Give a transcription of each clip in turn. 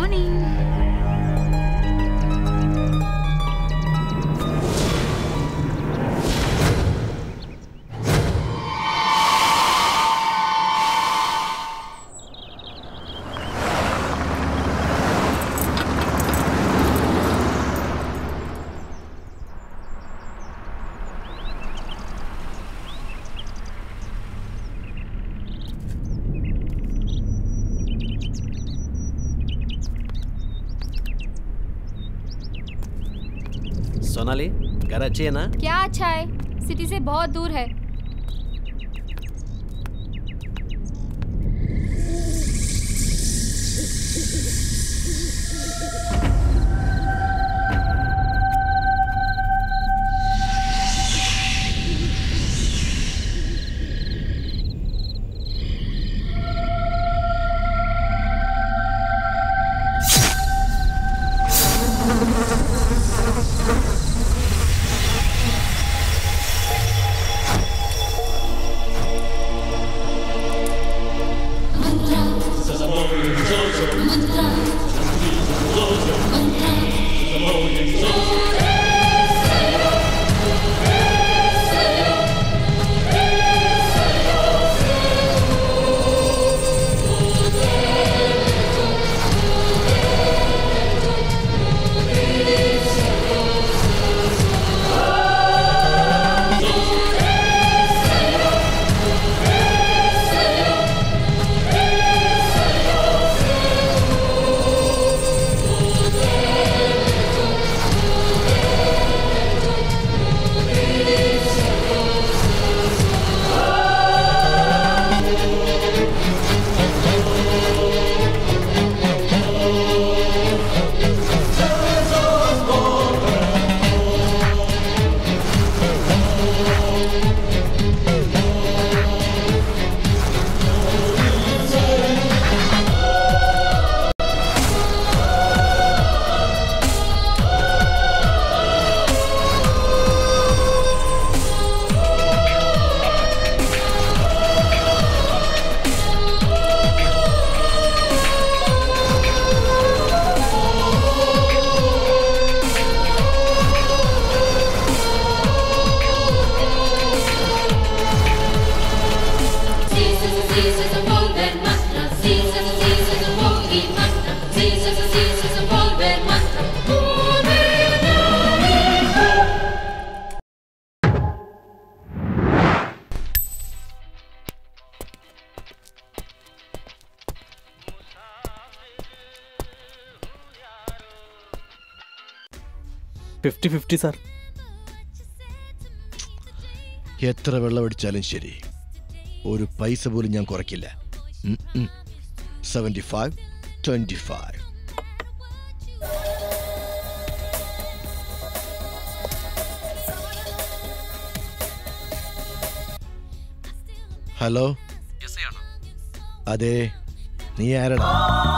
Morning Sonali घर अच्छी है ना क्या अच्छा है सिटी से बहुत दूर है ഫിഫ്റ്റി ഫിഫ്റ്റി സാർ എത്ര വെള്ളമടിച്ചാലും ശരി ഒരു പൈസ പോലും ഞാൻ കുറയ്ക്കില്ല seventy five twenty five hello അതെ നീ ആരടാ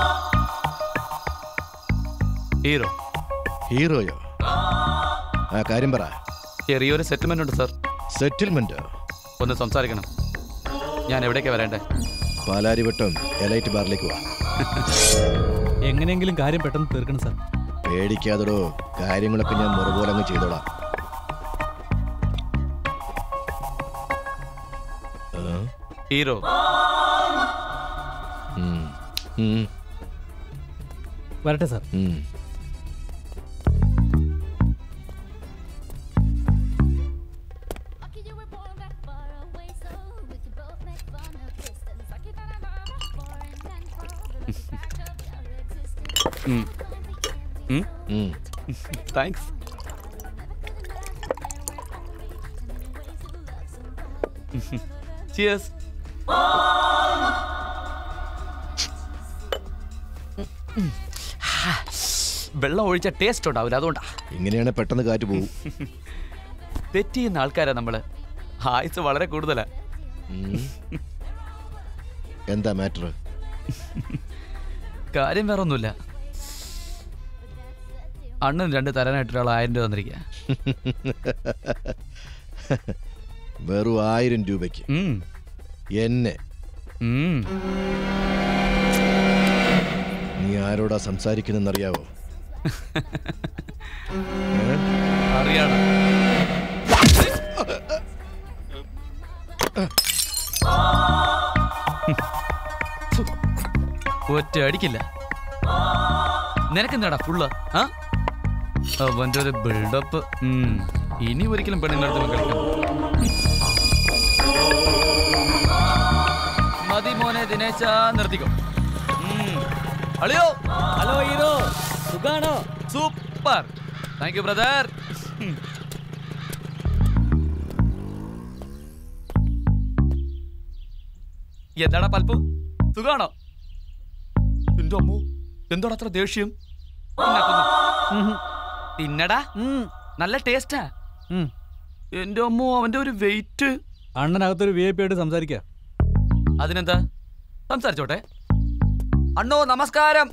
ഹീറോ ഹീറോയോ ആ കാര്യം പറ ചെറിയൊരു സെറ്റിൽമെന്റ് ഉണ്ട് സാർ സെറ്റിൽമെന്റ് ഒന്ന് സംസാരിക്കണം ഞാൻ എവിടേക്കാ വരേണ്ടേ പാലാരിവട്ടം എലൈറ്റ് ബാറിലേക്ക് വാ എങ്ങനെയെങ്കിലും കാര്യം പെട്ടെന്ന് തീർക്കണം സാർ പേടിക്കാതെടോ കാര്യങ്ങളൊക്കെ ഞാൻ മുറപോലെ അങ്ങ് ചെയ്തോളാം ആ? ഹീറോ ഉം. ഉം. വരട്ടെ സാർ ഉം. ഉം. താങ്ക്സ് ചിയേഴ്സ് വെള്ളം ഒഴിച്ച ടേസ്റ്റ് ഉണ്ടാവില്ല അതുകൊണ്ടാ ഇങ്ങനെയാണ് പെട്ടെന്ന് കാറ്റ് പോകും തെറ്റ് ചെയ്യുന്ന ആൾക്കാരാ നമ്മള് ആയുസ് വളരെ കൂടുതലാ ഉം. എന്താ മാറ്റർ കാര്യം വേറെ ഒന്നുമില്ല അണ്ണൻ രണ്ട് തരാനായിട്ട് ഒരാൾ ആയിരം രൂപ തന്നിരിക്കുക വെറും ആയിരം രൂപയ്ക്ക് ഉം. എന്നെ ഉം. നീ ആരോടാ സംസാരിക്കുന്നറിയാവോ അറിയാടാ ഒറ്റ അടിക്കില്ല നിനക്കെന്താടാ ഫുള്ള് ആ അവന്റെ ഒരു ബിൽഡപ്പ് ഇനി ഒരിക്കലും പെണ്ണുങ്ങളടുത്ത് കളിക്കാം മതി മോനെ ദിനേശ നിർത്തിക്കോ ഉം. അളിയോ ഹലോ ഹീറോ സുഖാണോ സൂപ്പർ താങ്ക് യു ബ്രദർ എന്താടാ പൽപ്പു സുഖാണോ എന്റെ അമ്മു എന്താടാ അത്ര ദേഷ്യം തിന്നാക്കുന്നു. തിന്നടാ നല്ല ടേസ്റ്റാ എന്റെ അമ്മു അവന്റെ ഒരു വെയിറ്റ് അണ്ണനകത്തൊരു വി ഐ പി ആയിട്ട് സംസാരിക്കാം അതിനെന്താ സംസാരിച്ചോട്ടെ അണ്ണോ നമസ്കാരം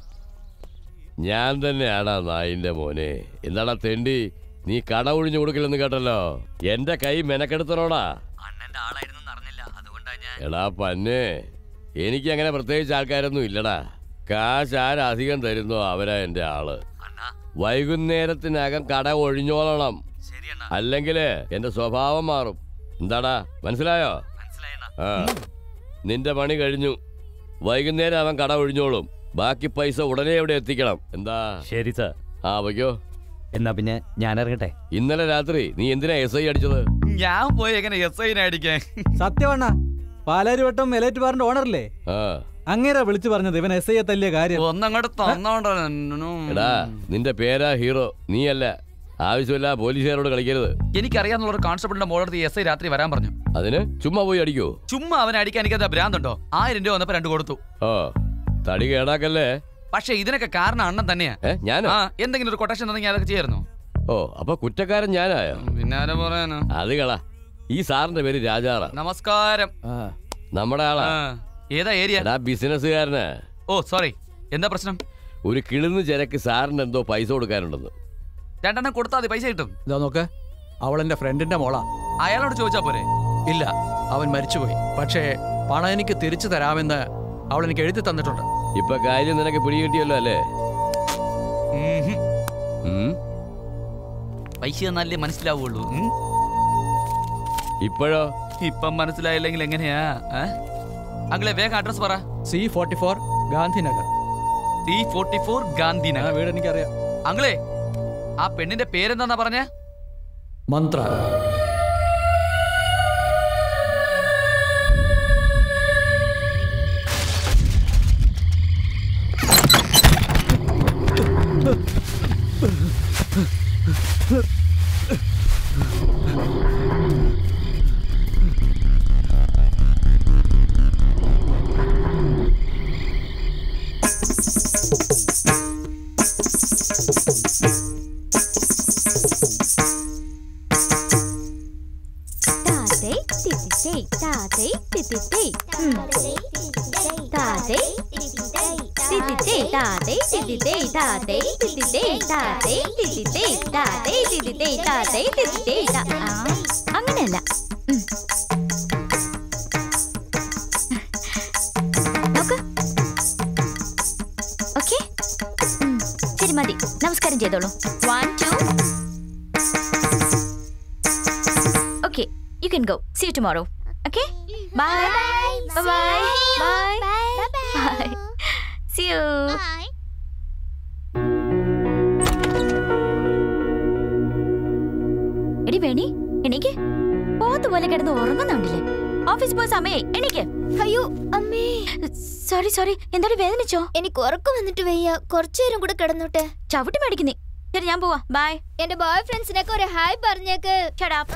ഞാൻ തന്നെയാടാ നായിന്റെ മോനെ എന്താടാ തെണ്ടി നീ കട ഒഴിഞ്ഞു കൊടുക്കില്ലെന്ന് കേട്ടല്ലോ എന്റെ കൈ മെനക്കെടുത്തനോടാ അണ്ണന്റെ ആളായിരുന്നു അറിഞ്ഞില്ല അതുകൊണ്ടാ ഞാൻ എടാ പന്നെ എനിക്ക് അങ്ങനെ പ്രത്യേകിച്ച് ആൾക്കാരൊന്നും ഇല്ലടാ കാശ് ആരധികം തരുന്നോ അവരാ എന്റെ ആള് അണ്ണാ വൈകുന്നേരത്തിനകം കട ഒഴിഞ്ഞോളണം ശരി അണ്ണാ അല്ലെങ്കിൽ എന്റെ സ്വഭാവം മാറും എന്താടാ മനസ്സിലായോ മനസ്സിലായണ്ണ ആ നിന്റെ പണി കഴിഞ്ഞു വൈകുന്നേരം അവൻ കട ഒഴിഞ്ഞോളും ബാക്കി പൈസ ഉടനെ ഇവിടെ എത്തിക്കണം എന്താ ശരി സാർ ആ വയ്ക്കോ എന്നാ പിന്നെ ഞാൻ ഇറങ്ങട്ടെ ഇന്നലെ രാത്രി നീ എന്തിനാ എസ് ഐ അടിച്ചത് ഞാൻ പോയി എങ്ങനെ എസ് ഐനെ അടിക്കാൻ സത്യവണ്ണ പാലാരിവട്ടം എലൈറ്റ് ബാറിന്റെ ഓണറല്ലേ ആ അങ്ങേരാ വിളിച്ചു പറഞ്ഞത് ഇവൻ എസ് ഐയെ തല്ലിയ കാര്യം ഒന്നങ്ങോട്ട് തന്നോണ്ടോ എടാ നിന്റെ പേരാ ഹീറോ നീയല്ല ആവശ്യമില്ല പോലീസുകാരോട് കളിക്കരുത് എനിക്കറിയാന്നുള്ള ഒരു കോൺസ്റ്റബിളിന്റെ മോളടുത്ത് എസ് ഐ രാത്രി വരാൻ പറഞ്ഞു അതിന് ചുമ്മാ പോയി അടിക്കോ ചുമ്മാ അവനെ അടിക്കാൻ എനിക്കത് ഭ്രാന്തുണ്ടോ ആയിരം രൂപ വന്നപ്പോ രണ്ട് കൊടുത്തു ഓ തടി കേടാക്കല്ലേ പക്ഷെ ഇതിനൊക്കെ കാരണം അണ്ണൻ തന്നെയാ ഏ ഞാനോ ആ എന്തെങ്കിലും ഒരു കൊട്ടേഷൻ തന്നെങ്കിൽ അതൊക്കെ ചെയ്യായിരുന്നു ഓ അപ്പൊ കുറ്റക്കാരൻ ഞാനായോ പിന്നാലെ പറയാനോ അത് കള ഈ സാറിന്റെ പേര് രാജാറ നമസ്കാരം നമ്മുടെ ആളാ ആ, ഏതാ ഏരിയ എടാ ബിസിനസ്സുകാരന് ഓ സോറി എന്താ പ്രശ്നം ഒരു കിളിന്ന് ചരക്ക് സാറിന് എന്തോ പൈസ കൊടുക്കാനുണ്ടെന്ന് രണ്ടെണ്ണം കൊടുത്താൽ മതി പൈസ കിട്ടും ഇതാ നോക്ക് അവൾ എന്റെ ഫ്രണ്ടിന്റെ മോളാ അയാളോട് ചോദിച്ചാ പോരെ ഇല്ല അവൻ മരിച്ചുപോയി പക്ഷേ പണം എനിക്ക് തിരിച്ചു തരാമെന്ന് അവൾ എനിക്ക് എഴുതി തന്നിട്ടുണ്ട് ഇപ്പൊ കാര്യം നിനക്ക് പിടികിട്ടിയല്ലോ അല്ലേ ഉം. ഉം? പൈസ തന്നാലേ മനസ്സിലാവുള്ളൂ ഉം. ഇപ്പോഴോ ഇപ്പം മനസ്സിലായില്ലെങ്കിൽ എങ്ങനെയാ ഏ? അങ്കിളെ വേഗം അഡ്രസ് പറ C forty four Gandhinagar T forty four Gandhi ആ നഗർ വീട് എനിക്കറിയാം അങ്കിളെ ആ പെണ്ണിന്റെ പേരെന്താന്നാ പറഞ്ഞ മന്ത്ര താതേ തിത്തിത്തേ താതേ തിത്തിത്തേ താതേ തിത്തിത്തേ താതേ തിത്തിത്തേ താതേ തിത്തിത്തേ താതേ തിത്തിത്തേ താതേ തിത്തിത്തേ താതേ തിത്തിത്തേ താ- ആ, അങ്ങനെയല്ല ഉം. നോക്ക് ഓക്കെ ശരി മതി നമസ്കാരം ചെയ്തോളൂ one two Okay, you can go. See you tomorrow. Okay? Bye. Bye. Bye. Bye. Bye. See you. എടി വേണി എണീക്ക് പോത്തുപോലെ കിടന്ന് ഉറങ്ങുന്നുണ്ടില്ലേ ഓഫീസ് പോയ സമയേ എണീക്ക് അയ്യോ അമ്മേ സോറി സോറി എന്താടി വേദനിച്ചോ എനിക്ക് ഉറക്കം വന്നിട്ട് വയ്യ കുറച്ചു നേരം കൂടെ കിടന്നോട്ടെ ചവിട്ടി മേടിക്കുന്നേ ശരി ഞാൻ പോവാ ബൈ എന്റെ ബോയ് ഫ്രണ്ട്സിനൊക്കെ ഒരു ഹായ് പറഞ്ഞേക്ക് ഷടാപ്പ്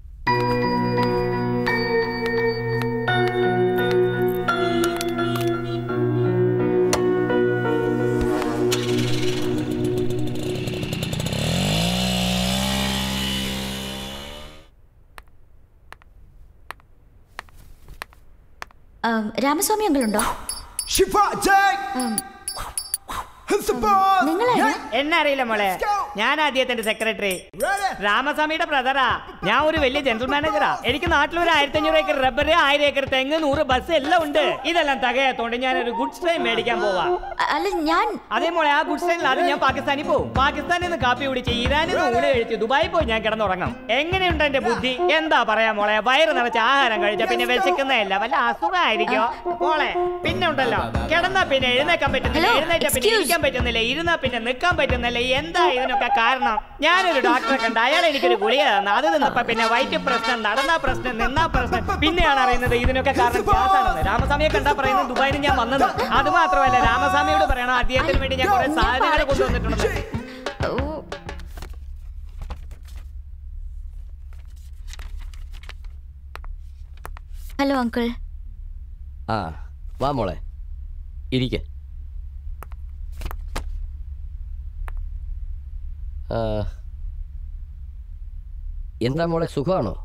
രാമസ്വാമി അങ്കിളുണ്ടോ നിങ്ങളാണ് എന്നെ അറിയില്ല മോളെ ഞാൻ ആദ്യത്തിന്റെ സെക്രട്ടറി രാമസ്വാമിയുടെ ബ്രദറാ ഞാൻ ഒരു വലിയ ജനറൽ മാനേജറാ എനിക്ക് നാട്ടിൽ ഒരു ആയിരത്തി അഞ്ഞൂറ് ഏക്കർ റബ്ബർ ആയിരം ഏക്കർ തെങ്ങ് നൂറ് ബസ് എല്ലാം ഉണ്ട് ഇതെല്ലാം തികയത്തോണ്ട് ഞാൻ ഒരു ഗുഡ്സ് ട്രെയിൻ മേടിക്കാൻ പോവാ അല്ല ഞാൻ അതേ മോളെ ആ ഗുഡ്സ് ട്രെയിനിൽ അത് ഞാൻ പാകിസ്ഥാനിൽ പോകും പാകിസ്ഥാനിൽ നിന്ന് കാപ്പി കുടിച്ച് ഇറാനിൽ നിന്ന് ഊണ് കഴിച്ച് ദുബായിൽ പോയി ഞാൻ കിടന്നുറങ്ങും എങ്ങനെയുണ്ട് എന്റെ ബുദ്ധി എന്താ പറയാ മോളെ വയറ് നിറച്ച് ആഹാരം കഴിച്ച പിന്നെ വിശക്കുന്നതല്ല വല്ല അസുഖമായിരിക്കോ മോളെ പിന്നെ ഉണ്ടല്ലോ കിടന്നാ പിന്നെ എഴുന്നേക്കാൻ പറ്റുന്നില്ല Hello, എഴുന്നേറ്റാ പിന്നെ excuse. ഇരിക്കാൻ പറ്റുന്നില്ല ഇരുന്നാ പിന്നെ നിൽക്കാൻ പറ്റുന്നില്ല എന്താ ഇതിനൊക്കെ കാരണം ഞാനൊരു ഡോക്ടറെ കണ്ട് അയാൾ എനിക്കൊരു ഗുളിക തന്നു അത് നിന്നപ്പോ പിന്നെ വയറ്റ് പ്രശ്നം നടന്നാ പ്രശ്നം നിന്നാ പ്രശ്നം പിന്നെയാണ് അറിയുന്നത് ഇതിനൊക്കെ കാരണം ഗ്യാസ് ആണെന്ന് രാമസ്വാമിയെ കണ്ടാ പറയുന്നത് ദുബായിൽ ഞാൻ വന്നത് അത് മാത്രമല്ല രാമസ്വാമിയോട് പറയണം അദ്ദേഹത്തിന് വേണ്ടി ഞാൻ കുറെ സാധനങ്ങൾ കൊണ്ടുവന്നിട്ടുണ്ട് ഓ ഹലോ അങ്കിൾ ആ വാ മോളെ ഇരിക്കെ ആ, എന്താ മോളെ സുഖമാണോ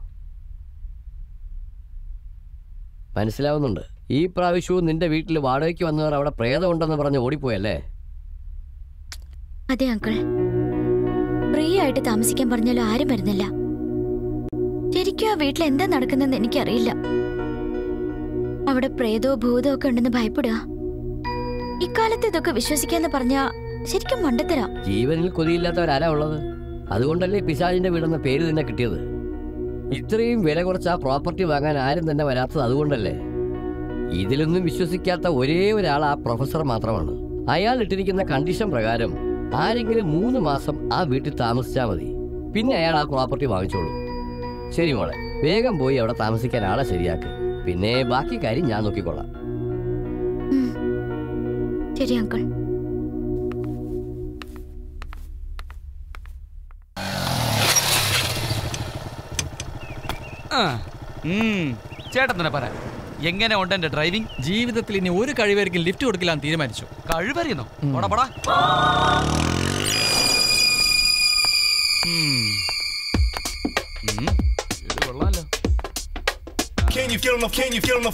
മനസ്സിലാവുന്നുണ്ട് ഈ പ്രാവശ്യവും നിന്റെ വീട്ടിൽ വാടകയ്ക്ക് വന്നവർ അവിടെ പ്രേതമുണ്ടെന്ന് പറഞ്ഞ് ഓടിപ്പോയല്ലേ അതെ അങ്കിൾ ഫ്രീ ആയിട്ട് താമസിക്കാൻ പറഞ്ഞാലും ആരും വരുന്നില്ല ശരിക്കും ആ വീട്ടിൽ എന്താ നടക്കുന്നതെന്ന് എനിക്കറിയില്ല അവിടെ പ്രേതോ ഭൂതോ ഒക്കെ ഉണ്ടെന്ന് ഭയപ്പെടുക ഇക്കാലത്ത് ഇതൊക്കെ വിശ്വസിക്കാന്ന് പറഞ്ഞാ ശരിക്കും മണ്ടത്തരാ ജീവനിൽ കൊതിയില്ലാത്തവരാരാ ഉള്ളത് അതുകൊണ്ടല്ലേ പിശാചിന്റെ വീടെന്ന പേര് തന്നെ കിട്ടിയത് ഇത്രയും വില കുറച്ച് ആ പ്രോപ്പർട്ടി വാങ്ങാൻ ആരും തന്നെ വരാത്തത് അതുകൊണ്ടല്ലേ ഇതിലൊന്നും വിശ്വസിക്കാത്ത ഒരേ ഒരാൾ ആ പ്രൊഫസർ മാത്രമാണ് അയാൾ ഇട്ടിരിക്കുന്ന കണ്ടീഷൻ പ്രകാരം ആരെങ്കിലും മൂന്ന് മാസം ആ വീട്ടിൽ താമസിച്ചാൽ മതി പിന്നെ അയാൾ ആ പ്രോപ്പർട്ടി വാങ്ങിച്ചോളൂ ശരി മോളെ വേഗം പോയി അവിടെ താമസിക്കാൻ ആളെ ശരിയാക്ക് പിന്നെ ബാക്കി കാര്യം ഞാൻ നോക്കിക്കൊള്ളാം ഉം. ശരി അങ്കിൾ ആ, ഉം. ചേട്ടൻ തന്നെ പറ എങ്ങനെ ഉണ്ട് എന്റെ ഡ്രൈവിംഗ് ജീവിതത്തിൽ ഇനി ഒരു കഴിവായിരിക്കും ലിഫ്റ്റ് കൊടുക്കില്ലാന്ന് തീരുമാനിച്ചു കഴിവറിയുന്നോ പോടാ പോടാ ഉം. ഉം. ഇത് കൊള്ളാലോ Can you feel enough? Can you feel enough?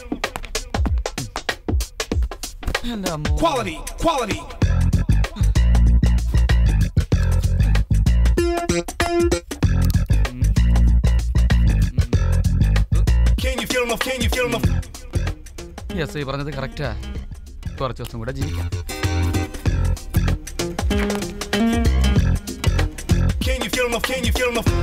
എന്റെ അമ്മോ. Quality, quality. Can you feel enough? Can you feel enough? Yes ഈ പറഞ്ഞത് കറക്റ്റാ കുറച്ച് ദിവസം കൂടെ ജീവിക്കാം Can you feel enough? Can you feel enough?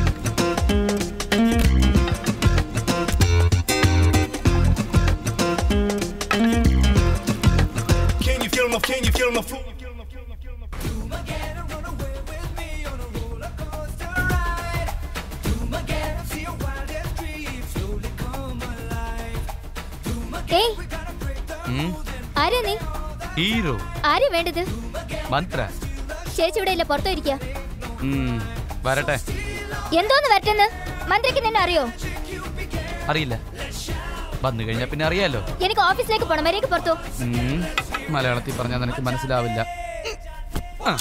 Can you feel enough? Can you feel enough? ഏയ് ഉം. ആരാ നീ ഹീറോ ആരാ വേണ്ടത് മന്ത്ര ചേച്ചി ഇവിടെ ഇല്ല പുറത്തു ഇരിക്കുക ഉം. വരട്ടെ എന്തോന്ന് വരട്ടെന്ന് മന്ത്രിക്ക് നിന്നെ അറിയോ അറിയില്ല വന്നു കഴിഞ്ഞാ പിന്നെ അറിയാലോ എനിക്ക് ഓഫീസിലേക്ക് പോണം വരേക്ക് പുറത്തു ഉം. മലയാളത്തിൽ പറഞ്ഞാൽ നിനക്ക് മനസ്സിലാവില്ല ആ.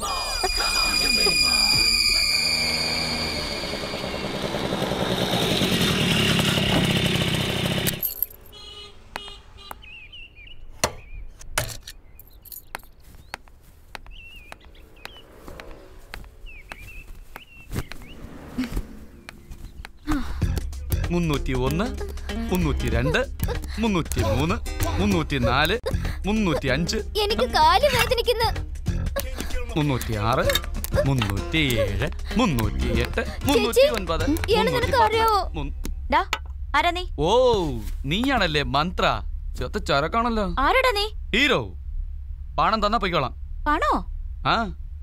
മുന്നൂറ്റി ഒന്ന് മുന്നൂറ്റി രണ്ട് മുന്നൂറ്റി മൂന്ന് മുന്നൂറ്റി നാല് മുന്നൂറ്റി അഞ്ച് എനിക്ക് കാല് വേദനിക്കുന്നു മുന്നൂറ്റി ആറ് മുന്നൂറ്റി ഏഴ് മുന്നൂറ്റി എട്ട് മുന്നൂറ്റി ചേച്ചി, ഒൻപത് ഇയാളെ മുന്നൂറ്റി നിനക്ക് പത്ത്, അറിയാവോ? മുൻ- ഡാ ആരാ നീ ഓ നീയാണല്ലേ മന്ത്ര ചെത്ത ചരക്കാണല്ലോ ആരാടാ നീ ഹീറോ പണം തന്നാ പൊയ്ക്കോളാം പണോ ആ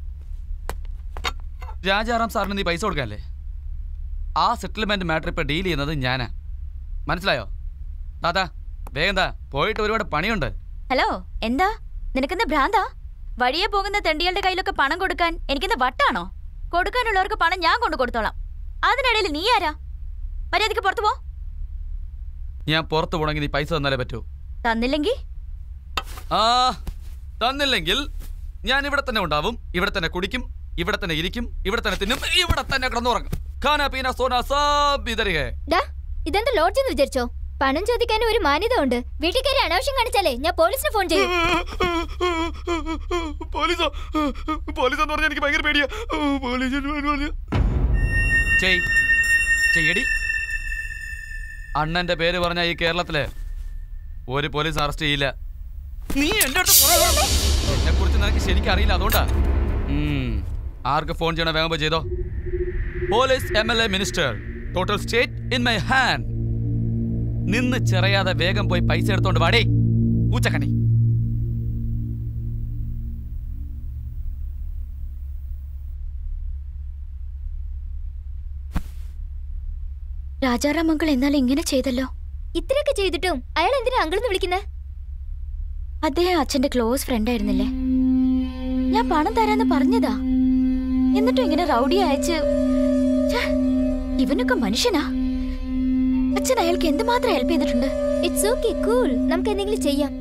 രാജാറാം സാറിന് നീ പൈസ കൊടുക്കാല്ലേ ആ സെറ്റിൽമെന്റ് മാറ്റർ ഇപ്പൊ ഡീൽ ചെയ്യുന്നത് ഞാനാ മനസ്സിലായോ താത്താ വേഗം താ പോയിട്ട് ഒരുപാട് പണിയുണ്ട് ഹലോ എന്താ നിനക്കെന്താ ഭ്രാന്താ വഴിയെ പോകുന്ന തെണ്ടികളുടെ കയ്യിലൊക്കെ പണം കൊടുക്കാൻ എനിക്കെന്താ വട്ടാണോ കൊടുക്കാനുള്ളവർക്ക് പണം ഞാൻ കൊണ്ടു കൊടുത്തോളാം അതിനിടയിൽ നീ ആരാ മര്യാദക്ക് പുറത്തു പോ ഞാൻ പുറത്ത് പോണെങ്കിൽ നീ പൈസ തന്നാലേ പറ്റൂ തന്നില്ലെങ്കിൽ ആ തന്നില്ലെങ്കിൽ ഞാൻ ഇവിടെ തന്നെ ഉണ്ടാവും ഇവിടെ തന്നെ കുടിക്കും ഇവിടെ തന്നെ ഇരിക്കും ഇവിടെ തന്നെ തിന്നും ഇവിടെ തന്നെ കിടന്നുറങ്ങും ഖാന പീന സോന സാബ് ഇതരികെ ഡാ ഇതെന്താ ലോഡ്ജ് എന്ന് വിചാരിച്ചോ പണം ചോദിക്കാനും ഒരു മാന്യത ഉണ്ട് വീട്ടിൽ കയറി അനാവശ്യം കാണിച്ചാലേ ഞാൻ പോലീസിന് ഫോൺ ചെയ്യും പോലീസോ പോലീസ് എന്ന് പറഞ്ഞാൽ എനിക്ക് ഭയങ്കര പേടിയാ പോലീസ് ചെയ് ചെയ്യടി അണ്ണന്റെ പേര് പറഞ്ഞ ഈ കേരളത്തില് ഒരു പോലീസ് അറസ്റ്റ് ചെയ്യില്ല നീ എന്റെ അടുത്ത് എന്നെ കുറിച്ച് നിനക്ക് ശരിക്കും അറിയില്ല അതുകൊണ്ടാ ഉം. ആർക്ക് ഫോൺ ചെയ്യണോ വേഗം പോയി ചെയ്തോ police M L A minister total state in my hand നിന്ന് ചെറിയാതെ വേഗം പോയി പൈസ എടുത്തോണ്ട് വാടേ പൂച്ചക്കണി രാജാറാം അങ്കിൾ എന്നാൽ ഇങ്ങനെ ചെയ്തല്ലോ ഇത്രയൊക്കെ ചെയ്തിട്ടും അയാൾ എന്തിനാ അങ്കിളെന്ന് വിളിക്കുന്നത് അദ്ദേഹം അച്ഛന്റെ ക്ലോസ് ഫ്രണ്ട് ആയിരുന്നില്ലേ ഞാൻ പണം തരാന്ന് പറഞ്ഞതാ എന്നിട്ടും ഇങ്ങനെ റൗഡി അയച്ച് ഛെ, ഇവനൊക്കെ മനുഷ്യനാ അച്ഛൻ അയാൾക്ക് എന്തുമാത്രം ഹെൽപ്പ് ചെയ്തിട്ടുണ്ട് ഇറ്റ്സ് ഓക്കെ കൂൾ നമുക്ക് എന്തെങ്കിലും ചെയ്യാം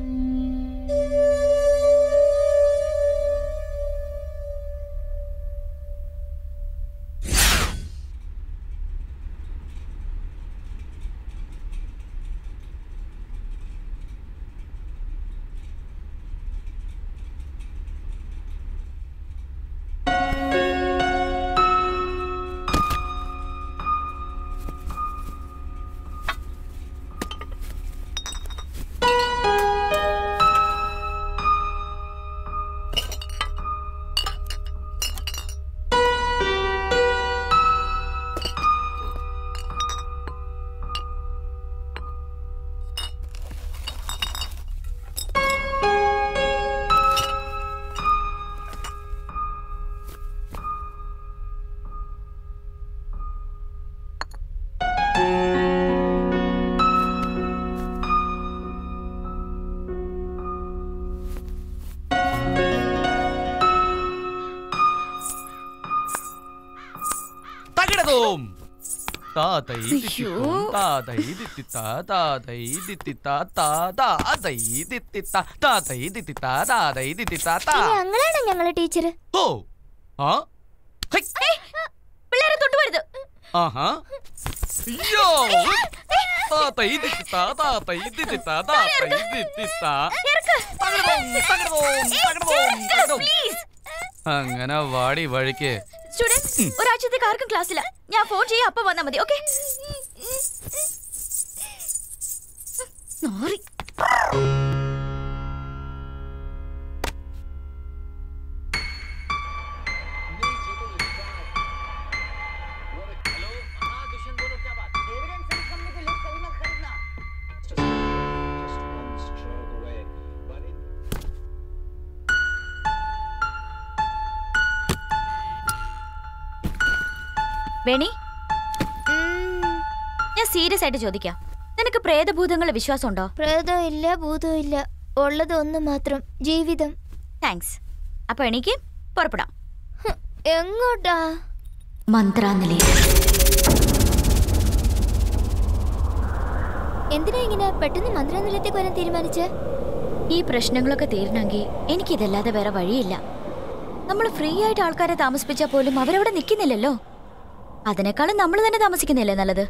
തകിടതോം താതൈ ദിത്തിത്തോം താതൈ ദിത്തിത്താ താതൈ ദിത്തിത്താ താ താതൈ ദിത്തിത്താ താതൈ ദിത്തിത്താ താതൈ ദിത്തിത്താ താ ഇനി അങ്ങളാണോ ഞങ്ങളെ ടീച്ചർ ഓ ആ ഹൈ പിള്ളേരെ തൊട്ടുവരുത് ആഹാ അയ്യോ താതൈ ദിത്തിത്താ താതൈ ദിത്തിത്താ താതൈ ദിത്തിത്താ തകിടതോം തകിടതോം തകിടതോം തകിടതോം അങ്ങനെ വാടി വഴിക്ക് സ്റ്റുഡൻസ് ഒരാഴ്ചത്തേക്ക് ആർക്കും ക്ലാസ്സില്ല ഞാൻ ഫോൺ ചെയ്യാം അപ്പൊ വന്നാ മതി ഓക്കെ സോറി വേണി ഞാൻ സീരിയസ് ആയിട്ട് ചോദിക്കാം നിനക്ക് പ്രേതഭൂതങ്ങളെ വിശ്വാസമുണ്ടോ പ്രേതവും ഇല്ല ഭൂതവും ഇല്ല ഉള്ളത് ഒന്ന് മാത്രം ജീവിതം താങ്ക്സ് അപ്പൊ എനിക്ക് പുറപ്പെടാം ഹ്, എങ്ങോട്ടാ മന്ത്രാനിലയം എന്തിനാ ഇങ്ങനെ പെട്ടെന്ന് മന്ത്രാനിലയത്തേക്ക് വരാൻ തീരുമാനിച്ചേ ഈ പ്രശ്നങ്ങളൊക്കെ തീരണമെങ്കിൽ എനിക്കിതല്ലാതെ വേറെ വഴിയില്ല നമ്മൾ ഫ്രീ ആയിട്ട് ആൾക്കാരെ താമസിപ്പിച്ചാൽ പോലും അവരവിടെ നിൽക്കുന്നില്ലല്ലോ അതിനേക്കാളും നമ്മൾ തന്നെ താമസിക്കുന്നില്ലേ നല്ലത്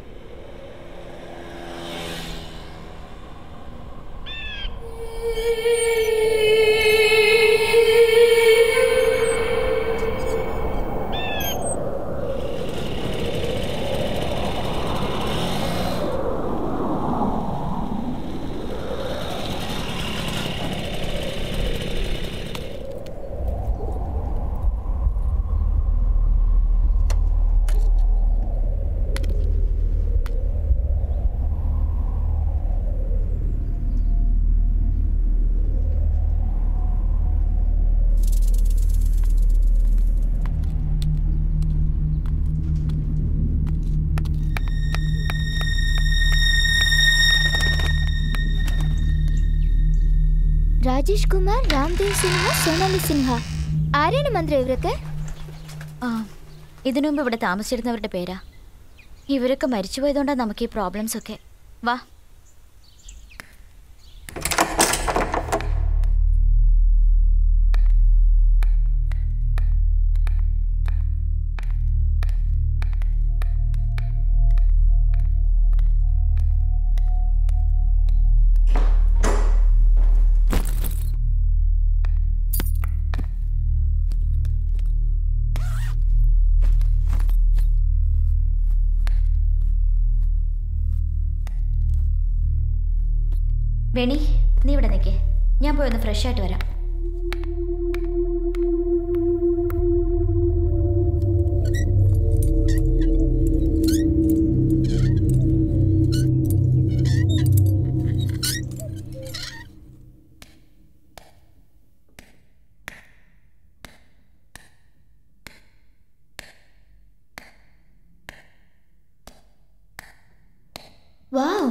രാജേഷ് കുമാർ രാംദേവ് സിൻഹ സോനാലി സിൻഹ ആരാണ് മന്ത്രി ഇവരൊക്കെ ആ ഇതിനു മുമ്പ് ഇവിടെ താമസിച്ചിരുന്നവരുടെ പേരാ ഇവരൊക്കെ മരിച്ചുപോയതുകൊണ്ടാണ് നമുക്ക് ഈ പ്രോബ്ലംസ് ഒക്കെ വാ വേണി നീ ഇവിടെ നിൽക്കേ ഞാൻ പോയി ഒന്ന് ഫ്രഷ് ആയിട്ട് വരാം വാവ്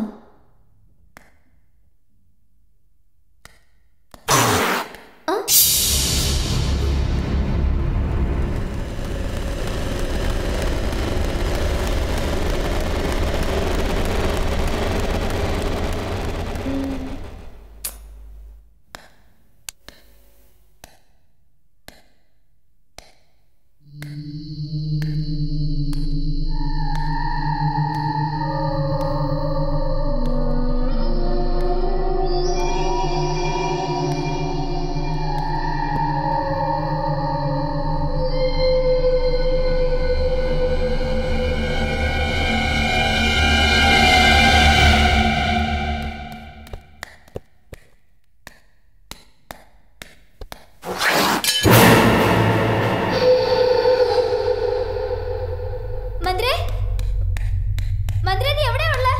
മന്ത്രേ മന്ത്രേ നീ എവിടെയാ ഉള്ളെ?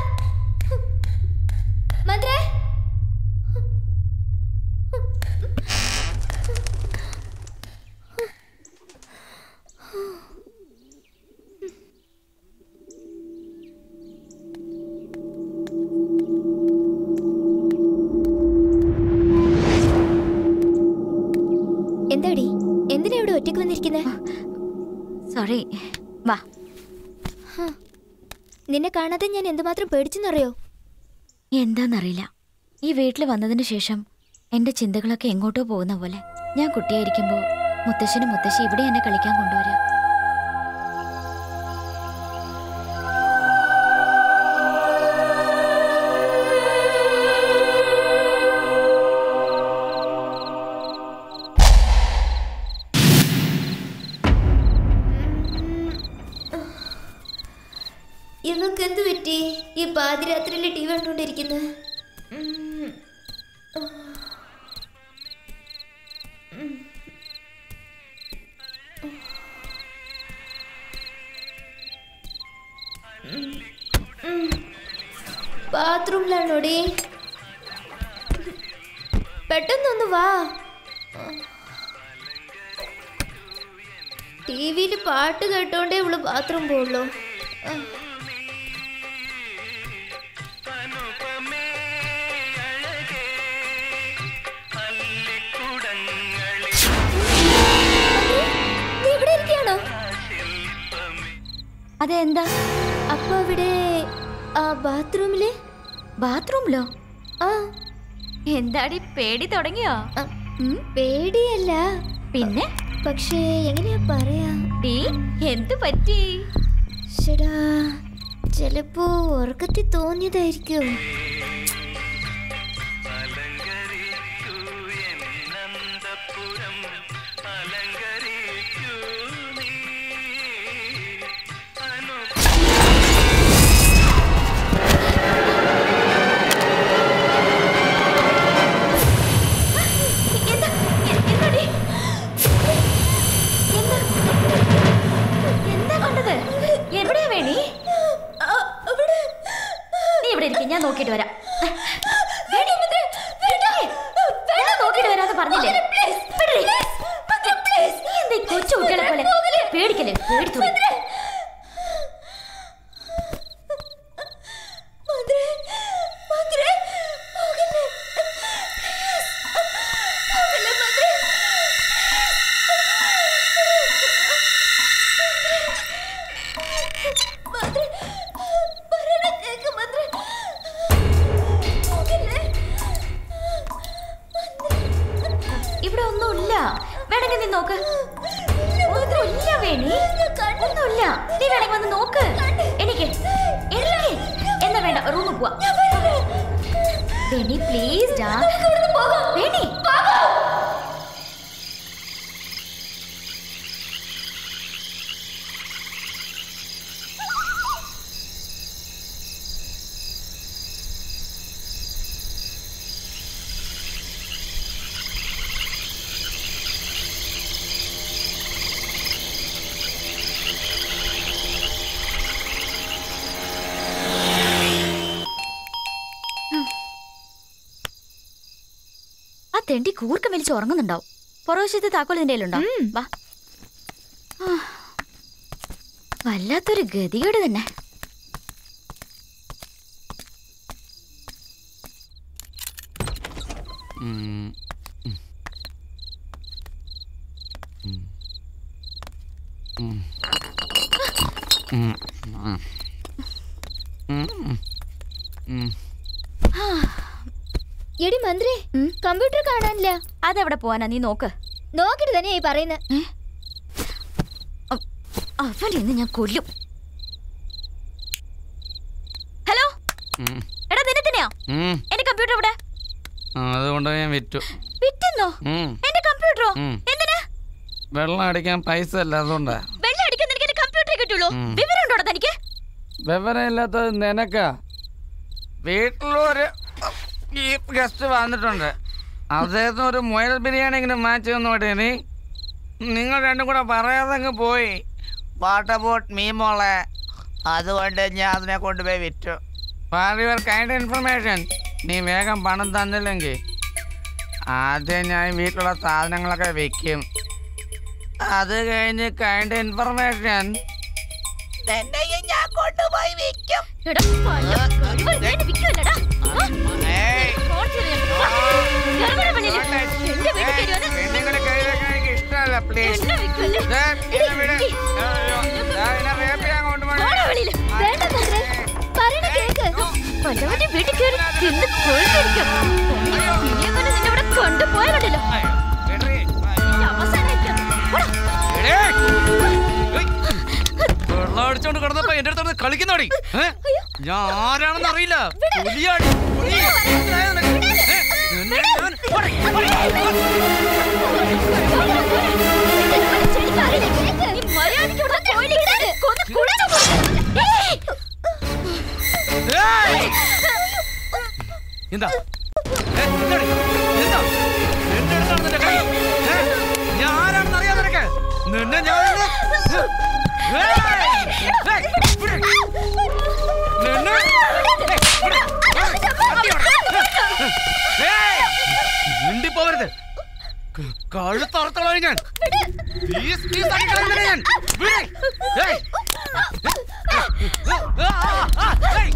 മന്ത്രേ എന്താടി എന്തിനാ ഇവിടെ ഒറ്റയ്ക്ക് വന്നിരിക്കുന്നത് സോറി വാ നിന്നെ കാണാതെ ഞാൻ എന്തുമാത്രം പേടിച്ചെന്നറിയോ എന്താന്നറിയില്ല ഈ വീട്ടിൽ വന്നതിന് ശേഷം എൻ്റെ ചിന്തകളൊക്കെ എങ്ങോട്ടോ പോകുന്ന പോലെ ഞാൻ കുട്ടിയായിരിക്കുമ്പോൾ മുത്തശ്ശനും മുത്തശ്ശി ഇവിടെ എന്നെ കളിക്കാൻ കൊണ്ടുവരിക ഇവക്ക് എന്ത് പറ്റി ഈ പാതിരാത്രിയിൽ ടി വി കണ്ടുകൊണ്ടിരിക്കുന്നത് ബാത്റൂമിലാണോടി പെട്ടെന്നൊന്ന് വാ ടി വിയിൽ പാട്ട് കേട്ടോണ്ടേ ഇവള് ബാത്റൂം പോകുള്ളൂ ആ. നീ ഇവിടെ ഇരിക്കുകയാണോ അതെന്താ അപ്പൊ അവിടെ ആ ബാത്റൂമില് ബാത്റൂമിലോ ആ എന്താടി പേടി തുടങ്ങിയോ ആ, ഉം, പേടിയല്ല പിന്നെ പക്ഷേ എങ്ങനെയാ പറയാ ഡീ എന്തു പറ്റി ചേടാ ചിലപ്പോ ഉറക്കത്തിൽ തോന്നിയതായിരിക്കും എന്താ എ- എന്താടി എന്താ എന്താ കണ്ടത് എവിടെയാ വേണി നീ ഇവിടെ ഇരിക്കും ഞാൻ നോക്കിയിട്ട് വരാം വേണി, വേണി, ഞാൻ നോക്കിയിട്ട് വരാന്ന് പറഞ്ഞില്ലേ വിടറി. നീ എന്താ ഈ കൊച്ചു കുട്ടികളെ പോലെ പേടിക്കല്ലേ പേടിത്തു ഇവിടെ ഒന്നുമില്ല വേണമെങ്കിൽ നീ നോക്ക് ഒന്നുമില്ല വേണി ഒന്നുമില്ല നീ വേണമെങ്കിൽ വന്ന് നോക്ക് എനിക്ക് എനിക്ക് എന്നാ വേണ്ട റൂമിൽ പോവാ വേണി പ്ലീസ് ഡാ വേണി തെണ്ടി കൂർക്കം വലിച്ച് ഉറങ്ങുന്നുണ്ടാവും പുറവശത്തെ താക്കോൽ നിന്റെ കയ്യിലുണ്ടോ വാ ആ. വല്ലാത്തൊരു ഗതികേട് തന്നെ ഉം. ഉം. ഉം. ഉം. ഉം. ഉം. ഉം. ഉം. ഉം. എടി മന്ത്രി കമ്പ്യൂട്ടർ കാണാനില്ല അതെവിടെ പോവാനാ നീ നോക്ക് നോക്കിട്ട് തന്നെയാ ഈ പറയുന്നത് അവൻ ഇന്ന് ഞാൻ കൊല്ലും ഹലോ ഉം. എടാ നിന്നെ തന്നെയാ ഉം. എന്റെ കമ്പ്യൂട്ടർ ഇവിടെ ആ, അതുകൊണ്ട് ഞാൻ വിറ്റു വിറ്റെന്നോ ഉം. എന്റെ കമ്പ്യൂട്ടറോ ഉം. എന്തിനാ വെള്ളം അടിക്കാൻ പൈസ അല്ല അതുകൊണ്ടാ വെള്ളം അടിക്കാൻ നിനക്ക് എന്റെ കമ്പ്യൂട്ടർ കിട്ടുള്ളൂ ഉം. വിവരം ഉണ്ടോടാ തനിക്ക് വിവരമില്ലാത്തത് നിനക്കാ വീട്ടിലൊരു ഈ ഗസ്റ്റ് വന്നിട്ടുണ്ട് അദ്ദേഹത്തിന് ഒരു മുയൽ ബിരിയാണി ഇങ്ങനെ മാറ്റി തന്നോട്ടെ നീ നിങ്ങൾ രണ്ടും കൂടെ പറയാതെ അങ്ങ് പോയി വാട്ട് അബൌട്ട് മീ മോളെ അതുകൊണ്ട് ഞാൻ അതിനെ കൊണ്ടുപോയി വിറ്റു ഫോർ യുവർ കൈൻഡ് ഇൻഫർമേഷൻ നീ വേഗം പണം തന്നില്ലെങ്കിൽ ആദ്യം ഞാൻ വീട്ടിലുള്ള സാധനങ്ങളൊക്കെ വിൽക്കും അത് കഴിഞ്ഞ് കൈൻഡ് ഇൻഫർമേഷൻ എന്നെയും ഞാൻ കൊണ്ടുപോയി വിൽക്കും എടാ പല്ല കഴിവ് വേണ്ടി വിൽക്കുമല്ലടാ ഫോൺ ചെയ്യാൻ ഇറങ്ങണ വെളിയിൽ എന്റെ വീട്ടിൽ കയറി വന്ന് പെണ്ണുങ്ങളെ കൈ വെക്കാൻ എനിക്ക് ഇഷ്ടമല്ല പ്ലീസ് എന്നെ വിൽക്കല്ലേ പോടാ വെളിയിൽ വേണ്ട മന്ത്രി പറയണ കേക്ക് വല്ലവന്റെ വീട്ടിൽ കയറി തിന്ന് കൊഴുത്തിരിക്കും ഇനി അങ്ങനെ നിന്നെ ഇവിടെ കൊണ്ടുപോയാലുണ്ടല്ലോ ഈ അവസാനമായിരിക്കും. പോടാ. വെള്ളം അടിച്ചോണ്ട് കിടന്നപ്പോ എന്റെ അടുത്ത് കളിക്കുന്നോടി ഞാൻ ആരാണെന്ന് അറിയില്ല പുലിയാടി പുലി. ഏ, നിന്നെ ഞാൻ- നീ മര്യാദയ്ക്ക് ഇവിടെ പോയില്ലെങ്കിൽ കൊന്ന് കുഴിച്ചു കൊല്ലും. ഏയ്! ഏയ്! എന്താ ഏ, എന്താടി? എന്താ എന്റെ അടുത്താണ് നിന്റെ കൈ ഏ, ഞാൻ ആരാണെന്ന് അറിയാം നിനക്ക് നിന്നെ ഞാൻ ഇന്ന്- ഏയ്! ഏയ്, ഇവിടെ. നിന്നെ- ഏയ്! മിണ്ടിപ്പോവരുത് ക- കഴുത്തറുത്തോളാം ഞാൻ പീസ് പീസ് ആക്കിക്കളയും നിന്നെ ഞാൻ വിട്. ഏയ്! ആ, ആ, ആ, ഏയ്!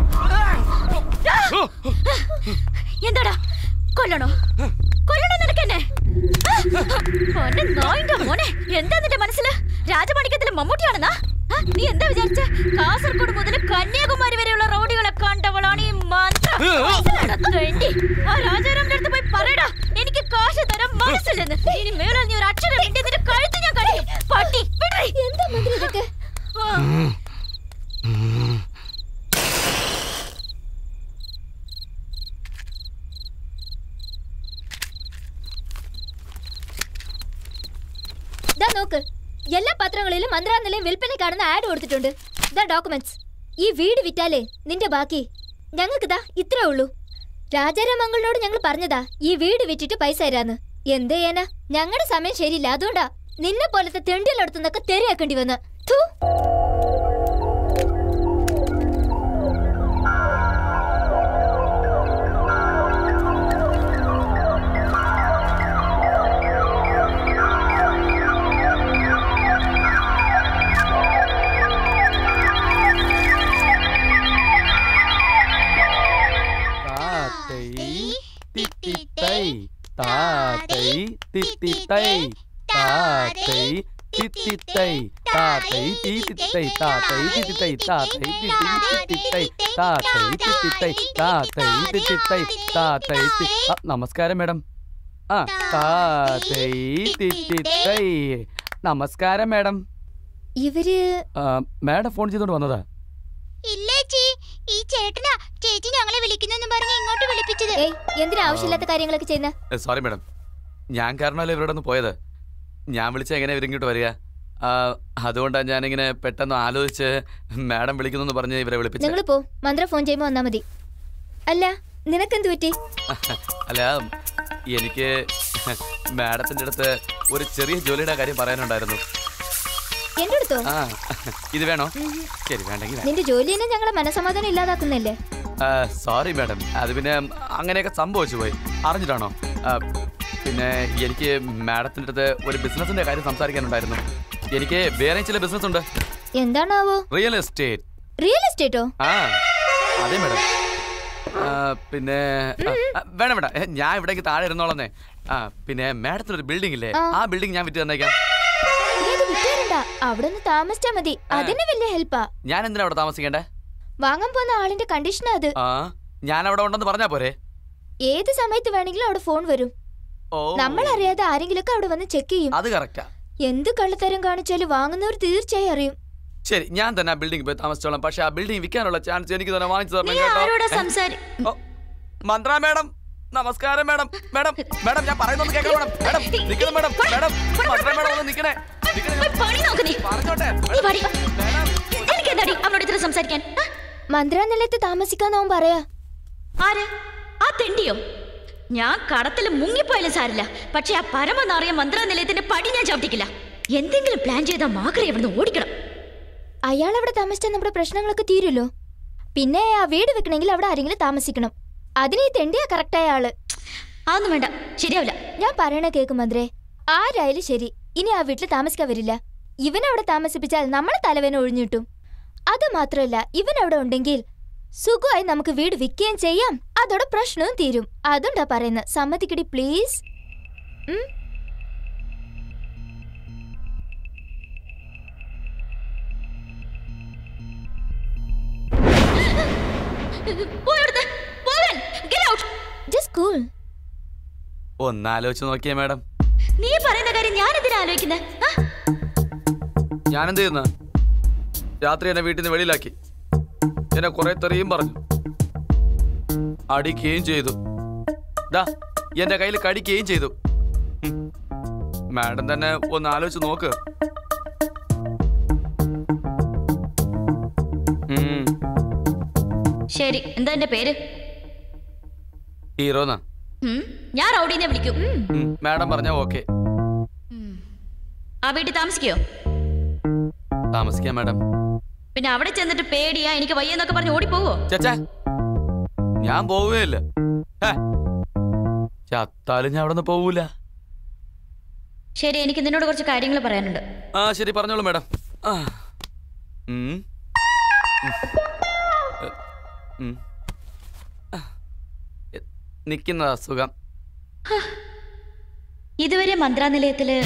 എന്താടാ കൊല്ലണോ കൊല്ലണോ നിനക്ക് എന്നെ മോനെ നായിന്റെ മോനെ എന്താ നിന്റെ മനസ്സില് രാജമാണിക്യത്തിലെ മമ്മൂട്ടിയാണെന്നാ ആ, നീ എന്താ വിചാരിച്ച കാസർഗോഡ് മുതൽ കന്യാകുമാരി വരെയുള്ള റോഡുകളെ കണ്ടവളാണ് ഈ മന്ത്രം മനസ്സിലാടാ, തെണ്ടി. ആ രാജാറാമിന്റെ അടുത്ത് പോയി പറയടാ എനിക്ക് കാശ് തരാൻ മനസ്സില്ലെന്ന് ഇനി മേളിൽ നീ ഒരു അക്ഷരം വേണ്ടി നിന്റെ കഴുത്ത് ഞാൻ കഴിയും പട്ടി വിടറി. എന്താ മന്ത്രി ഇതൊക്കെ ആ. ദാ നോക്ക് എല്ലാ പത്രങ്ങളിലും മന്ത്രാനിലയം വിൽപ്പന കാണുന്ന ആഡ് കൊടുത്തിട്ടുണ്ട് ദാ ഡോക്യുമെന്റ്സ് ഈ വീട് വിറ്റാലേ നിന്റെ ബാക്കി ഞങ്ങൾക്ക് ദാ ഇത്രേ ഉള്ളൂ രാജാരാമംഗളിനോട് ഞങ്ങൾ പറഞ്ഞതാ ഈ വീട് വിറ്റിട്ട് പൈസ തരാന്ന് എന്ത് ചെയ്യാനാ ഞങ്ങളുടെ സമയം ശരിയില്ല അതുകൊണ്ടാ നിന്നെ പോലത്തെ തെണ്ടിയലടുത്തുനിന്നൊക്കെ തെരയാക്കേണ്ടി വന്ന് ഥു. താത്തൈ തിത്തിത്തൈ താത്തൈ തിത്തിത്തൈ താത്തൈ തിത്തിത്തൈ താത്തൈ തിത്തിത്തൈ താത്തൈ തിത്തിത്തൈ താത്തൈ തിത്തിത്തൈ താത്തൈ തിത്തിത്തൈ താത്തൈ തിത്തിത്തൈ താത്തൈ തി- ആ, നമസ്കാരം മേഡം ആ താത്തൈ തിത്തിത്തൈ നമസ്കാരം മേഡം ഇവര് ആ, മാഡം ഫോൺ ചെയ്തോണ്ട് വന്നതാ ഇല്ലേച്ചി ഈ ചേട്ടനാ ചേച്ചി ഞങ്ങളെ വിളിക്കുന്നെന്ന് പറഞ്ഞ് ഇങ്ങോട്ട് വിളിപ്പിച്ചത് ഏയ് എന്തിനാ ആവശ്യമില്ലാത്ത കാര്യങ്ങളൊക്കെ ചെയ്യുന്ന സോറി മാഡം ഞാൻ കാരണമല്ലേ ഇവരോട് ഒന്ന് പോയത് ഞാൻ വിളിച്ച എങ്ങനെ ഇവരിങ്ങോട്ട് വരിക ആ, അതുകൊണ്ടാണ് ഞാനിങ്ങനെ പെട്ടെന്ന് ആലോചിച്ച് മാഡം വിളിക്കുന്നു എന്ന് പറഞ്ഞ് ഇവരെ വിളിപ്പിച്ചത് നിങ്ങൾ പോ മന്ത്ര ഫോൺ ചെയ്യുമ്പോ വന്നാ മതി അല്ല നിനക്കെന്ത് പറ്റി അല്ല എനിക്ക് മാഡത്തിന്റെ അടുത്ത് ഒരു ചെറിയ ജോലിയുടെ കാര്യം പറയാനുണ്ടായിരുന്നു എന്റെ അടുത്തോ ആ ഇത് വേണോ ശരി വേണ്ടെങ്കിൽ നിന്റെ ജോലി തന്നെ ഞങ്ങളെ മനസമാധാനം ഇല്ലാതാക്കുന്നല്ലേ സോറി മാഡം അത് പിന്നെ അങ്ങനെയൊക്കെ സംഭവിച്ചു പോയി അറിഞ്ഞിട്ടാണോ ആ, പിന്നെ എനിക്ക് മാഡത്തിൻ്റെ അടുത്ത് ഒരു ബിസിനസിന്റെ കാര്യം സംസാരിക്കാനുണ്ടായിരുന്നു എനിക്ക് വേറെ ചില ബിസിനസ് ഉണ്ട് എന്താണാവോ റിയൽ എസ്റ്റേറ്റ് റിയൽ എസ്റ്റേറ്റോ ആ അതെ മാഡം ആ, പിന്നെ ആ, ആ, വേണം വേണ്ട ഏ, ഞാൻ ഇവിടേക്ക് താഴെ ഇരുന്നോളന്നേ ആ പിന്നെ മാഡത്തിന് ഒരു ബിൽഡിംഗ് ഇല്ലേ ആ. ആ ബിൽഡിംഗ് ഞാൻ വിറ്റ് തന്നേക്കാം ഇത് വിട്ടുതരണ്ട അവിടെ നിന്ന് താമസിച്ചാ മതി അതിന് വലിയ ഹെൽപ്പാ ഞാൻ എന്തിനാ അവിടെ താമസിക്കേണ്ടേ വാങ്ങാൻ പോകുന്ന ആളിന്റെ കണ്ടീഷനാ അത് ആ ഞാൻ അവിടെ ഉണ്ടെന്ന് പറഞ്ഞാ പോരെ ഏത് സമയത്ത് വേണമെങ്കിലും അവിടെ ഫോൺ വരും ഓ നമ്മൾ അറിയാതെ ആരെങ്കിലൊക്കെ അവിടെ വന്ന് ചെക്ക് ചെയ്യും അത് കറക്റ്റാ എന്ത് കള്ളത്തരം കാണിച്ചാലും വാങ്ങുന്നവർ തീർച്ചയായും അറിയും ശരി ഞാൻ തന്നെ ആ ബിൽഡിംഗ് പോയി താമസിച്ചോളാം പക്ഷെ ആ ബിൽഡിംഗ് വിൽക്കാനുള്ള ചാൻസ് എനിക്ക് തന്നെ വാങ്ങിച്ചു തരണം നീ ആരോടാ കേട്ടോ സംസാരി ഓ, മന്ത്ര മാഡം നമസ്കാരം മാഡം മാഡം മാഡം ഞാൻ പറയുന്നത് കേൾക്കണം മാഡം മാഡം നിൽക്കണം മാഡം മാഡം മന്ത്ര മാഡം ഒന്ന് നിൽക്കണേ പോയി പണി നോക്ക് നീ. പറഞ്ഞോട്ടെ നീ വാടി. എനിക്ക് എന്താടി അവനോട് ഇത്ര സംസാരിക്കാൻ ആ? മന്ത്രാനിലയത്ത് താമസിക്കാന്നവൻ പറയാ ആര് ആ തെണ്ടിയോ ഞാൻ കടത്തിൽ മുങ്ങിപ്പോയാലും സാരില്ല പക്ഷെ ആ പരമനാറിയ മന്ത്രാനിലയത്തിന്റെ പടി ഞാൻ ചവിട്ടിക്കില്ല എന്തെങ്കിലും പ്ലാൻ ചെയ്താൽ മാത്രമേ ഇവിടുന്ന് ഓടിക്കണം അയാൾ അവിടെ താമസിച്ചാൽ നമ്മുടെ പ്രശ്നങ്ങളൊക്കെ തീരുമല്ലോ പിന്നെ ആ വീട് വെക്കണമെങ്കിൽ അവിടെ ആരെങ്കിലും താമസിക്കണം അതിന് ഈ തെണ്ടിയാ കറക്റ്റായ ആള് അതൊന്നും വേണ്ട ശരിയാവില്ല ഞാൻ പറയണ കേക്ക് മന്ത്രേ ആരായാലും ശരി ഇനി ആ വീട്ടിൽ താമസിക്കാൻ വരില്ല ഇവനെ അവിടെ താമസിപ്പിച്ചാൽ നമ്മളെ തലവേന ഒഴിഞ്ഞിട്ടും അത് മാത്രമല്ല ഇവൻ അവിടെ ഉണ്ടെങ്കിൽ സുഖമായി നമുക്ക് വീട് വിൽക്കുകയും ചെയ്യാം അതോടെ പ്രശ്നവും തീരും അതുണ്ടാ പറയുന്നത് സമ്മതിക്കടി പ്ലീസ് പോയെടുത്ത് പോകാൻ Get out. ജസ്റ്റ് കൂൾ ഒന്ന് ആലോചിച്ച് നോക്കിയേ മാഡം നീ പറയുന്ന കാര്യം ഞാൻ എന്തിനാ ആലോചിക്കുന്നത് ഞാൻ എന്ത് ചെയ്യുന്ന രാത്രി എന്നെ വീട്ടിൽ നിന്ന് വെളിയിലാക്കി എന്നെ കുറെ തെറിയും പറഞ്ഞു അടിക്കുകയും ചെയ്തു ദാ എന്റെ കയ്യിൽ കടിക്കുകയും ചെയ്തു ഹും. മാഡം തന്നെ ഒന്ന് ആലോചിച്ച് നോക്ക് ഉം. ശരി എന്താ എന്റെ പേര് ഹീറോന്നാ ഉം, ഞാൻ റൗഡീനെ വിളിക്കും ഉം. മാഡം പറഞ്ഞ ഓക്കെ ആ വീട്ടിൽ താമസിക്കോ താമസിക്കാം മാഡം പിന്നെ അവിടെ ചെന്നിട്ട് പേടിയാ എനിക്ക് വയ്യെന്നൊക്കെ പറഞ്ഞ് ഓടിപ്പോവോ ചേച്ചാ ഞാൻ പോവുകയില്ല ഹേ. ചത്താലും ഞാൻ അവിടെ നിന്ന് പോവൂല ശരി എനിക്ക് നിന്നോട് കുറച്ച് കാര്യങ്ങൾ പറയാനുണ്ട് ആ ശരി പറഞ്ഞോളൂ മാഡം ആ. ഉം. ഉം. എ, ഉം. ആ. എ, നിക്കുന്നതാ സുഖം ഇതുവരെ മന്ത്രാനിലയത്തില്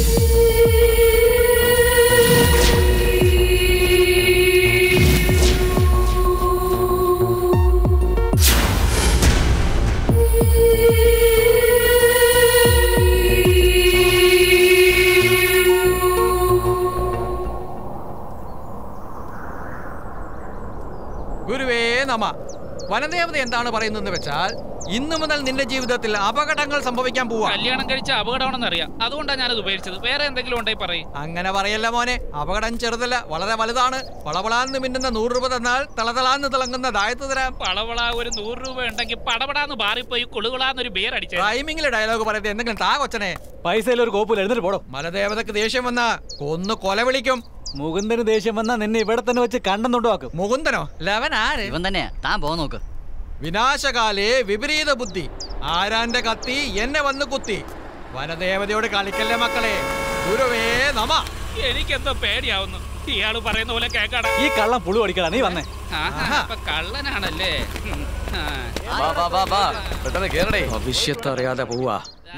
ഗുരുവേ നമ വനദേവത എന്താണ് പറയുന്നതെന്ന് വെച്ചാൽ ഇന്നു മുതൽ നിന്റെ ജീവിതത്തിൽ അപകടങ്ങൾ സംഭവിക്കാൻ പോവാ കല്യാണം കഴിച്ച അപകടമാണെന്ന് അറിയാം അതുകൊണ്ടാണ് ഞാനത് ഉപയോഗിച്ചത് വേറെ എന്തെങ്കിലും ഉണ്ടെങ്കിൽ പറയും അങ്ങനെ പറയല്ല മോനെ അപകടം ചെറുതല്ല വളരെ വലുതാണ് വളവളാന്ന് മിന്നുന്ന നൂറ് രൂപ തന്നാൽ തളതളാന്ന് തിളങ്ങുന്ന ദായത്ത് തരാം പളവള ഒരു നൂറ് രൂപ ഉണ്ടെങ്കിൽ പടപടാന്ന് മാറിപ്പോയി കുളുകുളാന്നൊരു ബിയർ അടിച്ചത് ടൈമിങ്ങിലെ ഡയലോഗ് പറയുന്നത് എന്തെങ്കിലും താ കൊച്ചനെ പൈസയിൽ ഒരു കോപ്പിൽ എഴുന്നേറ്റ് പോടോ മലദേവതക്ക് ദേഷ്യം വന്ന കൊന്ന് കൊല വിളിക്കും മുകുന്ദന് ദേഷ്യം വന്നാ നിന്നെ ഇവിടെ തന്നെ വെച്ച് കണ്ടെന്നുണ്ടാക്കും മുകുന്ദനോ ലവൻ ആര് ഇവൻ തന്നെയാ താൻ പോ നോക്ക് വിനാശകാലേ വിപരീത ബുദ്ധി ആരാന്റെ കത്തി എന്നെ വന്ന് കുത്തി വനദേവതയോട് കളിക്കല്ലേ മക്കളെ ഗുരുവേ നമ എനിക്കെന്തോ പേടിയാവുന്നു ഇയാള് പറയുന്ന പോലെ കേക്കാടാ ഈ കള്ളം പുളു അടിക്കടാ നീ വന്നേ ആഹാ, അപ്പൊ കള്ളനാണല്ലേ ഉം, ആ. വാ വാ വാ വാ പെട്ടെന്ന് കേറടേ ഭവിഷ്യത്ത് അറിയാതെ പോവാ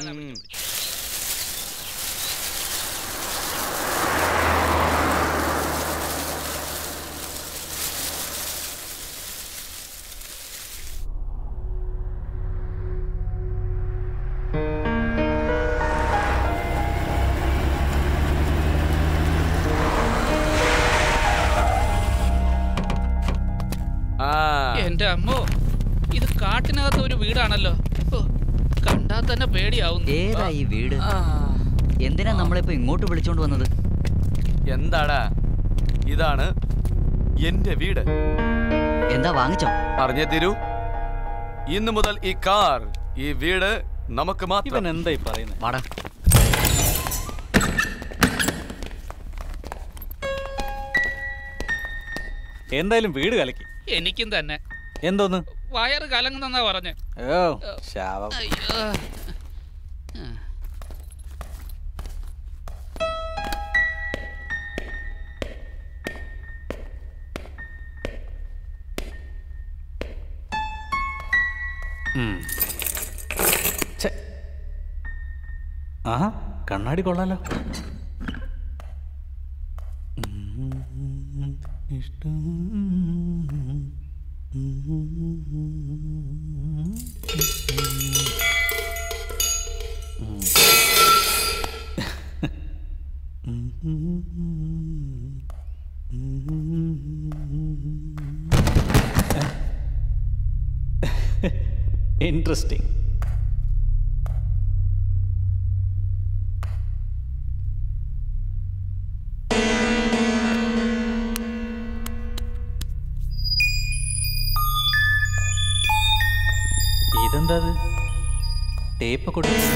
ആ എന്റെ അമ്മോ ഇത് കാട്ടിനകത്ത് ഒരു വീടാണല്ലോ ഓ, കണ്ടാ തന്നെ പേടിയാവുന്നു ഏതാ ഈ വീട് എന്തിനാ നമ്മളിപ്പോ ഇങ്ങോട്ട് വിളിച്ചോണ്ട് വന്നത് എന്താടാ ഇതാണ് എന്റെ വീട് എന്താ വാങ്ങിച്ചോ അറിഞ്ഞേ തീരൂ ഇന്നു മുതൽ ഈ കാർ ഈ വീട് നമുക്ക് മാത്രം ഇവൻ എന്തായി പറയുന്നത് വാടാ എന്തായാലും വീട് കലക്കി എനിക്കും തന്നെ എന്തോന്ന് വയറ് കലങ്ങുന്നെന്നാ പറഞ്ഞേ ഓ ശാപം അയ്യോ ആഹാ കണ്ണാടി കൊള്ളാലോ ഇൻട്രസ്റ്റിംഗ് ഇതെന്താ ടേപ്പ് കൊടുത്തു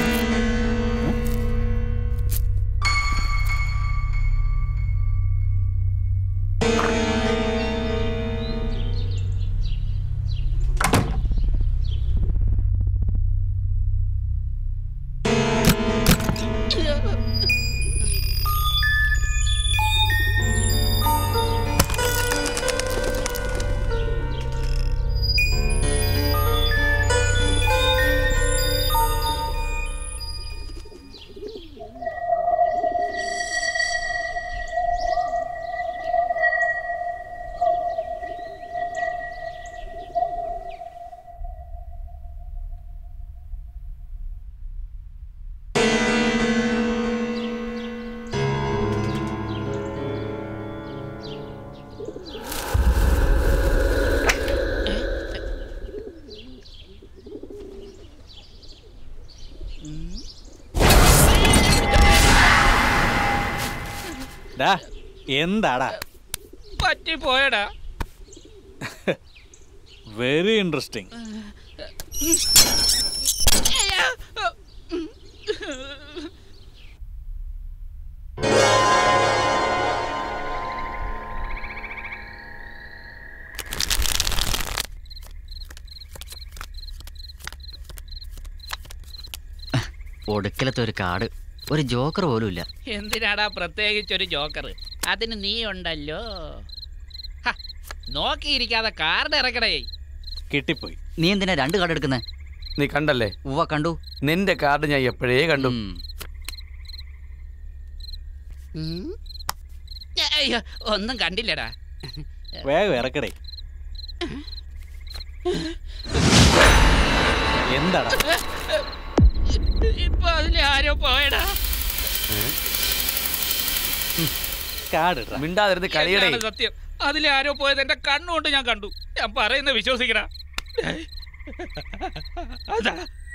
ഡാ എന്താടാ പറ്റിപ്പോയടാ വെരി ഇൻട്രസ്റ്റിംഗ് ഒടുക്കലത്തെ ഒരു കാർഡ് ഒരു ജോക്കർ പോലും ഇല്ല എന്തിനാടാ പ്രത്യേകിച്ച് ഒരു ജോക്കർ അതിന് നീ ഉണ്ടല്ലോ ഹ, നോക്കിയിരിക്കാതെ കാർഡ് ഇറക്കടേ കിട്ടിപ്പോയി നീ എന്തിനാ രണ്ട് കാർഡ് എടുക്കുന്നേ നീ കണ്ടല്ലേ ഉവ്വ കണ്ടു നിന്റെ കാർഡ് ഞാൻ എപ്പോഴേ കണ്ടു അയ്യോ ഒന്നും കണ്ടില്ലടാ വേഗം ഇറക്കടേ എന്താടാ ഇപ്പൊ അതിലെ ആരോ പോയടാ കാർഡ് മിണ്ടാതിരുന്ന് കളിയടേ എന്താണ് സത്യം അതിലെ ആരോ പോയത് എന്റെ കണ്ണുകൊണ്ട് ഞാൻ കണ്ടു ഞാൻ പറയുന്നത് വിശ്വസിക്കണ അതാ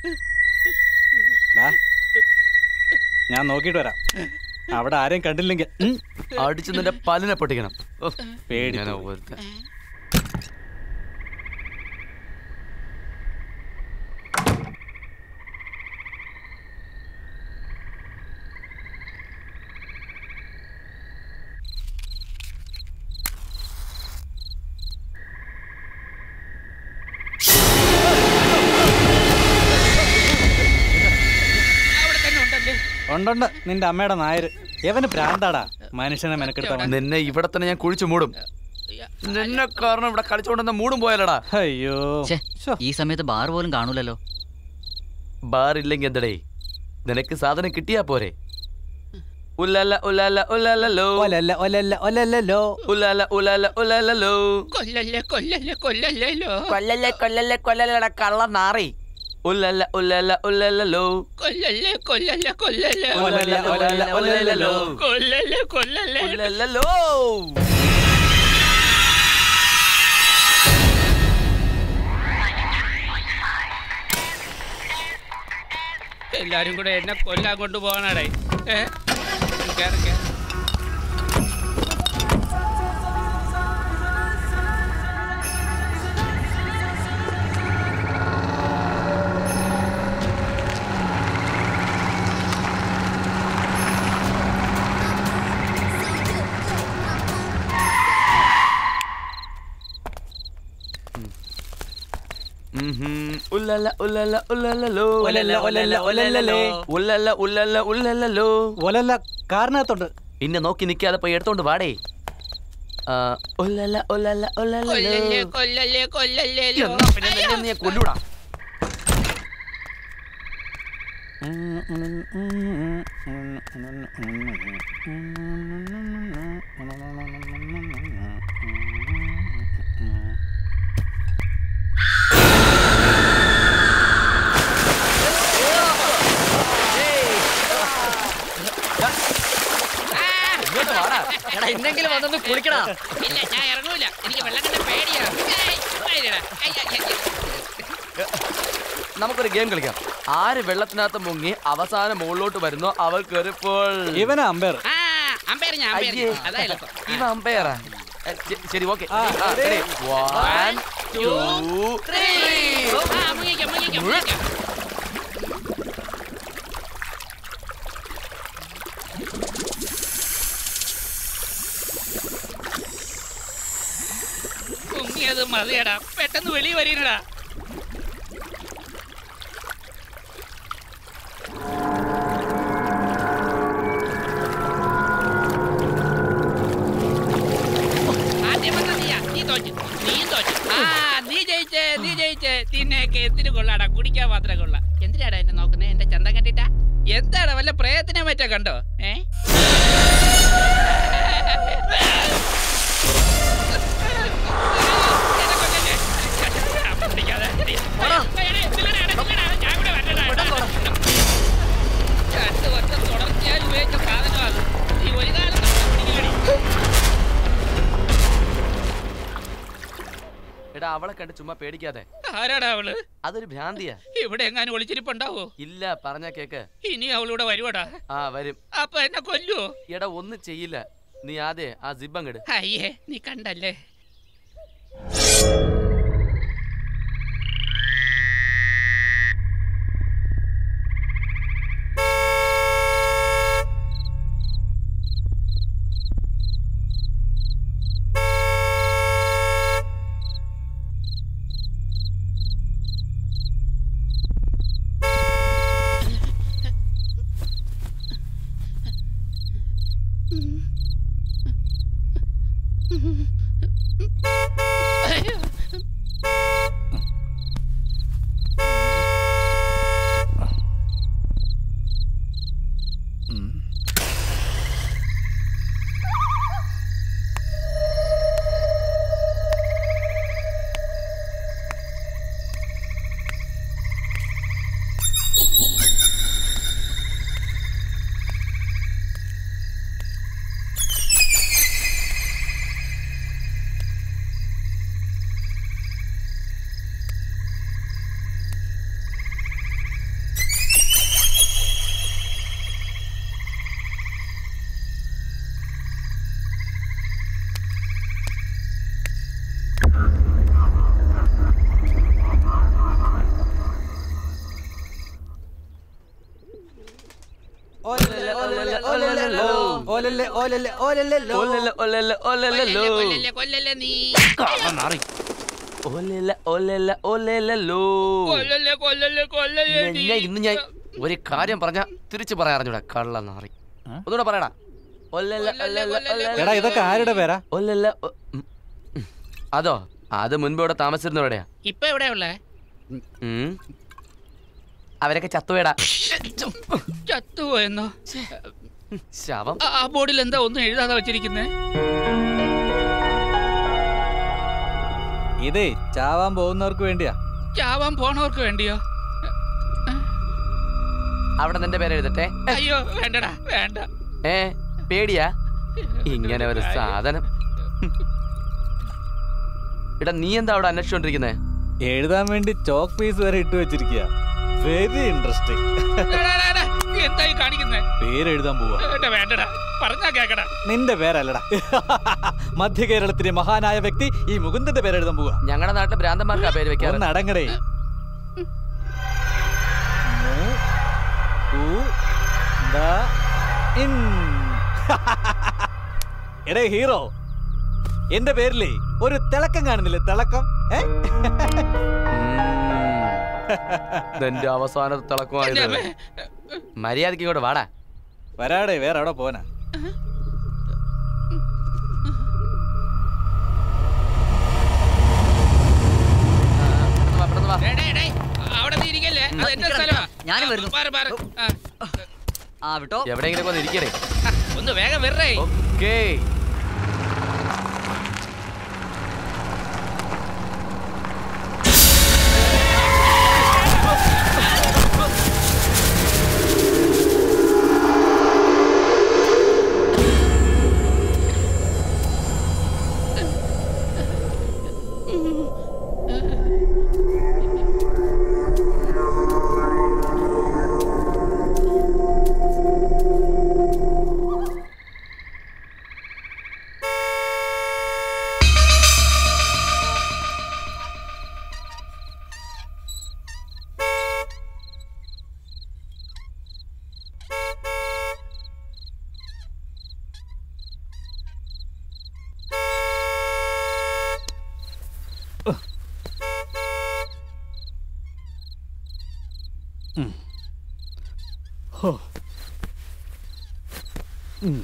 ഡാ, ഞാൻ നോക്കിയിട്ട് വരാം അവിടെ ആരെയും കണ്ടില്ലെങ്കിൽ ഉം, അടിച്ച് നിന്റെ പല്ലിനെ പൊട്ടിക്കണം ഓ, പേടി ഇങ്ങനെ പോയി. ഒരുത്തൻ. അവിടെ തന്നെ ഉണ്ടല്ലേ ഉണ്ടുണ്ട് നിന്റെ അമ്മയുടെ നായര് എവന് ഭ്രാന്താടാ മനുഷ്യനെ മെനക്കെടുത്തവൻ നിന്നെ ഇവിടെ തന്നെ ഞാൻ കുഴിച്ചു മൂടും നിന്നെ കാരണം ഇവിടെ കളിച്ചോണ്ടെന്ന മൂടും പോയാലടാ അയ്യോ ഛെ, ഈ സമയത്ത് ബാർ പോലും കാണൂലല്ലോ ബാർ ഇല്ലെങ്കിൽ എന്തടേ നിനക്ക് സാധനം കിട്ടിയാ പോരെ ഉല്ലല്ല ഉല്ലല്ല ഉല്ലല്ലോ ഒലല്ല ഒലല്ല ഒലല്ലോ ഉല്ലല്ല ഉല്ലല്ല ഉല്ലല്ലോ കൊല്ലല്ലേ കൊല്ലല്ലേ കൊല്ലല്ലേലോ കൊല്ലല്ലേ കൊല്ലല്ലേ കൊല്ലല്ലട കള്ള നാറി ഉല്ലല്ല ഉല്ലല്ല ഉല്ലല്ലോ കൊല്ലല്ലേ കൊല്ലല്ലേ കൊല്ലല്ലേ ഉല്ലല്ല ഉല്ലല്ല ഉല്ലല്ലോ കൊല്ലല്ലേ കൊല്ലല്ലേ ഉല്ലല്ലോ എല്ലാരും കൂടെ എന്നെ കൊല്ലാൻ കൊണ്ടുപോകണടേ ഏ കേറ്, കേറ്. ഉല്ലല്ല ഉല്ലല്ല ഉല്ലല്ലോ ഉല്ലല്ല, ഉല്ലല്ല, ഉല്ലല്ലോ. ഉല്ലല്ല ഉല്ലല്ല ഉല്ലല്ലോ ഒലല്ല കാറിനകത്തുണ്ട് ഇന്നെ നോക്കി നിൽക്കാതെ പോയി എടുത്തോണ്ട് വാടേ ആ, ഉല്ലല്ല ഉല്ലല്ല ഉല്ലല്ലോ കൊല്ലല്ലേ കൊല്ലല്ലേ കൊല്ലല്ലേലോ എന്നാ പിന്നെ നിന്നെ ഒന്ന് ഞാൻ കൊല്ലൂടാ എടാ ഇന്നെങ്കിലും വന്നൊന്ന് കുളിക്കടാ ഇല്ല ഞാൻ ഇറങ്ങൂല എനിക്ക് വെള്ളം കണ്ട പേടിയാ ഏയ്, വൈരെടാ. ഏയ്, ഏയ്, ഏയ്, ഏയ്. നമുക്കൊരു ഗെയിം കളിക്കാം ആര് വെള്ളത്തിനകത്ത് മുങ്ങി അവസാനം മുകളിലോട്ട് വരുന്നോ അവർ കയറിപ്പോൾ ഇവനാ അമ്പയർ ആ അമ്പയർ ഞാൻ അമ്പയർ അയ്യേ. അതാ എളുപ്പം ഇവ അമ്പയറാ ശരി ഓക്കെ ആ, ready. വൺ ടു ആ മുങ്ങിക്കാം മുങ്ങിക്കാം മുങ്ങിക്കാം മുങ്ങിയത് മതിയടാ പെട്ടെന്ന് വെളി വരീനടാ ആദ്യം വന്ന നീയാ നീ തോച്ചു നീ തോച്ചു ആ നീ ജയിച്ചേ നീ ജയിച്ചേ തിന്നെയൊക്കെ എന്തിനു കൊള്ളാടാ കുടിക്കാൻ മാത്രമേ കൊള്ള എന്തിനാടാ എന്നെ നോക്കുന്നേ എന്റെ ചന്തം കണ്ടിട്ടാ എന്താടാ വല്ല പ്രയത്നം പറ്റാ കണ്ടോ ഏ രണ്ട് വർഷം തുടർച്ചയായി ഉപയോഗിച്ച സാധനമാണ് നീ ഒരു കാലം എടാ അവളെ കണ്ട് ചുമ്മാ പേടിക്കാതെ ആരാടാ അവള് അതൊരു ഭ്രാന്തിയാ ഇവിടെ എങ്ങാനും ഒളിച്ചിരിപ്പുണ്ടാവോ ഇല്ല പറഞ്ഞ കേക്ക് ഇനി അവളിവിടെ വരുവാടാ ആ വരും അപ്പൊ എന്നെ കൊല്ലുവോ എടാ ഒന്നും ചെയ്യില്ല നീ ആദ്യേ ആ സിബ് അയ്യേ നീ കണ്ടല്ലേ കൊല്ലല്ലേ കൊല്ലല്ലേ നീ ഓലല്ല ഓലല്ല ഓലല്ലോ കൊല്ലല്ലേ കൊല്ലല്ലേ കൊല്ലല്ലേ നീ ഞാൻ ഇന്ന് ഞാൻ ഒരു കാര്യം പറഞ്ഞ തിരിച്ചു പറയാൻ അറിഞ്ഞൂടാ കള്ള നാറി ഒന്നുകൂടെ പറയടാ ഒല്ലല്ല ഒല്ലല്ല ഒല്ലല്ല എടാ ഇതൊക്കെ ആരുടെ പേരാ ഒല്ലല്ല ഒ- ഉം. ഉം. അതോ അത് മുൻപ് ഇവിടെ താമസിച്ചിരുന്നവിടെയാ ഇപ്പൊ എവിടെയാ ഉള്ളേ ഉം. അവരൊക്കെ ചത്തുവേടാ ചത്തുപോയെന്നോ ശവം ആ- ആ ബോർഡിൽ എന്താ ഒന്നും എഴുതാതെ വെച്ചിരിക്കുന്നേ ഇതേ ചാവാൻ പോകുന്നവർക്ക് വേണ്ടിയാ ചാവാൻ പോണവർക്ക് വേണ്ടിയോ അവിടെ നിന്റെ പേര് എഴുതട്ടെ അയ്യോ വേണ്ടടാ വേണ്ട ഏ പേടിയാ ഇങ്ങനെ ഒരു സാധനം എടാ നീ എന്താ അവിടെ അന്വേഷിച്ചോണ്ടിരിക്കുന്നേ എഴുതാൻ വേണ്ടി ചോക്ക് പീസ് വരെ ഇട്ട് വെച്ചിരിക്കുക വെരി ഇൻട്രസ്റ്റിംഗ് എന്തായി കാണിക്കുന്നേ പേര് എഴുതാൻ പോവാ വേണ്ട വേണ്ടടാ പറഞ്ഞാ കേക്കടാ നിന്റെ പേരല്ലടാ മധ്യ കേരളത്തിലെ മഹാനായ വ്യക്തി ഈ മുകുന്ദന്റെ പേര് എഴുതാൻ പോവാ ഞങ്ങളുടെ നാട്ടിലെ ഭ്രാന്തന്മാർക്കാ പേര് വെക്കാറ് ഒന്ന് അടങ്ങടേ മു, കു, ദ, ഇൻ. എടേ ഹീറോ എന്റെ പേരിലേ ഒരു തിളക്കം കാണുന്നില്ലേ തിളക്കം ഏ? ഇതെന്റെ അവസാനത്തെ തിളക്കമായത് മര്യാദക്ക് ഇങ്ങോട്ട് വാടാ വരാടേ വേറെ അവിടെ പോനാ ഡേയ്, ഡേയ്, ഡേയ്, അവിടെ നീ ഇരിക്കല്ലേ അത് എന്റെ സ്ഥലമാ ഞാനും വരുന്നു മാറ്, മാറ്. ആ, ആ വിട്ടോ എവിടെയെങ്കിലും ഒന്ന് ഇരിക്കണേ ഒന്ന് വേഗം വരേ ഓക്കേ ഹോ ഉം.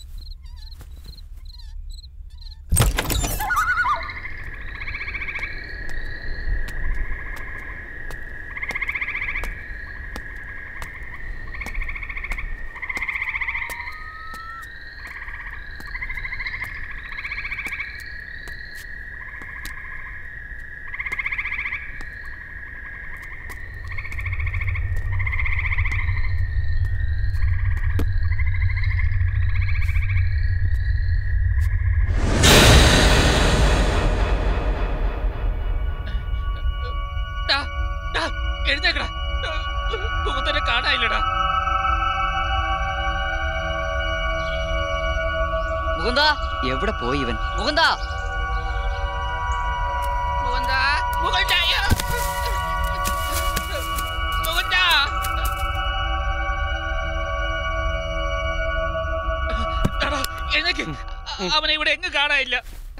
ഡാ, ഡാ, എഴുന്നേക്കടാ മുഖത്തന്നെ കാണാനില്ലടാ മുകുന്ദ എവിടെ പോയി ഇവൻ മുകുന്ദ മുകുന്ദാ, മുകുന്ദാ, അയ്യോ. മുകുന്ദാ. എടാ, എഴുന്നേക്ക് അവനെ ഇവിടെ എങ്ങും കാണാനില്ല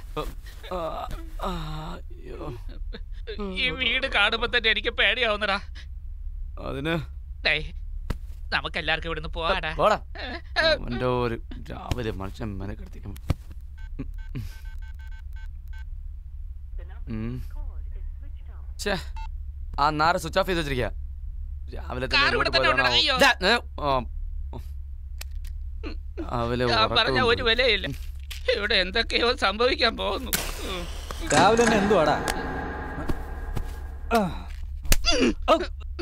ഈ വീട് കാണുമ്പോ തന്നെ എനിക്ക് പേടിയാവുന്നടാ അതിന് ഡേയ് നമുക്ക് എല്ലാവർക്കും ഇവിടുന്ന് പോവാടാ പോടാ അവൻ്റെ ഒരു രാവിലെ മനുഷ്യൻ മെനക്കെടുത്തിരിക്കും ഛേ ആ നാര സ്വിച്ച് ഓഫ് ചെയ്ത് വെച്ചിരിക്കുക രാവിലെ തന്നെ കാർ ഇവിടെ എങ്ങോട്ട് തന്നെ പോയതാണാവോ? ഉണ്ടെടാ, അയ്യോ. ദാ, ഏ, ആ. രാവിലെ ഞാൻ ഉറക്കം പറഞ്ഞ ഒരു പോയി. വിലയില്ല ഇവിടെ എന്തൊക്കെയോ സംഭവിക്കാൻ പോകുന്നു ഉം. രാവിലെ തന്നെ എന്തുവാടാ ആ. ഔ.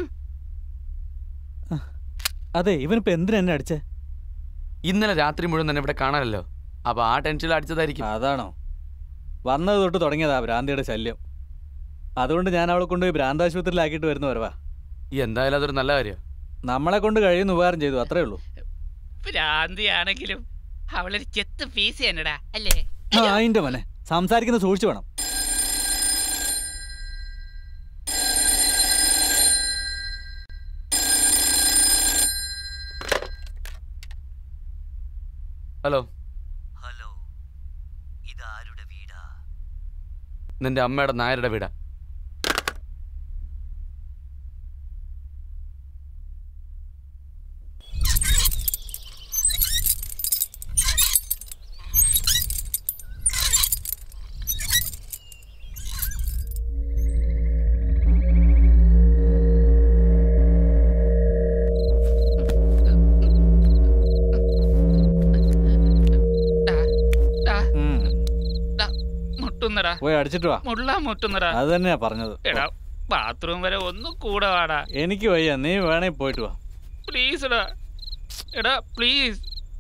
അതെ ഇവനിപ്പോ എന്തിനാ എന്നെ അടിച്ചേ ഇന്നലെ രാത്രി മുഴുവൻ തന്നെ ഇവിടെ കാണാനല്ലോ അപ്പൊ ആ ടെൻഷനിൽ അടിച്ചതായിരിക്കും അതാണോ വന്നത് തൊട്ട് തുടങ്ങിയതാ ഭ്രാന്തിയുടെ ശല്യം അതുകൊണ്ട് ഞാൻ അവളെ കൊണ്ടുപോയി ഭ്രാന്താശുപത്രിയിലാക്കിയിട്ട് വരുന്ന വരവാ എന്തായാലും അതൊരു നല്ല കാര്യം നമ്മളെ കൊണ്ട് കഴിയുന്ന ഉപകാരം ചെയ്തു അത്രേ ഉള്ളൂ ഭ്രാന്തിയാണെങ്കിലും അവളൊരു ചെത്ത് പീസ് തന്നെടാ അല്ലേ ആ അതിന്റെ മോനെ സംസാരിക്കുന്നത് സൂക്ഷിച്ചു വേണം ഹലോ ഹലോ ഇതാരുടെ വീടാ നിന്റെ അമ്മയുടെ നായരുടെ വീടാ ഡാ, ഉം. ഡാ, മുട്ടുന്നടാ പോയി അടിച്ചിട്ട് വാ മുള്ള മുട്ടുന്നടാ അത് തന്നെയാ പറഞ്ഞത് എടാ ബാത്റൂം വരെ ഒന്നും കൂടെ വാടാ എനിക്ക് വയ്യ നീ വേണേ പോയിട്ട് വാ പ്ലീസ് എടാ എടാ പ്ലീസ്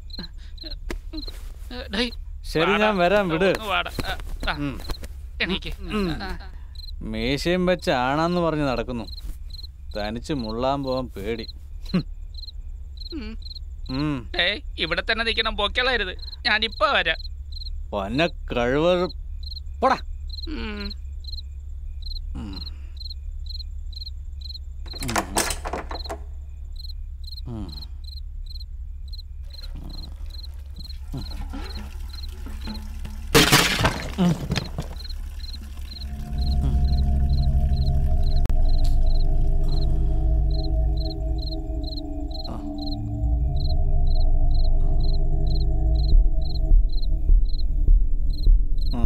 ഡേയ്, ശരി വാടാ. ഞാൻ വരാം വിട് ഒന്ന് വാടാ ആ, ആ, ഉം. എണീക്ക് ഉം. ആ. മീശയും വെച്ച് ആണാന്ന് പറഞ്ഞ് നടക്കുന്നു തനിച്ച് മുള്ളാൻ പോവാൻ പേടി ഹും. ഉം. ഉം. ഏയ് ഇവിടെ തന്നെ നിൽക്കണം പൊക്കളരുത് ഞാനിപ്പോ വരാം പൊന്ന കഴിവ് പോടാ ഉം. ഉം. ഉം. ഉം. ഉം.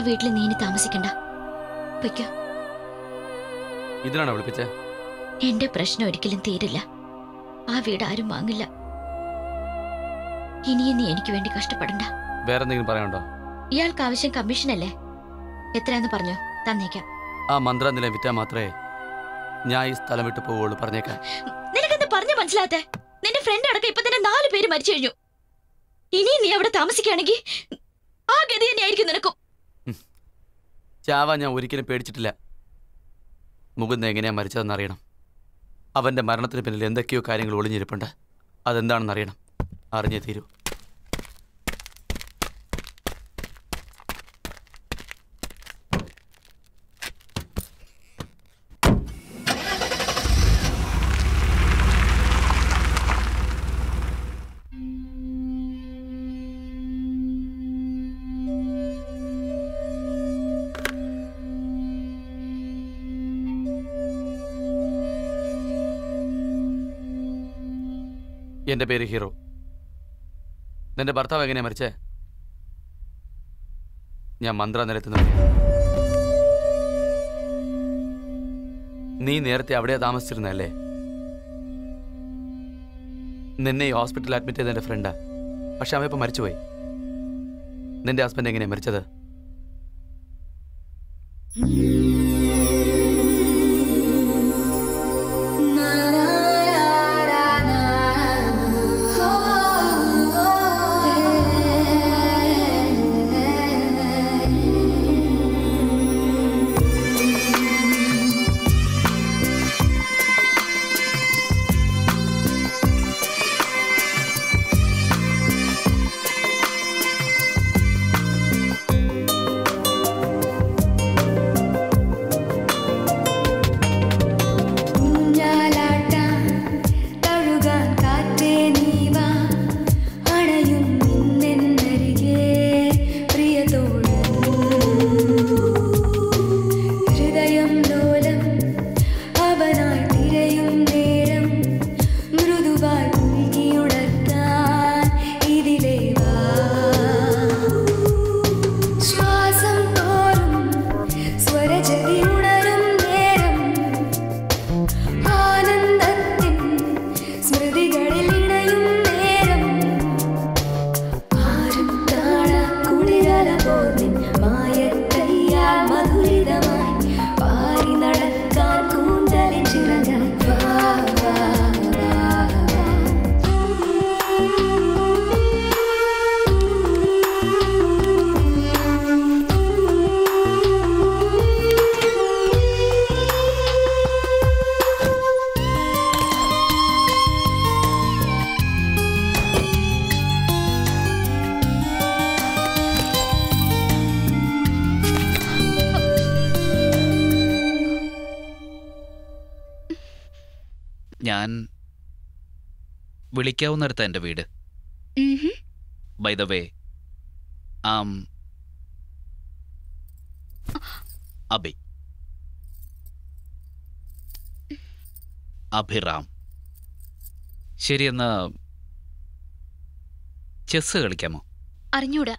വീട്ടിൽ നീ ഇനി താമസിക്കണ്ട പൊയ്ക്കോ ഇതിനാണോ വിളിപ്പിച്ചേ എന്റെ പ്രശ്നം ഒരിക്കലും തീരില്ല ആ വീട് ആരും വാങ്ങില്ല ഇനിയും നീ എനിക്ക് വേണ്ടി കഷ്ടപ്പെടണ്ട വേറെ എന്തെങ്കിലും പറയാനുണ്ടോ ഇയാൾക്ക് ആവശ്യം കമ്മീഷനല്ലേ എത്രയാന്ന് പറഞ്ഞോ തന്നേക്കാം ആ മന്ത്രനിലയം വിറ്റാൽ മാത്രമേ ഞാൻ ഈ സ്ഥലം വിട്ടു പോവുള്ളൂ പറഞ്ഞേക്കാം നിനക്കെന്താ പറഞ്ഞ മനസ്സിലാത്തെ നിന്റെ ഫ്രണ്ട് അടക്കം ഇപ്പൊ തന്നെ നാല് പേര് മരിച്ചു കഴിഞ്ഞു ഇനിയും നീ അവിടെ താമസിക്കുകയാണെങ്കിൽ ആ ഗതി തന്നെയായിരിക്കും നിനക്കും ചാവ ഞാൻ ഒരിക്കലും പേടിച്ചിട്ടില്ല മുകുന്ദ എങ്ങനെയാ മരിച്ചതെന്ന് അറിയണം അവന്റെ മരണത്തിന് പിന്നിൽ എന്തൊക്കെയോ കാര്യങ്ങൾ ഒളിഞ്ഞിരിപ്പുണ്ട് അതെന്താണെന്ന് അറിയണം അറിഞ്ഞേ തീരൂ എന്റെ പേര് ഹീറോ നിന്റെ ഭർത്താവ് എങ്ങനെയാ മരിച്ചേ ഞാൻ മന്ത്രനിലയത്തിൽ നിന്ന് നീ നേരത്തെ അവിടെയാ താമസിച്ചിരുന്നല്ലേ നിന്നെ ഈ ഹോസ്പിറ്റലിൽ അഡ്മിറ്റ് ചെയ്ത എന്റെ ഫ്രണ്ടാ പക്ഷെ അവ ഇപ്പൊ മരിച്ചുപോയി നിന്റെ ഹസ്ബൻഡ് എങ്ങനെയാ മരിച്ചത് ഊഞ്ഞാലാട്ടാൻ തഴുകാൻ കാറ്റേ നീ വാ അണയും നിന്നെന്നരികെ പ്രിയതോട് ഹൃദയം ലോലം അവനായി തിരയും നേരം മൃദുവായി പുൽകിയുണർത്താൻ ഇതിലേ വാ ശ്വാസം തോറും സ്വരജതി ഉണരും നേരം ആനന്ദത്തിൻ സ്മൃതികളിൽ ഇണയും നേരം ആരും കാണാ കുളിരല പോന്നിൻ മായക്കയ്യാൽ മധുരിതമായി പാറി നടക്കാൻ കൂന്തലിൻ ചിറകാൻ വാ വാ വാ ഞാൻ വിളിക്കാവുന്നിടത്ത എൻ്റെ വീട് by the way am Abhi Abhiram ശരി എന്നാ ചെസ് കളിക്കാമോ അറിഞ്ഞൂടാ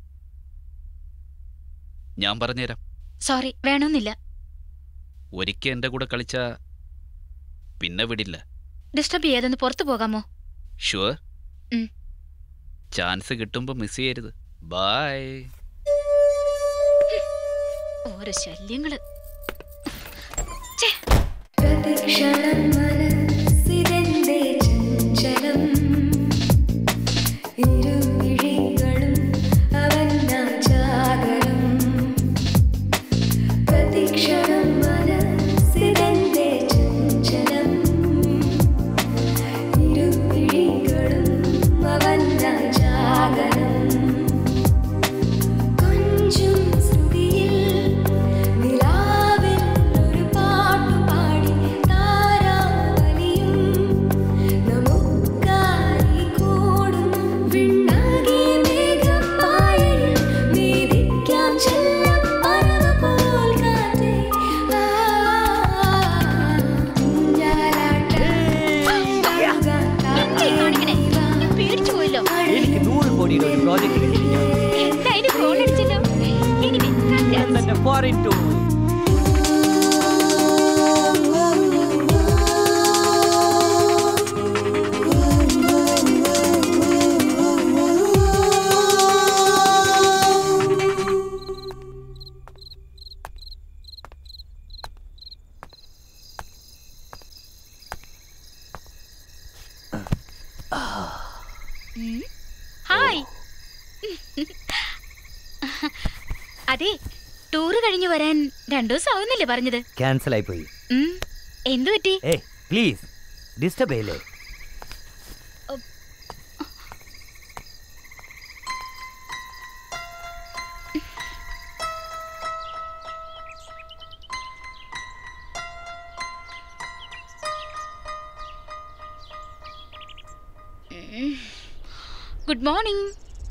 ഞാൻ പറഞ്ഞുതരാം സോറി വേണമെന്നില്ല ഒരിക്കൽ എൻ്റെ കൂടെ കളിച്ച പിന്നെ വിടില്ല ഡിസ്റ്റർബ് ചെയ്യാതൊന്ന് പുറത്തു പോകാമോ ഷുവർ ഉം. ചാൻസ് കിട്ടുമ്പോൾ മിസ് ചെയ്യരുത് ബൈ ഓരോ ശല്യങ്ങള് പ്രതിക്ഷണം മനസ്സിതെന്തേ ചഞ്ചലം ഇരുമിഴികളും അവന്നാചാകരം പ്രതിക്ഷണം മനസ്സിതെന്തേ ചഞ്ചലം ഇരുമിഴികളും അവന്നാചാകരം കൊഞ്ചും ശ്രുതിയിൽ നിലാവിൽ ഒരു പാട്ടു പാടി താരാ ഫോറിൻ ടൂർ ഹായ് അതെ ടൂറ് കഴിഞ്ഞു വരാൻ രണ്ടു ദിവസം ആവുന്നില്ലേ പറഞ്ഞത് ക്യാൻസൽ ആയി പോയി ഉം, എന്തു പറ്റി ഏ പ്ലീസ് ഡിസ്റ്റർബ് ചെയ്യില്ലേ ഗുഡ് മോർണിംഗ്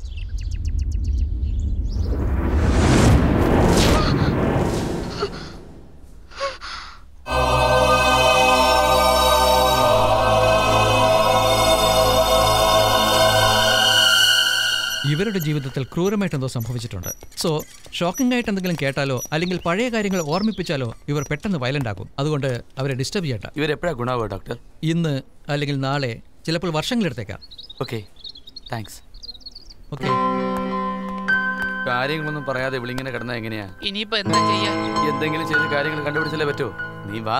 ഇവരുടെ ജീവിതത്തിൽ ക്രൂരമായിട്ട് എന്തോ സംഭവിച്ചിട്ടുണ്ട് സോ ഷോക്കിംഗ് ആയിട്ട് എന്തെങ്കിലും കേട്ടാലോ അല്ലെങ്കിൽ പഴയ കാര്യങ്ങൾ ഓർമ്മിപ്പിച്ചാലോ ഇവർ പെട്ടെന്ന് വയലന്റ് ആകും അതുകൊണ്ട് അവരെ ഡിസ്റ്റർബ് ചെയ്യണ്ട ഇവരെപ്പോഴാ ഗുണാവോ ഡോക്ടർ ഇന്ന് അല്ലെങ്കിൽ നാളെ ചിലപ്പോൾ വർഷങ്ങളെടുത്തേക്കാം ഓക്കെ താങ്ക്സ് ഓക്കെ കാര്യങ്ങളൊന്നും പറയാതെ ഇവളിങ്ങനെ കിടന്നാ എങ്ങനെയാ ഇനിയിപ്പോ എന്താ ചെയ്യാ എന്തെങ്കിലും ചെയ്ത് കാര്യങ്ങൾ കണ്ടുപിടിച്ചല്ലേ പറ്റൂ നീ വാ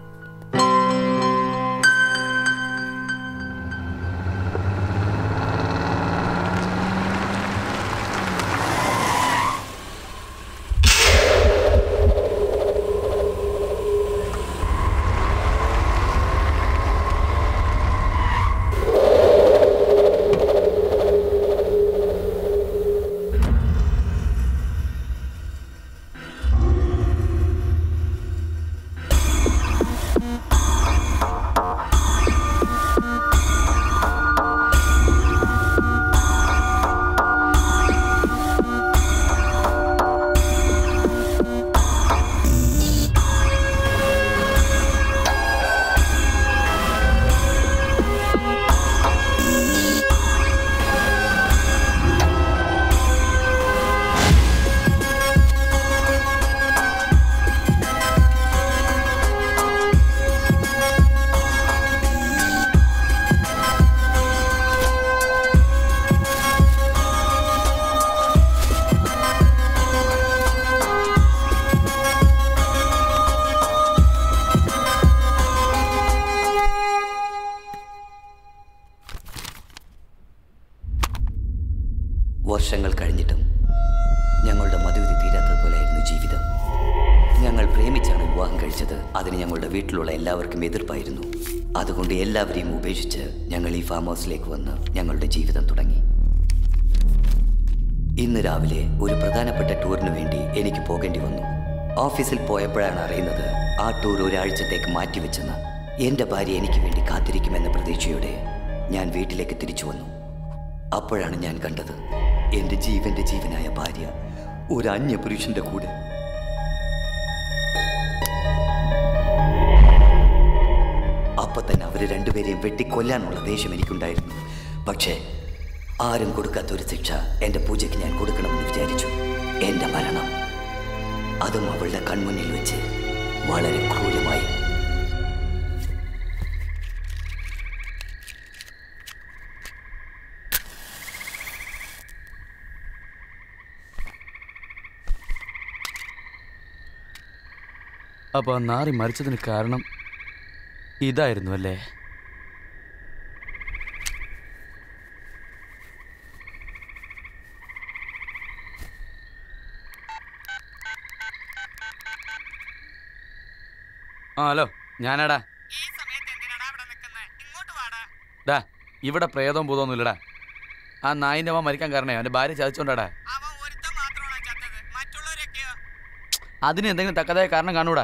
വർഷങ്ങൾ കഴിഞ്ഞിട്ടും ഞങ്ങളുടെ മധുവിധി തീരാത്തതുപോലെയായിരുന്നു ജീവിതം ഞങ്ങൾ പ്രേമിച്ചാണ് വിവാഹം കഴിച്ചത് അതിന് ഞങ്ങളുടെ വീട്ടിലുള്ള എല്ലാവർക്കും എതിർപ്പായിരുന്നു അതുകൊണ്ട് എല്ലാവരെയും ഉപേക്ഷിച്ച് ഞങ്ങൾ ഈ ഫാം ഹൗസിലേക്ക് വന്ന് ഞങ്ങളുടെ ജീവിതം തുടങ്ങി ഇന്ന് രാവിലെ ഒരു പ്രധാനപ്പെട്ട ടൂറിന് വേണ്ടി എനിക്ക് പോകേണ്ടി വന്നു ഓഫീസിൽ പോയപ്പോഴാണ് അറിയുന്നത് ആ ടൂർ ഒരാഴ്ചത്തേക്ക് മാറ്റിവെച്ചെന്ന് എൻ്റെ ഭാര്യ എനിക്ക് വേണ്ടി കാത്തിരിക്കുമെന്ന പ്രതീക്ഷയോടെ ഞാൻ വീട്ടിലേക്ക് തിരിച്ചു വന്നു അപ്പോഴാണ് ഞാൻ കണ്ടത് എൻ്റെ ജീവന്റെ ജീവനായ ഭാര്യ ഒരു അന്യ പുരുഷന്റെ കൂടെ അപ്പൊ തന്നെ അവര് രണ്ടുപേരെയും വെട്ടിക്കൊല്ലാനുള്ള ദേഷ്യം എനിക്കുണ്ടായിരുന്നു പക്ഷേ ആരും കൊടുക്കാത്ത ഒരു ശിക്ഷ എൻ്റെ പൂജയ്ക്ക് ഞാൻ കൊടുക്കണമെന്ന് വിചാരിച്ചു എൻ്റെ മരണം അതും അവളുടെ കൺമുന്നിൽ വെച്ച് വളരെ ക്രൂരമായി അപ്പൊ ആ നാറി മരിച്ചതിന് കാരണം ഇതായിരുന്നു അല്ലേ ആ ഹലോ ഞാനാടാ ഡാ ഇവിടെ പ്രേതവും ഭൂതമൊന്നും ഇല്ലടാ ആ നായിൻ്റെ അവൻ മരിക്കാൻ കാരണേ അവൻ്റെ ഭാര്യ ചതിച്ചോണ്ടാടാ അതിന് എന്തെങ്കിലും തക്കതായ കാരണം കാണൂടാ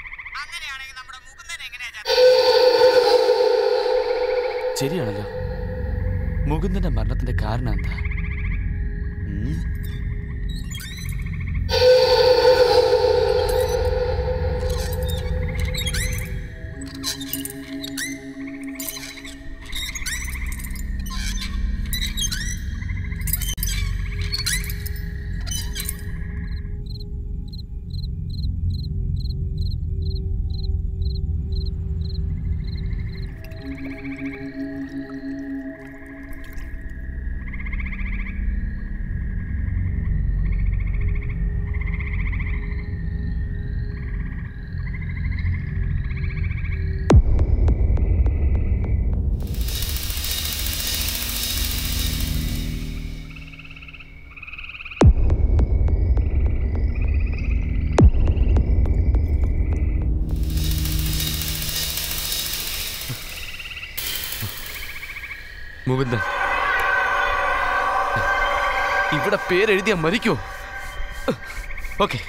ശരിയാണല്ലോ മുകുന്ദന്റെ മരണത്തിന്റെ കാരണം എന്താ ഉം? മുകുന്ദൻ ഇവിടെ പേരെഴുതിയ മരിക്കോ ഓക്കെ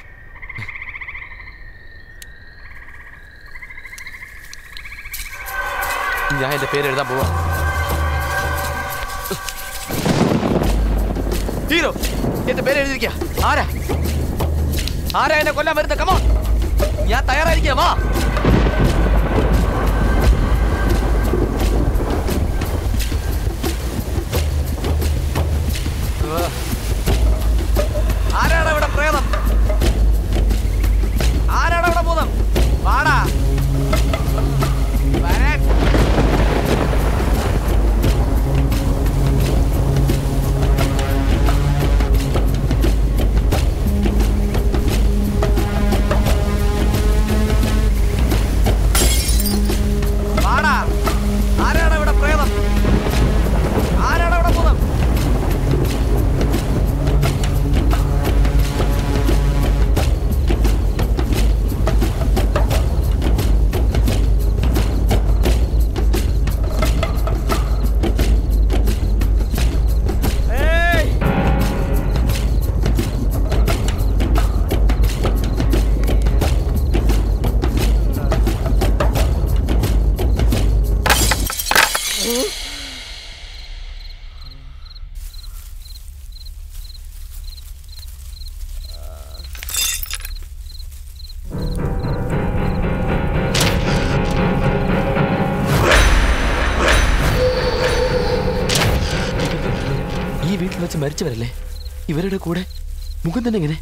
ഞാൻ എന്റെ പേര് എഴുതാൻ പോവാ ഹീറോ എന്റെ പേര് എഴുതിയിരിക്ക ആരാ ആരാ എന്നെ കൊല്ലാൻ വരുന്നത് കമോ ഞാൻ തയ്യാറായിരിക്കാം വാ ആരാണ് ഇവിടെ പ്രേതം ആരാണ് ഇവിടെ ഭൂതം വാടാ വരാൻ വാടാ ആരാണ് ഇവിടെ പ്രേതം ആരാണ് ഇവിടെ ഭൂതം ഏയ് ഈ വീട്ടിൽ വെച്ച് മരിച്ചവരല്ലേ ഇവരുടെ കൂടെ മുകുന്ദൻ എങ്ങനെ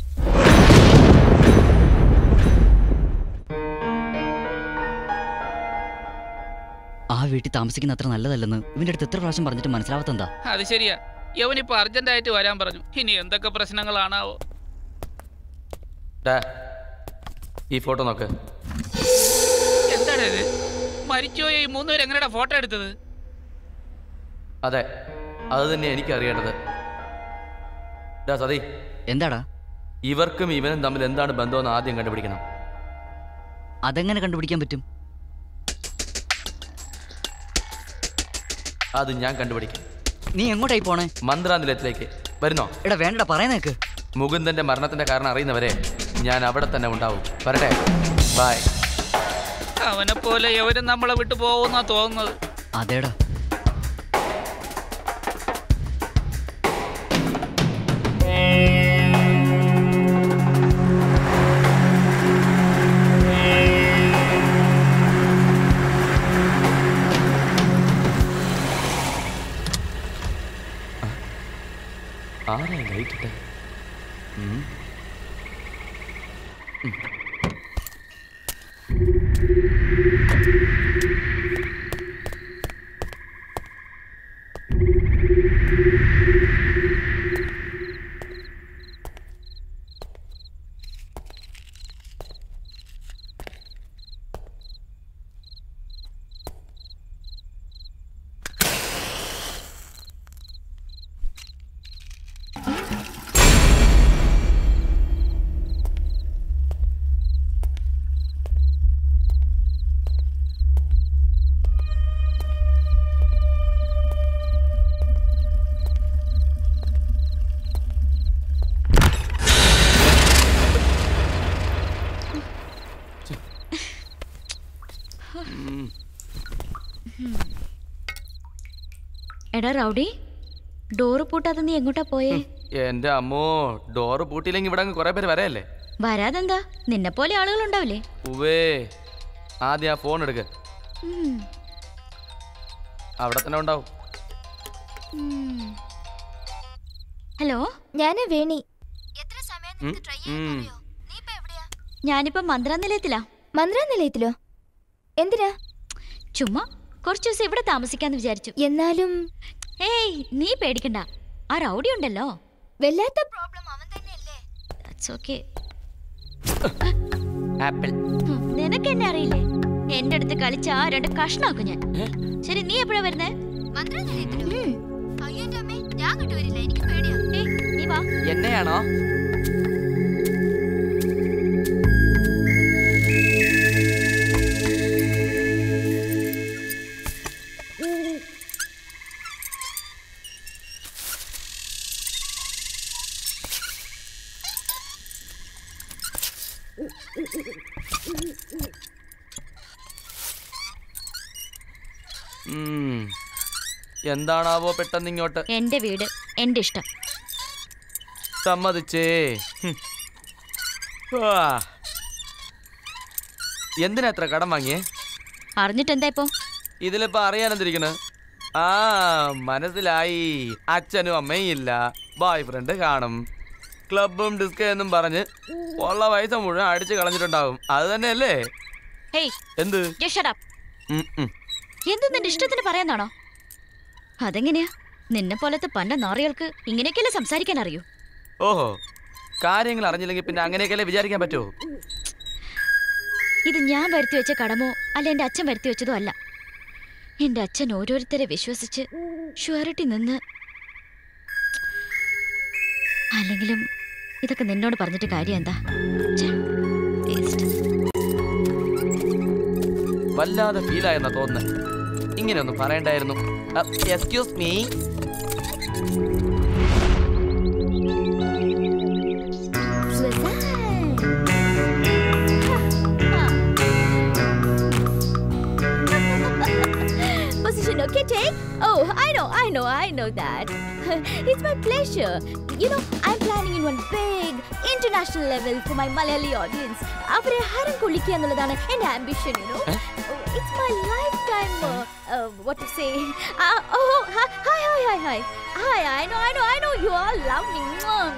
ആ വീട്ടിൽ താമസിക്കുന്ന അത്ര നല്ലതല്ലെന്ന് ഇവന്റെ അടുത്ത് എത്ര പ്രാവശ്യം പറഞ്ഞിട്ട് മനസ്സിലാവാത്തെന്താ അത് ശരിയാ യവനിപ്പോ അർജന്റായിട്ട് വരാൻ പറഞ്ഞു ഇനി എന്തൊക്കെ പ്രശ്നങ്ങളാണാവോ ഡാ, ഈ ഫോട്ടോ നോക്ക് എന്താണ് ഇത് മരിച്ചുപോയ ഈ മൂന്നുപേര് എങ്ങനെയാ ഫോട്ടോ എടുത്തത് അതെ അത് തന്നെ എനിക്ക് അറിയേണ്ടത് ഡാ സതി എന്താടാ ഇവർക്കും ഇവനും തമ്മിൽ എന്താണ് ബന്ധമെന്ന് ആദ്യം കണ്ടുപിടിക്കണം അതെങ്ങനെ കണ്ടുപിടിക്കാൻ പറ്റും അത് ഞാൻ കണ്ടുപിടിക്കും നീ എങ്ങോട്ടായി പോണേ മന്ത്രാനിലയത്തിലേക്ക് വരുന്നോ എടാ വേണ്ടടാ പറയുന്നേക്ക് മുകുന്ദന്റെ മരണത്തിന്റെ കാരണം അറിയുന്നവരെ ഞാൻ അവിടെ തന്നെ ഉണ്ടാവും വരട്ടെ ബൈ അവനെ പോലെ യവനും നമ്മളെ വിട്ടു പോകുന്നാ തോന്നുന്നത് അതേടാ ആരാ ലൈറ്റ് ഇട്ടേ ഉം. ഉം. എടാ റൗഡി ഡോറ് പൂട്ടാതെ നീ എങ്ങോട്ടാ പോയേ എന്റെ അമ്മോ ഡോറ് പൂട്ടിയില്ലെങ്കിൽ ഇവിടെ അങ്ങ് കുറെ പേര് വരെയല്ലേ വരാതെന്താ നിന്നെ പോലെ ആളുകൾ ഉണ്ടാവില്ലേ ഉവേ ആദ്യം ആ ഫോൺ എടുക്ക് ഉം. അവിടെ തന്നെ ഉണ്ടാവും ഹലോ ഞാനാ വേണി ഉം, ഉം. ഞാനിപ്പോ മന്ത്രാനിലയത്തിലാ മന്ത്രാനിലയത്തിലോ എന്തിനാ ചുമ്മാ കുറച്ചു ദിവസം ഇവിടെ താമസിക്കാന്ന് വിചാരിച്ചു എന്നാലും ഏയ് നീ പേടിക്കണ്ട ആ റൗഡി ഉണ്ടല്ലോ വല്ലാത്ത ദാറ്റ്സ് ഓക്കെ ആപ്പിൾ നിനക്ക് എന്നെ അറിയില്ലേ എന്റെ അടുത്ത് കളിച്ച ആ രണ്ട് കഷ്ണാക്കും ഞാൻ ശരി നീ എപ്പോഴാ വരുന്നേ ഏയ്, നീ വാ എന്നെയാണോ ഉം. എന്താണാവോ പെട്ടെന്ന് ഇങ്ങോട്ട് എന്റെ വീട് എന്റെ ഇഷ്ടം സമ്മതിച്ചേ ഹും. ആ. എന്തിനാ എത്ര കടം വാങ്ങിയേ അറിഞ്ഞിട്ട് എന്താ ഇപ്പോ ഇതിലിപ്പോ അറിയാനെന്തിരിക്കണ് ആ മനസ്സിലായി അച്ഛനും അമ്മയും ഇല്ല ബോയ് ഫ്രണ്ട് കാണും ക്ലബും ഡിസ്കോ എന്നും പറഞ്ഞ് ഉള്ള പൈസ മുഴുവൻ അടിച്ചു കളഞ്ഞിട്ടുണ്ടാവും അത് തന്നെയല്ലേ ഹേയ് എന്ത് just shut up. ഉം, ഉം. എന്ത് നിന്റെ ഇഷ്ടത്തിന് പറയാന്നാണോ അതെങ്ങനെയാ നിന്നെ പോലത്തെ പണ്ട നാറികൾക്ക് ഇങ്ങനെയൊക്കെയല്ലേ സംസാരിക്കാൻ അറിയൂ ഓഹോ കാര്യങ്ങൾ അറിഞ്ഞില്ലെങ്കിൽ പിന്നെ അങ്ങനെയൊക്കെയല്ലേ വിചാരിക്കാൻ പറ്റുമോ ഇത് ഞാൻ വരുത്തി വെച്ച കടമോ അല്ല എന്റെ അച്ഛൻ വരുത്തി വെച്ചതോ അല്ല എന്റെ അച്ഛൻ ഓരോരുത്തരെ വിശ്വസിച്ച് ഷുവറിറ്റി നിന്ന് അല്ലെങ്കിലും ഇതൊക്കെ നിന്നോട് പറഞ്ഞിട്ട് കാര്യം എന്താ ഛെ, waste. വല്ലാതെ ഫീലായെന്നാ തോന്നുന്നത് ഇങ്ങനെയൊന്നും പറയണ്ടായിരുന്നു excuse me Position, okay, take? Oh, I know, I know, I know that. it's my pleasure. You know, I'm planning in one big international level for my Malayali audience. അവരെ ഹരം കൊള്ളിക്കുക എന്നുള്ളതാണ് എൻ്റെ ambition you know it's my life time what to say oh hi hi hi hi hi I know I know I know you are love me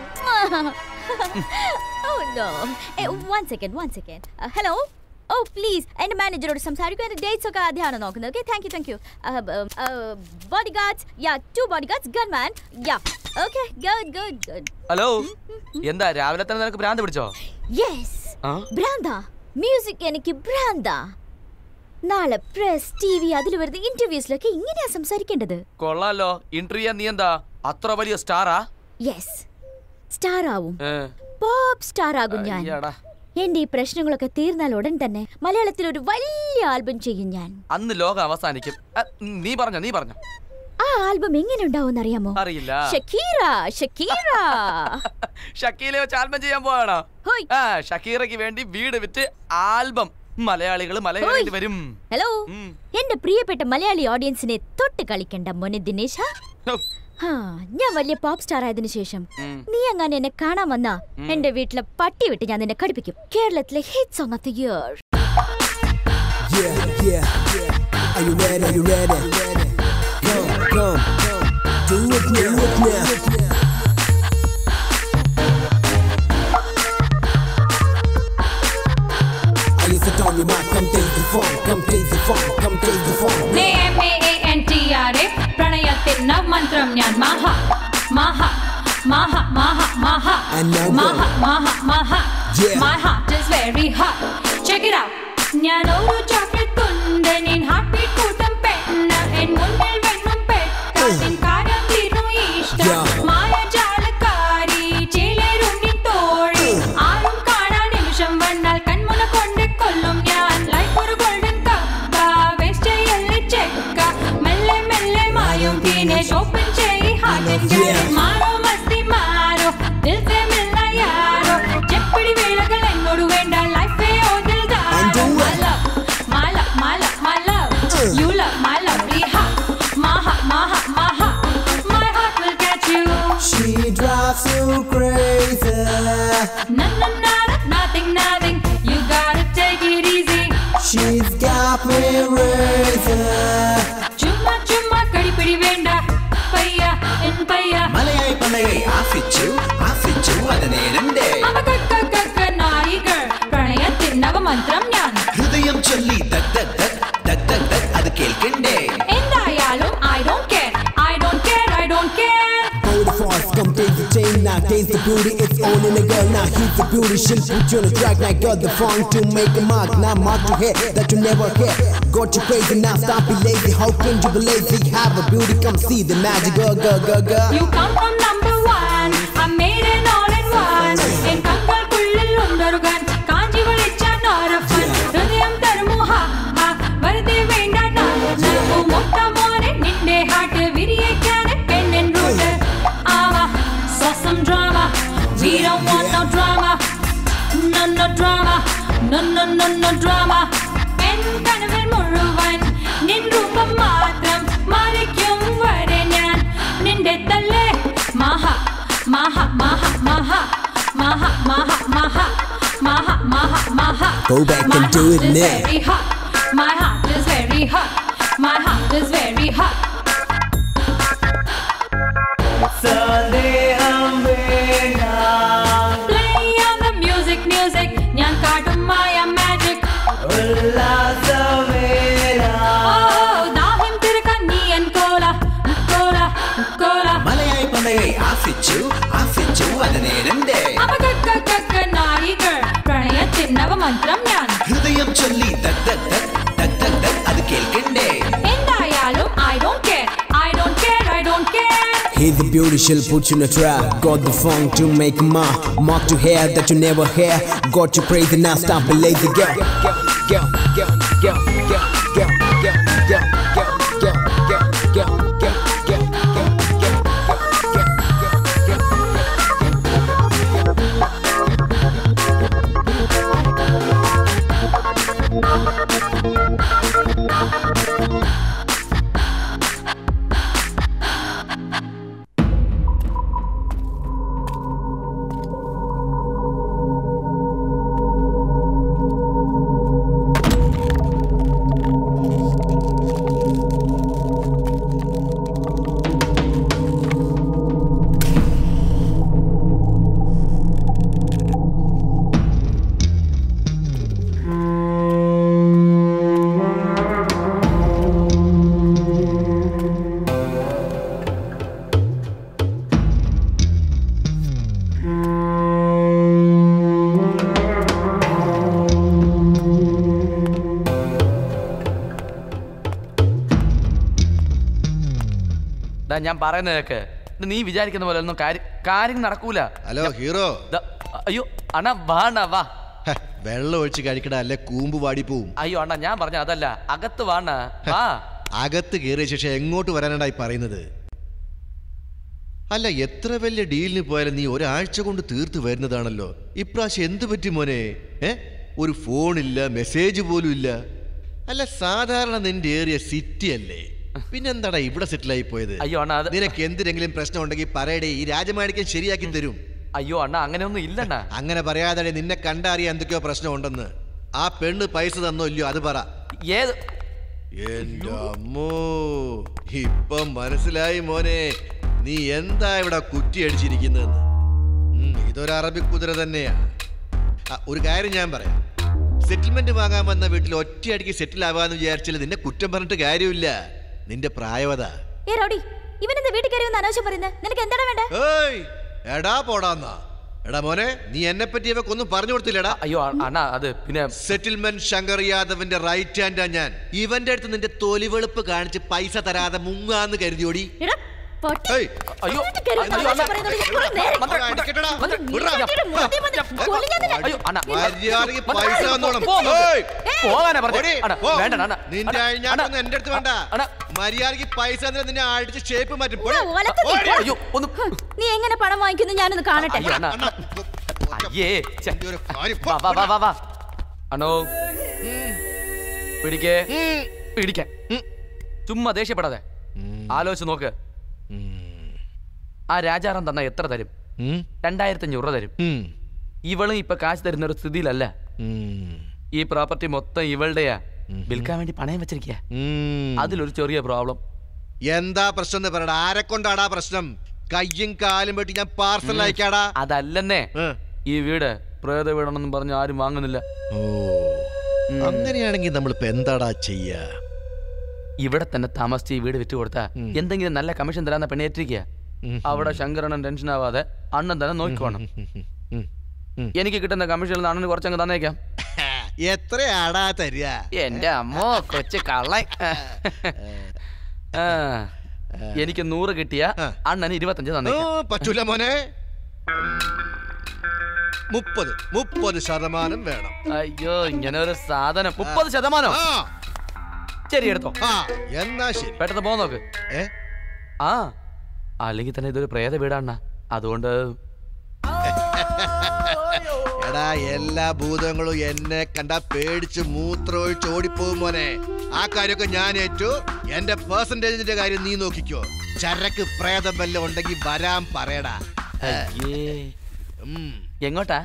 oh no one second one second hello oh please എൻ്റെ മാനേജറോട് സംസാരിക്കും എൻ്റെ dates ഒക്കെ ആദ്യമാണ് നോക്കുന്നത് okay thank you thank you bodyguards yeah two bodyguards gunman yeah okay good good good hello എന്താ രാവിലെ തന്നെ നിനക്ക് ഭ്രാന്ത് പിടിച്ചോ യെസ് ആ ഭ്രാന്ത മ്യൂസിക് എനിക്ക് ഭ്രാന്ത നാളെ പ്രസ് ടി വി അതിൽ വരുന്ന ഇന്റർവ്യൂസിലൊക്കെ ഇങ്ങനെയാ സംസാരിക്കേണ്ടത് കൊള്ളാലോ ഇന്റർവ്യൂ നീ എന്താ അത്ര വലിയ സ്റ്റാറാ യെസ് സ്റ്റാർ ആവും ഏ, പോപ്പ് സ്റ്റാർ ആകും ഞാൻ അയ്യടാ. എന്റെ ഈ പ്രശ്നങ്ങളൊക്കെ തീർന്നാൽ ഉടൻ തന്നെ മലയാളത്തിൽ ഒരു വലിയ ആൽബം ചെയ്യും ഞാൻ അന്ന് ലോകം അവസാനിക്കും അ, നീ പറഞ്ഞോ നീ പറഞ്ഞോ ആ ആൽബം എങ്ങനെ ഉണ്ടാവും അറിയാമോ അറിയില്ല ഷക്കീറ ഷക്കീറ ഷക്കീലെ വെച്ച് ആൽബം ചെയ്യാൻ പോവാണോ ആ ഷക്കീറയ്ക്ക് വേണ്ടി വീട് വിറ്റ് ആൽബം മലയാളികൾ മലയാളി വരും ഹലോ എന്റെ പ്രിയപ്പെട്ട മലയാളി ഓഡിയൻസിനെ തൊട്ട് കളിക്കണ്ട മോനെ ദിനേശ ഹാ, ഞാൻ വലിയ പോപ്പ് സ്റ്റാർ ആയതിനു ശേഷം നീ അങ്ങനെ എന്നെ കാണാൻ വന്നാ ഉം. എന്റെ വീട്ടിലെ പട്ടി വിട്ട് ഞാൻ നിന്നെ കടിപ്പിക്കും കേരളത്തിലെ hit song of the year Yeah, yeah, yeah. Are you ready? Are you ready? Come, come, do it now, do it now. I used to tell you, man, come take the phone, come take the phone, come take the phone. എ പ്രണയത്തിന് മന്ത്രം ഞാൻ മഹ മഹ മഹ മഹ മഹ And now Maha go. Maha Maha Yeah. My heart is very hot Check it out ഞാൻ ഒരു chocolate കൊണ്ട് നിൻ heart beat കൂട്ടം പെണ്ണ് എൻ മുന്നിൽ വെണ്ണും പെട്ട നിൻ കാര്യം തീർന്നു ഇഷ്ടം Yeah. മായജാലക്കാരി ചേലേരും നിൻ തോഴി ആരും കാണാൻ നിമിഷം വന്നാൽ കൺമുന കൊണ്ട് കൊല്ലും ഞാൻ ലൈഫ് ഒരു ഗോൾഡൻ കപ്പ വേസ്റ്റ് ചെയ്യല്ലേ ചെക്ക മെല്ലെ മെല്ലെ മായും തീനെ ഷോപ്പിൻ ചെയ് ഹാർട്ടിന്റെ മാറോ മസ്തി മാറോ ദിൽ സെ മിൽന യാരോ ചെപ്പടി വേളകൾ എന്നോട് വേണ്ട ലൈഫേ ഓതിൽ My love, my love, my love, my love. You love my lovely heart. My heart, my heart, my heart. My heart will catch you. She drives you crazy. No, no, no, nothing, nothing. You gotta take it easy. She's got me crazy. ചുമ്മാ ചുമ്മാ കടിപ്പിടി വേണ്ട പയ്യ N പയ്യ മലയായി പലയായി ആഫിച്ചു ആഫിച്ചു അത് നേരണ്ടേ അവകക്കക്കക്ക നായികൾ പ്രണയത്തിനവ മന്ത്രം ഞാൻ ഹൃദയം ചൊല്ലി ദക് ദക് ദക് ദക് ദക് ദക് അത് കേൾക്കണ്ടേ taste the beauty, it's all in a girl. Now he's the beauty, she'll put you on a track. Now got the funk to make a mark. Now mark to head that you never hear. Got you crazy, now stop be lazy. How can you be lazy? Have a beauty, come see the magic. Go, go, go, go. You come from number one. I made it all in one. എൻ കണ്ണുകൾക്കുള്ളിൽ ഉണ്ടൊരു gun കാഞ്ചി വിളിച്ചാൻ ഒരപ്പൻ ഹൃദയം തരുമോ ഹാ ഹാ വെറുതെ വേണ്ട മുട്ട മോനെ നിന്റെ ഹാർട്ട് വിരിയിക്കാൻ പെണ്ണിൻ റൂട്ട് ആവാ സ്വസം drama We don't want no drama No no drama No no no no drama എൻ കനവിൽ മുഴുവൻ നിൻ രൂപം മാത്രം മറിക്കും വരെ ഞാൻ നിന്റെ തല്ലേ മഹ മഹ മഹ മഹ മഹ മഹ മഹ മഹ മഹ മഹ Go back My and do heart it is now. very hot. My heart is very hot. My heart is very hot. Play on the music, music. ഞാൻ കാട്ടും മായ magic. Oh, ദാഹം തീർക്കാൻ നീ എൻ കോല, കോല, കോല. മലയായി ആഫിച്ചു ആഫിച്ചു അത് നേരന്റെ അപകക്കക്കക്ക നായികൾ. പ്രണയത്തിൻ നവമന്ത്രം ഞാൻ ഹൃദയം ചൊല്ലി ദക് ദക് ദക് ദക് ദക് ദക് അത് കേൾക്കണ്ടേ എന്തായാലും I don't care. I don't care. I don't care. He's the beauty, she'll put you in a trap. Got the funk to make a mark. Mark to hair that you never hear. Got you crazy, now stop and lazy girl. Girl, girl, girl, girl, girl, girl, girl, girl, girl, girl, girl, girl, girl, girl, girl, girl. ഡാ ഞാൻ പറയുന്നത് cake ഇത് നീ വിചാരിക്കുന്ന പോലെ ഒന്നും കാര്യം കാര്യം നടക്കൂല ഹലോ ഹീറോ ദാ, അയ്യോ അണ്ണാ വാ അണ്ണാ വാ വെള്ളം ഒഴിച്ച് കഴിക്കട അല്ലെ കൂമ്പ് വാടി പോവും അയ്യോ അണ്ണാ ഞാൻ പറഞ്ഞ അതല്ല അകത്ത് വാണ്ണ വാ അകത്ത് കയറിയ ശേഷം എങ്ങോട്ട് വരാനായി പറയുന്നത് അല്ല എത്ര വലിയ ഡീലിന് പോയാലും നീ ഒരാഴ്ച കൊണ്ട് തീർത്ത് വരുന്നതാണല്ലോ ഇപ്രാവശ്യം എന്ത് പറ്റി മോനെ ഏ ഒരു ഫോണില്ല മെസ്സേജ് പോലും ഇല്ല അല്ല സാധാരണ നിന്റെ ഏറിയ സിറ്റി അല്ലേ പിന്നെന്താടാ ഇവിടെ സെറ്റിൽ ആയി പോയത് അയ്യോ അണ്ണാ അത് നിനക്ക് എന്തിനെങ്കിലും പ്രശ്നം ഉണ്ടെങ്കിൽ പറയടേ ഈ രാജമാണിക്യം ശരിയാക്കി തരും അയ്യോ അണ്ണാ അങ്ങനെയൊന്നും ഇല്ലണ്ണ അങ്ങനെ പറയാതെ നിന്നെ കണ്ടറിയാൻ എന്തൊക്കെയോ പ്രശ്നം ഉണ്ടെന്ന് ആ പെണ്ണ് പൈസ തന്നോ ഇല്ലയോ അത് പറ ഏത് എന്റെ അമ്മോ ഇപ്പൊ മനസ്സിലായി മോനെ നീ എന്താ ഇവിടെ കുറ്റി അടിച്ചിരിക്കുന്നതെന്ന് ഉം, ഇതൊരു അറബി കുതിര തന്നെയാ ആ, ഒരു കാര്യം ഞാൻ പറയാം സെറ്റിൽമെന്റ് വാങ്ങാൻ വന്ന വീട്ടിൽ ഒറ്റയടിക്ക് സെറ്റിൽ ആവാന്ന് വിചാരിച്ചാൽ നിന്നെ കുറ്റം പറഞ്ഞിട്ട് കാര്യമില്ല നിന്റെ പ്രായവത ഏ റൗഡി ഇവനെന്താ വീട്ടിൽ കയറി ഒന്ന് അനാവശ്യം പറയുന്നത് നിനക്ക് എന്താണ് വേണ്ടേ ഏയ് എടാ പോടാന്നാ എടാ മോനെ നീ എന്നെ പറ്റി ഇവക്കൊന്നും പറഞ്ഞു കൊടുത്തില്ലടാ അയ്യോ അണ്ണാ അത് പിന്നെ സെറ്റിൽമെന്റ് ശങ്കർ യാദവിന്റെ റൈറ്റ് ഹാൻഡാ ഞാൻ ഇവന്റെ അടുത്ത് നിന്റെ തൊലിവെളുപ്പ് കാണിച്ച് പൈസ തരാതെ മുങ്ങാന്ന് കരുതിയോടി എടാ, പൊട്ടി. ഏയ്, അയ്യോ വീട്ടിൽ കയറി ഒന്ന് അയ്യോ, അനാവശ്യം അണ്ണാ. പറയുന്നത് ഞാൻ കുറെ നേരം- അവിടെ അടിക്കട്ടെടാ. വിട്രാ. വീട്ടിൽ മുഖത്തെ വന്ന് കൊല്ലും ഞാൻ നിന്നെ. അയ്യോ അണ്ണാ മര്യാദയ്ക്ക് പൈസ തന്നോണം പോ, പോ. ഏയ്, പോകാനാ പറഞ്ഞത്. ഓടി, അണ്ണാ, പോ. വേണ്ട, അണ്ണാ. നിന്റെ അഴിഞ്ഞാട്ടൊന്നും എന്റെ അടുത്ത് വേണ്ട മര്യാദയ്ക്ക് പൈസ തന്നിട്ട് നിന്നെ അടിച്ച് ഷേപ്പ് മാറ്റും പോടി. ഞാൻ ഒലത്ത് ഓടി. നിൽക്കാം. അയ്യോ ഒന്ന് നീ എങ്ങനെ പണം വാങ്ങിക്കുന്നു ഞാനൊന്ന് കാണട്ടെ അയ്യോ അണ്ണാ അയ്യേ ഛെ. വാ വാ വാ വാ വാ അണ്ണോ പിടിക്കേ പിടിക്കാൻ ചുമ്മാ ദേഷ്യപ്പെടാതെ ആലോചിച്ച് നോക്ക് ആ രാജാറാം തന്ന എത്ര തരും രണ്ടായിരത്തി അഞ്ഞൂറ് രൂപ തരും ഇവളും ഇപ്പൊ കാശ് തരുന്ന ഒരു സ്ഥിതിയിലല്ല ഈ പ്രോപ്പർട്ടി മൊത്തം ഇവളുടെയാ വിൽക്കാൻ വേണ്ടി പണയം വെച്ചിരിക്കുക അതിലൊരു ചെറിയ പ്രോബ്ലം എന്താ പ്രശ്നം എന്ന് പറയടാ ആരെ കൊണ്ടാടാ പ്രശ്നം കയ്യും കാലും വെട്ടി ഞാൻ പാർസൽ അയക്കാടാ അതല്ലെന്നേ ഈ വീട് പ്രേത വീടാണെന്നും പറഞ്ഞ് ആരും വാങ്ങുന്നില്ല അങ്ങനെയാണെങ്കിൽ നമ്മളിപ്പോ എന്താടാ ചെയ്യാ ഇവിടെ തന്നെ താമസിച്ച് ഈ വീട് വിറ്റ് കൊടുത്താ എന്തെങ്കിലും നല്ല കമ്മീഷൻ തരാന്ന പെണ്ണേറ്റിരിക്കുക അവിടെ ശങ്കരണ്ണൻ ടെൻഷൻ ആവാതെ അണ്ണൻ തന്നെ നോക്കിക്കോണം എനിക്ക് കിട്ടുന്ന കമ്മീഷനിൽ നിന്ന് അണ്ണന് കുറച്ചങ്ങ് തന്നേക്കാം എത്രയാടാ തരിക എന്റെ അമ്മോ കൊച്ചു കള്ളൻ ആ, എനിക്ക് നൂറ് കിട്ടിയ അണ്ണന് ഇരുപത്തഞ്ച് ഓ, തന്നേക്കാം പറ്റൂല മോനെ മുപ്പത് മുപ്പത് ശതമാനം വേണം അയ്യോ ഇങ്ങനെ ഒരു സാധനം മുപ്പത് ശതമാനം ശരി എടുത്തോ എന്നാ ശരി പെട്ടെന്ന് പോ നോക്ക് ഏ ആ അല്ലെങ്കിൽ തന്നെ ഇതൊരു പ്രേത വീടാണ്ണ അതുകൊണ്ട് എടാ എല്ലാ ഭൂതങ്ങളും എന്നെ കണ്ട പേടിച്ച് മൂത്രമൊഴിച്ച് ഓടിപ്പോകും മോനെ ആ കാര്യമൊക്കെ ഞാൻ ഏറ്റു എന്റെ പെർസെന്റേജിന്റെ കാര്യം നീ നോക്കിക്കോ ചരക്ക് പ്രേതം വല്ലതും ഉണ്ടെങ്കിൽ വരാൻ പറയടാ അയ്യേ എങ്ങോട്ടാ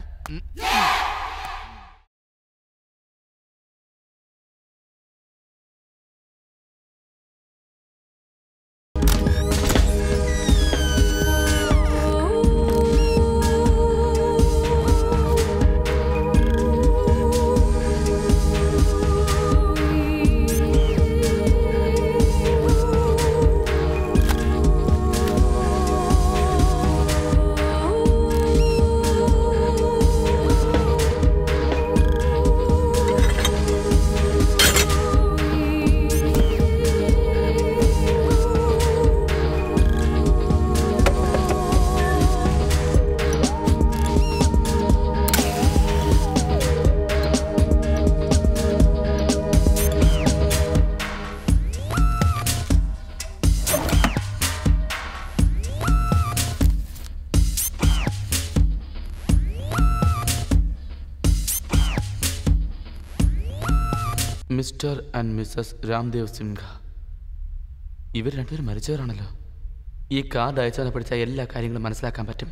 mister and missus Ramdev Simha ഇവർ രണ്ടുപേരും മരിച്ചവരാണല്ലോ ഈ കാർഡ് അയച്ചാൽ പഠിച്ച എല്ലാ കാര്യങ്ങളും മനസ്സിലാക്കാൻ പറ്റും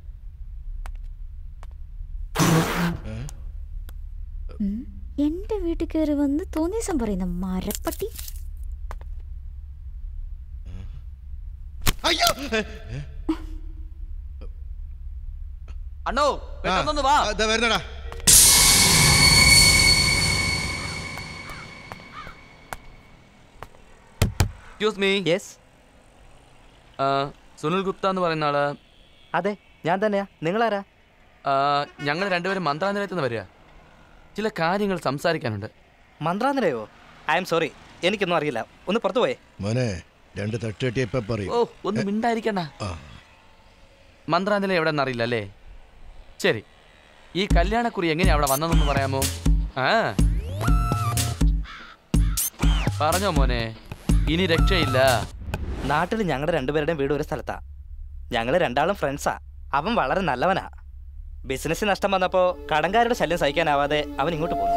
ഉം. എന്റെ വീട്ടിൽ കയറി വന്ന് തോന്നിയ ദിവസം പറയുന്ന മരപ്പട്ടി അയ്യോ അണ്ണോ പെട്ടെന്നൊന്ന് വാ വരുന്നടാ excuse me yes Sunil Gupta എന്ന് പറയുന്ന ആള് അതെ ഞാൻ തന്നെയാ നിങ്ങളാരാ ഞങ്ങൾ രണ്ടുപേരും മന്ത്രാലയത്തിൽ നിന്ന് വരിക ചില കാര്യങ്ങൾ സംസാരിക്കാനുണ്ട് മന്ത്രാന്തരയോ ഐ എം സോറി എനിക്കൊന്നും അറിയില്ല ഒന്ന് പുറത്തു പോയേ മോനെ രണ്ട് തട്ടുകെട്ടി ഇപ്പൊ പറയും ഓ ഒന്ന് മിണ്ടായിരിക്കണ്ട മന്ത്രാലയം എവിടെ അറിയില്ല അല്ലേ ശരി ഈ കല്യാണക്കുറി എങ്ങനെയാ അവിടെ വന്നതെന്ന് പറയാമോ ആ പറഞ്ഞോ മോനെ ഇനി രക്ഷയില്ല നാട്ടിൽ ഞങ്ങളുടെ രണ്ടുപേരുടെയും വീട് ഒരു സ്ഥലത്താ ഞങ്ങൾ രണ്ടാളും ഫ്രണ്ട്സാ അവൻ വളരെ നല്ലവനാ ബിസിനസ് നഷ്ടം വന്നപ്പോ കടങ്കാരുടെ ശല്യം സഹിക്കാനാവാതെ അവൻ ഇങ്ങോട്ട് പോന്നു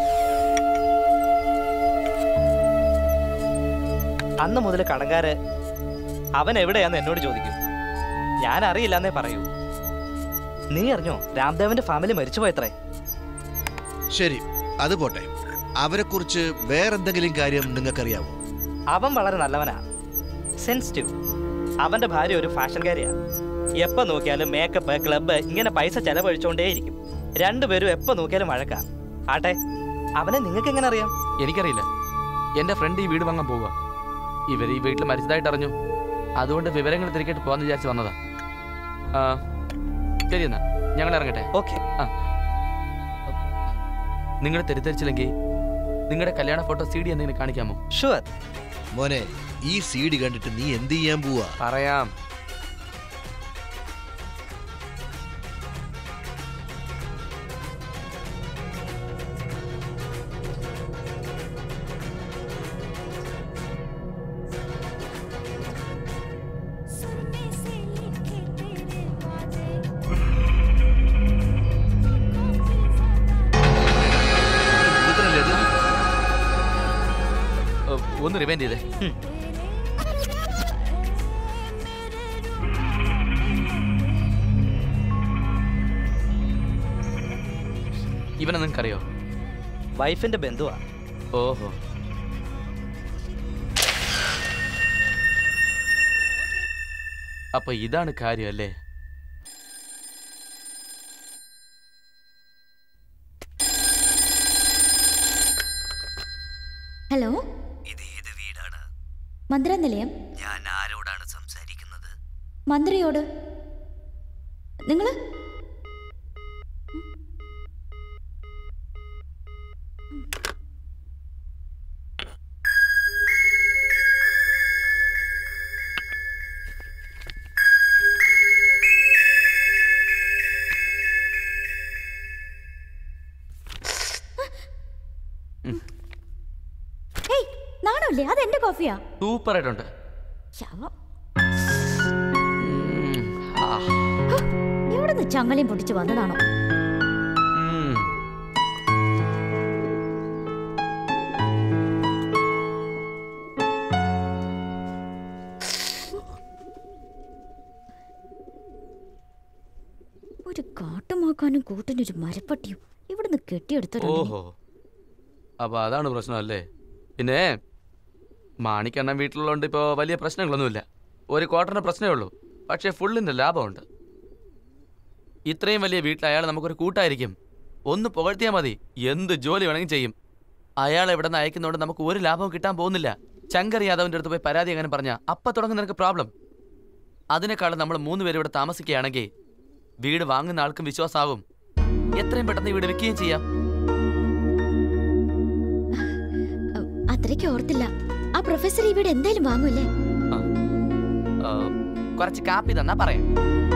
അന്ന് മുതൽ കടങ്കാര് അവൻ എവിടെയാന്ന് എന്നോട് ചോദിക്കും ഞാൻ അറിയില്ലെന്നേ പറയൂ നീ അറിഞ്ഞോ രാംദേവന്റെ ഫാമിലി മരിച്ചുപോയത്രേ ശരി അത് പോട്ടെ അവരെ കുറിച്ച് വേറെന്തെങ്കിലും കാര്യം നിങ്ങൾക്കറിയാമോ അവൻ വളരെ നല്ലവനാ സെൻസിറ്റീവ് അവന്റെ ഭാര്യ ഒരു ഫാഷൻകാരിയാ എപ്പോ നോക്കിയാലും മേക്കപ്പ് ക്ലബ്ബ് ഇങ്ങനെ പൈസ ചെലവഴിച്ചോണ്ടേയിരിക്കും രണ്ടുപേരും എപ്പോ നോക്കിയാലും വഴക്കാ ആട്ടെ അവനെ നിങ്ങൾക്ക് എങ്ങനെ അറിയാം എനിക്കറിയില്ല എന്റെ ഫ്രണ്ട് ഈ വീട് വാങ്ങാൻ പോവുക ഇവർ ഈ വീട്ടിൽ മരിച്ചതായിട്ട് അറിഞ്ഞു അതുകൊണ്ട് വിവരങ്ങൾ തിരികെ പോകാന്ന് വിചാരിച്ച് വന്നതാ ആ, ശരി എന്നാ ഞങ്ങൾ ഇറങ്ങട്ടെ ഓക്കെ ആ നിങ്ങൾ തെറ്റിദ്ധരിച്ചില്ലെങ്കിൽ നിങ്ങളുടെ കല്യാണ ഫോട്ടോ സി ഡി എന്തെങ്കിലും കാണിക്കാമോ ഷുവർ മോനെ ഈ സീഡ് കണ്ടിട്ട് നീ എന്ത് ചെയ്യാൻ പോവാ പറയാം ഓ, ഒന്ന് റിവൈൻഡ് ചെയ്തേ ഇവനെ നിനക്കറിയോ വൈഫിന്റെ ബന്ധുവാ ഓഹോ അപ്പൊ ഇതാണ് കാര്യം അല്ലേ ഹലോ ഇത് ഏത് വീടാണ് മന്ത്രാനിലയം ഞാൻ ആരോടാണ് സംസാരിക്കുന്നത് മന്ത്രിയോട് നിങ്ങൾ ഹേയ് നാണല്ലേ അത് എന്റെ കോഫിയാ സൂപ്പർ ആയിട്ടുണ്ട് ശവം ഉം, ആ, എവിടെ നിന്ന് ചങ്ങലയും പൊട്ടിച്ച് വന്നതാണോ ഉം. ഒരു കാട്ടുമാക്കാനും കൂട്ടിനൊരു മരപ്പട്ടിയും ഇവിടുന്ന് കെട്ടിയെടുത്തോ ഓഹോ അപ്പൊ അതാണ് പ്രശ്നം അല്ലേ പിന്നെ മാണിക്കെണ്ണം വീട്ടിലുള്ളതുകൊണ്ട് ഇപ്പോൾ വലിയ പ്രശ്നങ്ങളൊന്നുമില്ല ഒരു ക്വാർട്ടറിന് പ്രശ്നമേ ഉള്ളൂ പക്ഷേ ഫുള്ളിൻ്റെ ലാഭമുണ്ട് ഇത്രയും വലിയ വീട്ടിൽ അയാൾ നമുക്കൊരു കൂട്ടായിരിക്കും ഒന്ന് പുകഴ്ത്തിയാൽ മതി എന്ത് ജോലി വേണമെങ്കിൽ ചെയ്യും അയാൾ ഇവിടെ നിന്ന് അയക്കുന്നതുകൊണ്ട് നമുക്ക് ഒരു ലാഭവും കിട്ടാൻ പോകുന്നില്ല ശങ്കർ യാദവിൻ്റെ അടുത്ത് പോയി പരാതി അങ്ങനെ പറഞ്ഞാൽ അപ്പം തുടങ്ങും നിനക്ക് പ്രോബ്ലം അതിനേക്കാളും നമ്മൾ മൂന്ന് പേര് ഇവിടെ താമസിക്കുകയാണെങ്കിൽ വീട് വാങ്ങുന്ന ആൾക്കും വിശ്വാസമാകും എത്രയും പെട്ടെന്ന് ഈ വീട് വെക്കുകയും ചെയ്യാം അത്രയ്ക്ക് ഓർത്തില്ല ആ പ്രൊഫസർ ഈ വീട് എന്തായാലും വാങ്ങൂല്ലേ ആ, കുറച്ച് കാപ്പി തന്നാ പറയാം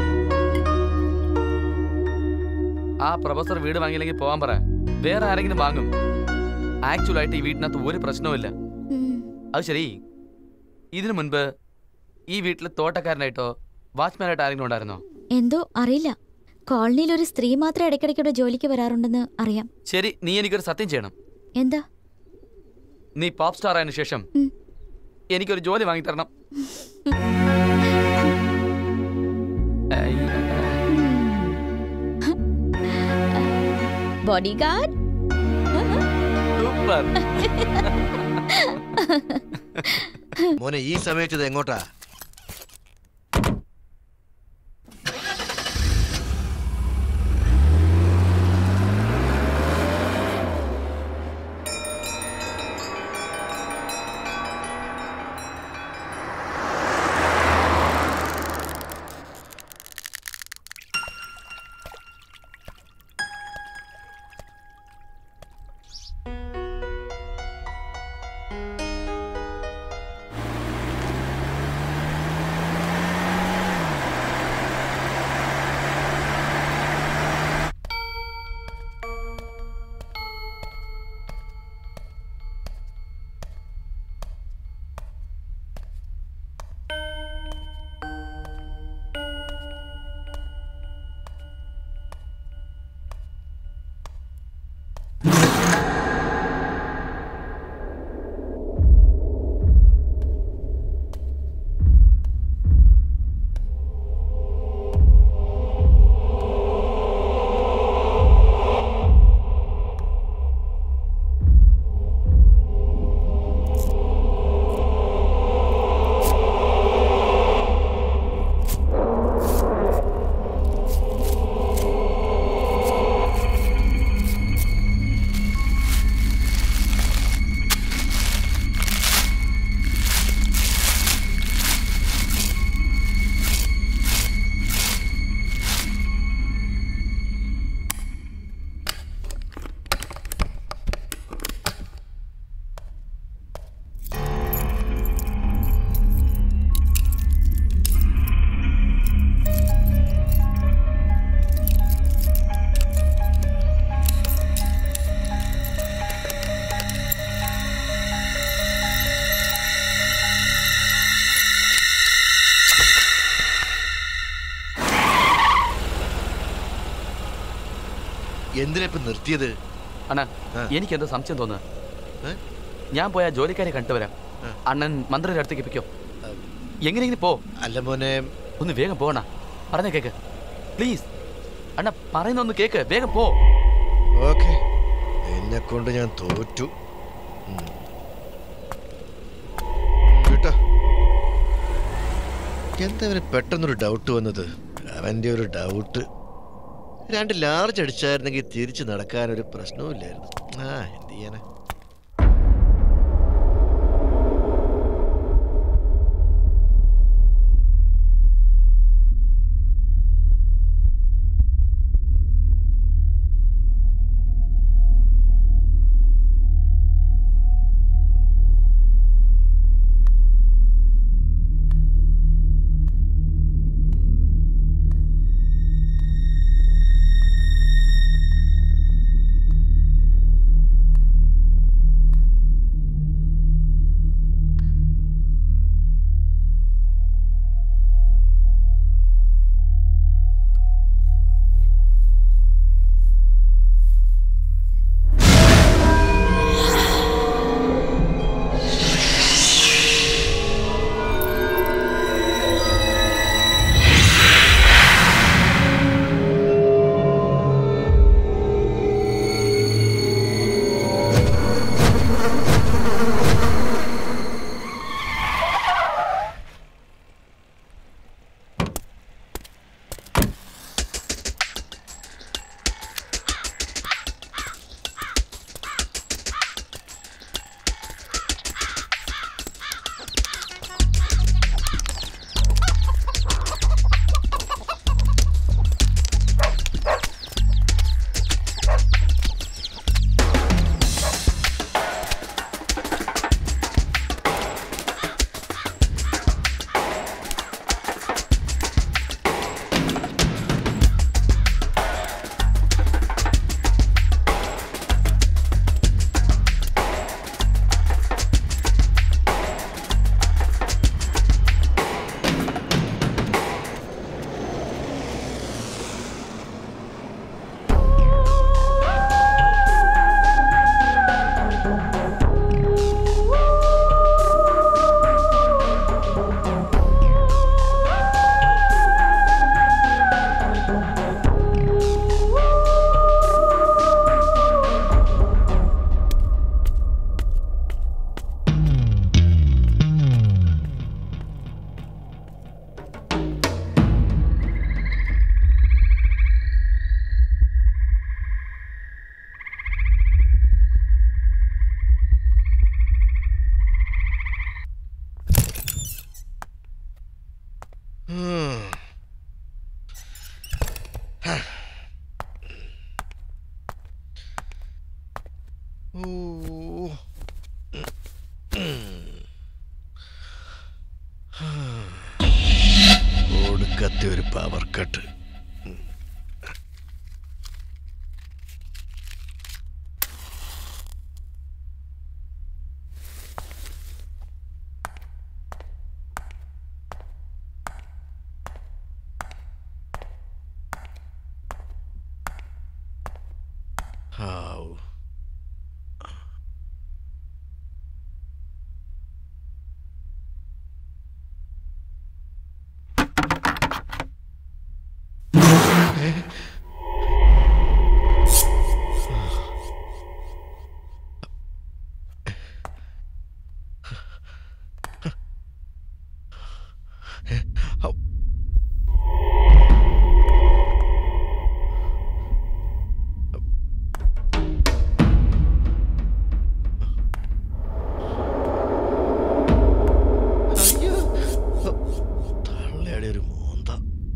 ആ പ്രൊഫസർ വീട് വാങ്ങിയില്ലെങ്കിൽ പോവാൻ പറ വേറെ ആരെങ്കിലും വാങ്ങും ആക്ച്വൽ ആയിട്ട് ഈ വീട്ടിനകത്ത് ഒരു പ്രശ്നവുമില്ല അത് ശരി ഇതിനു മുൻപ് ഈ വീട്ടിൽ തോട്ടക്കാരനായിട്ടോ വാച്ച്മാനായിട്ടോ ആരെങ്കിലും ഉണ്ടായിരുന്നോ എന്തോ അറിയില്ല കോളനിയിൽ ഒരു സ്ത്രീ മാത്രം ഇടയ്ക്കിടയ്ക്കൂടെ ജോലിക്ക് വരാറുണ്ടെന്ന് അറിയാം ശരി നീ എനിക്കൊരു സത്യം ചെയ്യണം എന്താ നീ പോപ്പ് സ്റ്റാർ ആയതിനു ശേഷം എനിക്കൊരു ജോലി വാങ്ങി തരണം ബോഡി ഗാർഡ് സൂപ്പർ മോനെ ഈ സമയത്ത് ഇത് എങ്ങോട്ടാ എന്തിനാ ഇപ്പൊ നിർത്തിയത് അണ്ണാ എനിക്ക് എന്തോ സംശയം തോന്നുക ഞാൻ പോയാ ജോലിക്കാരെ കണ്ടുവരാം അണ്ണൻ മന്ത്രിയുടെ അടുത്തേക്ക് പിക്കോ എങ്ങനെയെങ്കിലും പോ അല്ല മോനെ ഒന്ന് വേഗം പോണ പറഞ്ഞ കേക്ക് പ്ലീസ് അണ്ണ പറയുന്ന ഒന്ന് കേക്ക് വേഗം പോ ഓക്കെ എന്നെ കൊണ്ട് ഞാൻ തോറ്റു ഉം. കേട്ടോ എന്താ അവന് പെട്ടെന്നൊരു ഡൗട്ട് വന്നത് അവൻ്റെ ഒരു ഡൗട്ട് രണ്ട് ലാർജ് അടിച്ചായിരുന്നെങ്കിൽ തിരിച്ച് നടക്കാനൊരു പ്രശ്നവും ഇല്ലായിരുന്നു ആ എന്ത് ചെയ്യാനാ ഉം. ഹാ. ഓ. ഹാ. ഒടുക്കത്തെ ഒരു പവർ കട്ട് ഹാവ് തള്ളയുടെ ഒരു മോന്ത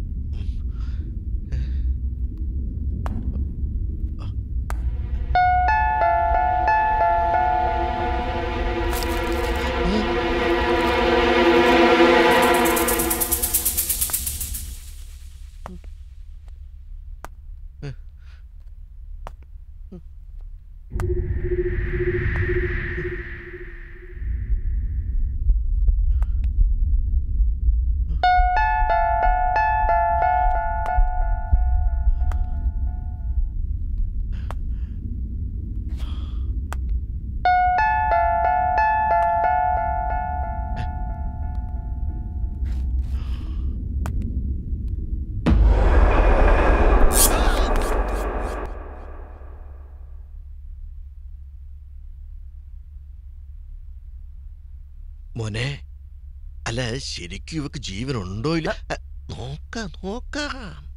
മോനെ അല്ല ശരിക്കും ഇവക്ക് ജീവനുണ്ടോ ഇല്ല അ, നോക്കാം നോക്കാം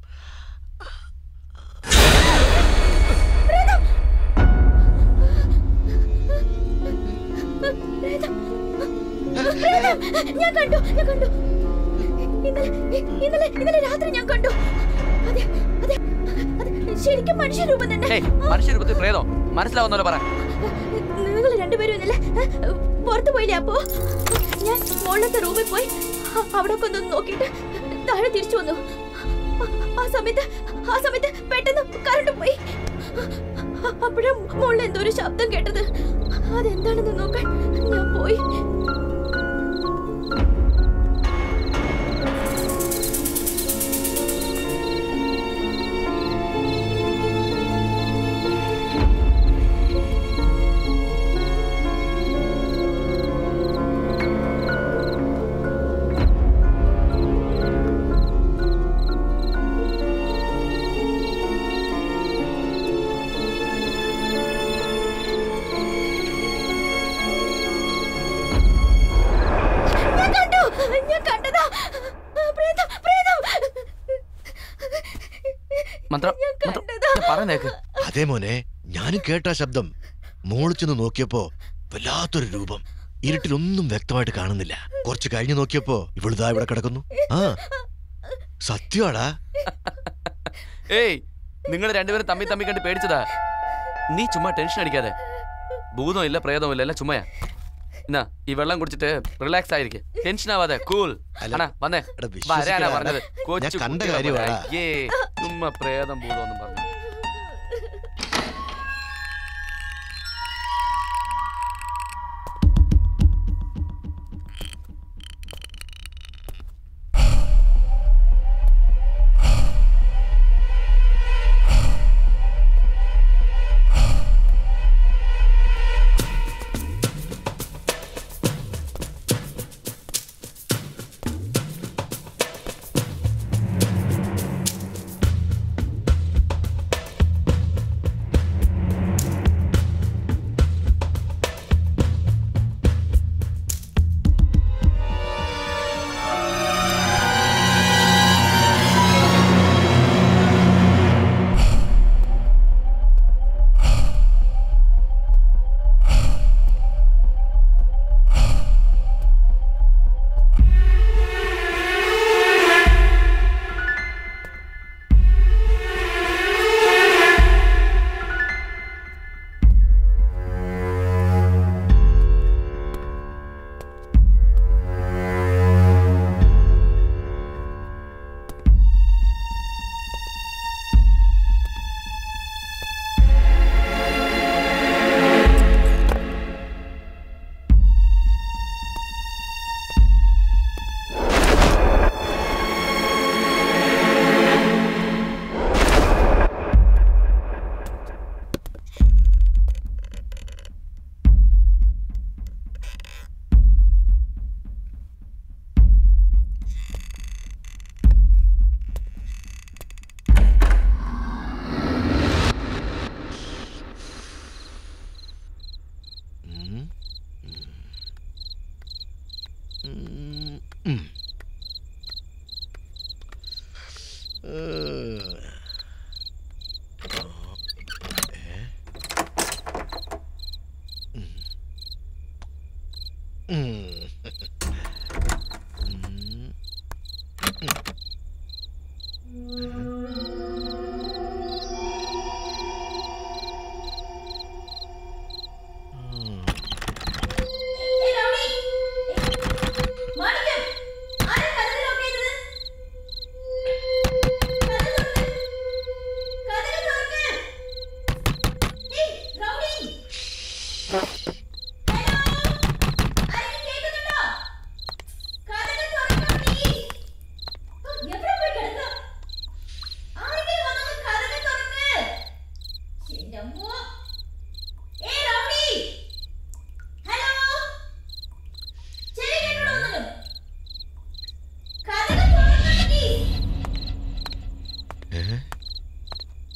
ഞാൻ കണ്ടു ഞാൻ കണ്ടു ഇന്നലെ ഇന്നലെ ഇന്നലെ രാത്രി ഞാൻ കണ്ടു അതെ അതെ അതെ ശരിക്കും മനുഷ്യരൂപം തന്നെ ഹേയ്, മനുഷ്യരൂപത്തിൽ പ്രേതോ മനസ്സിലാവുന്നല്ലോ പറ നിങ്ങൾ രണ്ടുപേരും ഇന്നലെ ഏ, പുറത്ത് പോയില്ലേ അപ്പോ ഞാൻ മുകളിലത്തെ റൂമിൽ പോയി അ- അവിടെ ഒക്കെ ഒന്ന് നോക്കിയിട്ട് താഴെ തിരിച്ചു വന്നു ആ- ആ സമയത്ത് ആ സമയത്ത് പെട്ടെന്ന് കറണ്ട് പോയി അപ്പോഴാ മുകളിൽ എന്തോ ഒരു ശബ്ദം കേട്ടത് അതെന്താണെന്ന് നോക്കാൻ ഞാൻ പോയി ഞാൻ കണ്ടു ഞാൻ കണ്ടതാ പ്രേതം പ്രേതം മന്ത്രം മന്ത്രം ഞാൻ പറയുന്നേക്ക് അതെ മോനെ ഞാനും കേട്ട ആ ശബ്ദം മോളിൽ ചെന്ന് നോക്കിയപ്പോ വല്ലാത്തൊരു രൂപം ഇരുട്ടിലൊന്നും വ്യക്തമായിട്ട് കാണുന്നില്ല കുറച്ച് കഴിഞ്ഞ് നോക്കിയപ്പോ ഇവളിതാ ഇവിടെ കിടക്കുന്നു ആ സത്യമാടാ ഏയ് നിങ്ങൾ രണ്ടുപേരും തമ്മി തമ്മി കണ്ട് പേടിച്ചതാ നീ ചുമ്മാ ടെൻഷൻ അടിക്കാതെ ഭൂതവും ഇല്ല പ്രേതവും ഇല്ല എല്ലാം ചുമ്മയാ എന്നാ ഈ വെള്ളം കുടിച്ചിട്ട് റിലാക്സ് ആയിരിക്കെ ടെൻഷൻ ആവാതെ കൂൾ അണ്ണാ വന്നേ വിശ്വസിക്കടാ. വരാനാ പറഞ്ഞത് ഞാൻ കൊച്ചു കണ്ട കുട്ടികളെ പോലെ. കാര്യമാടാ. അയ്യേ ചുമ്മാ പ്രേതം ഭൂതം ഒന്നും പറഞ്ഞു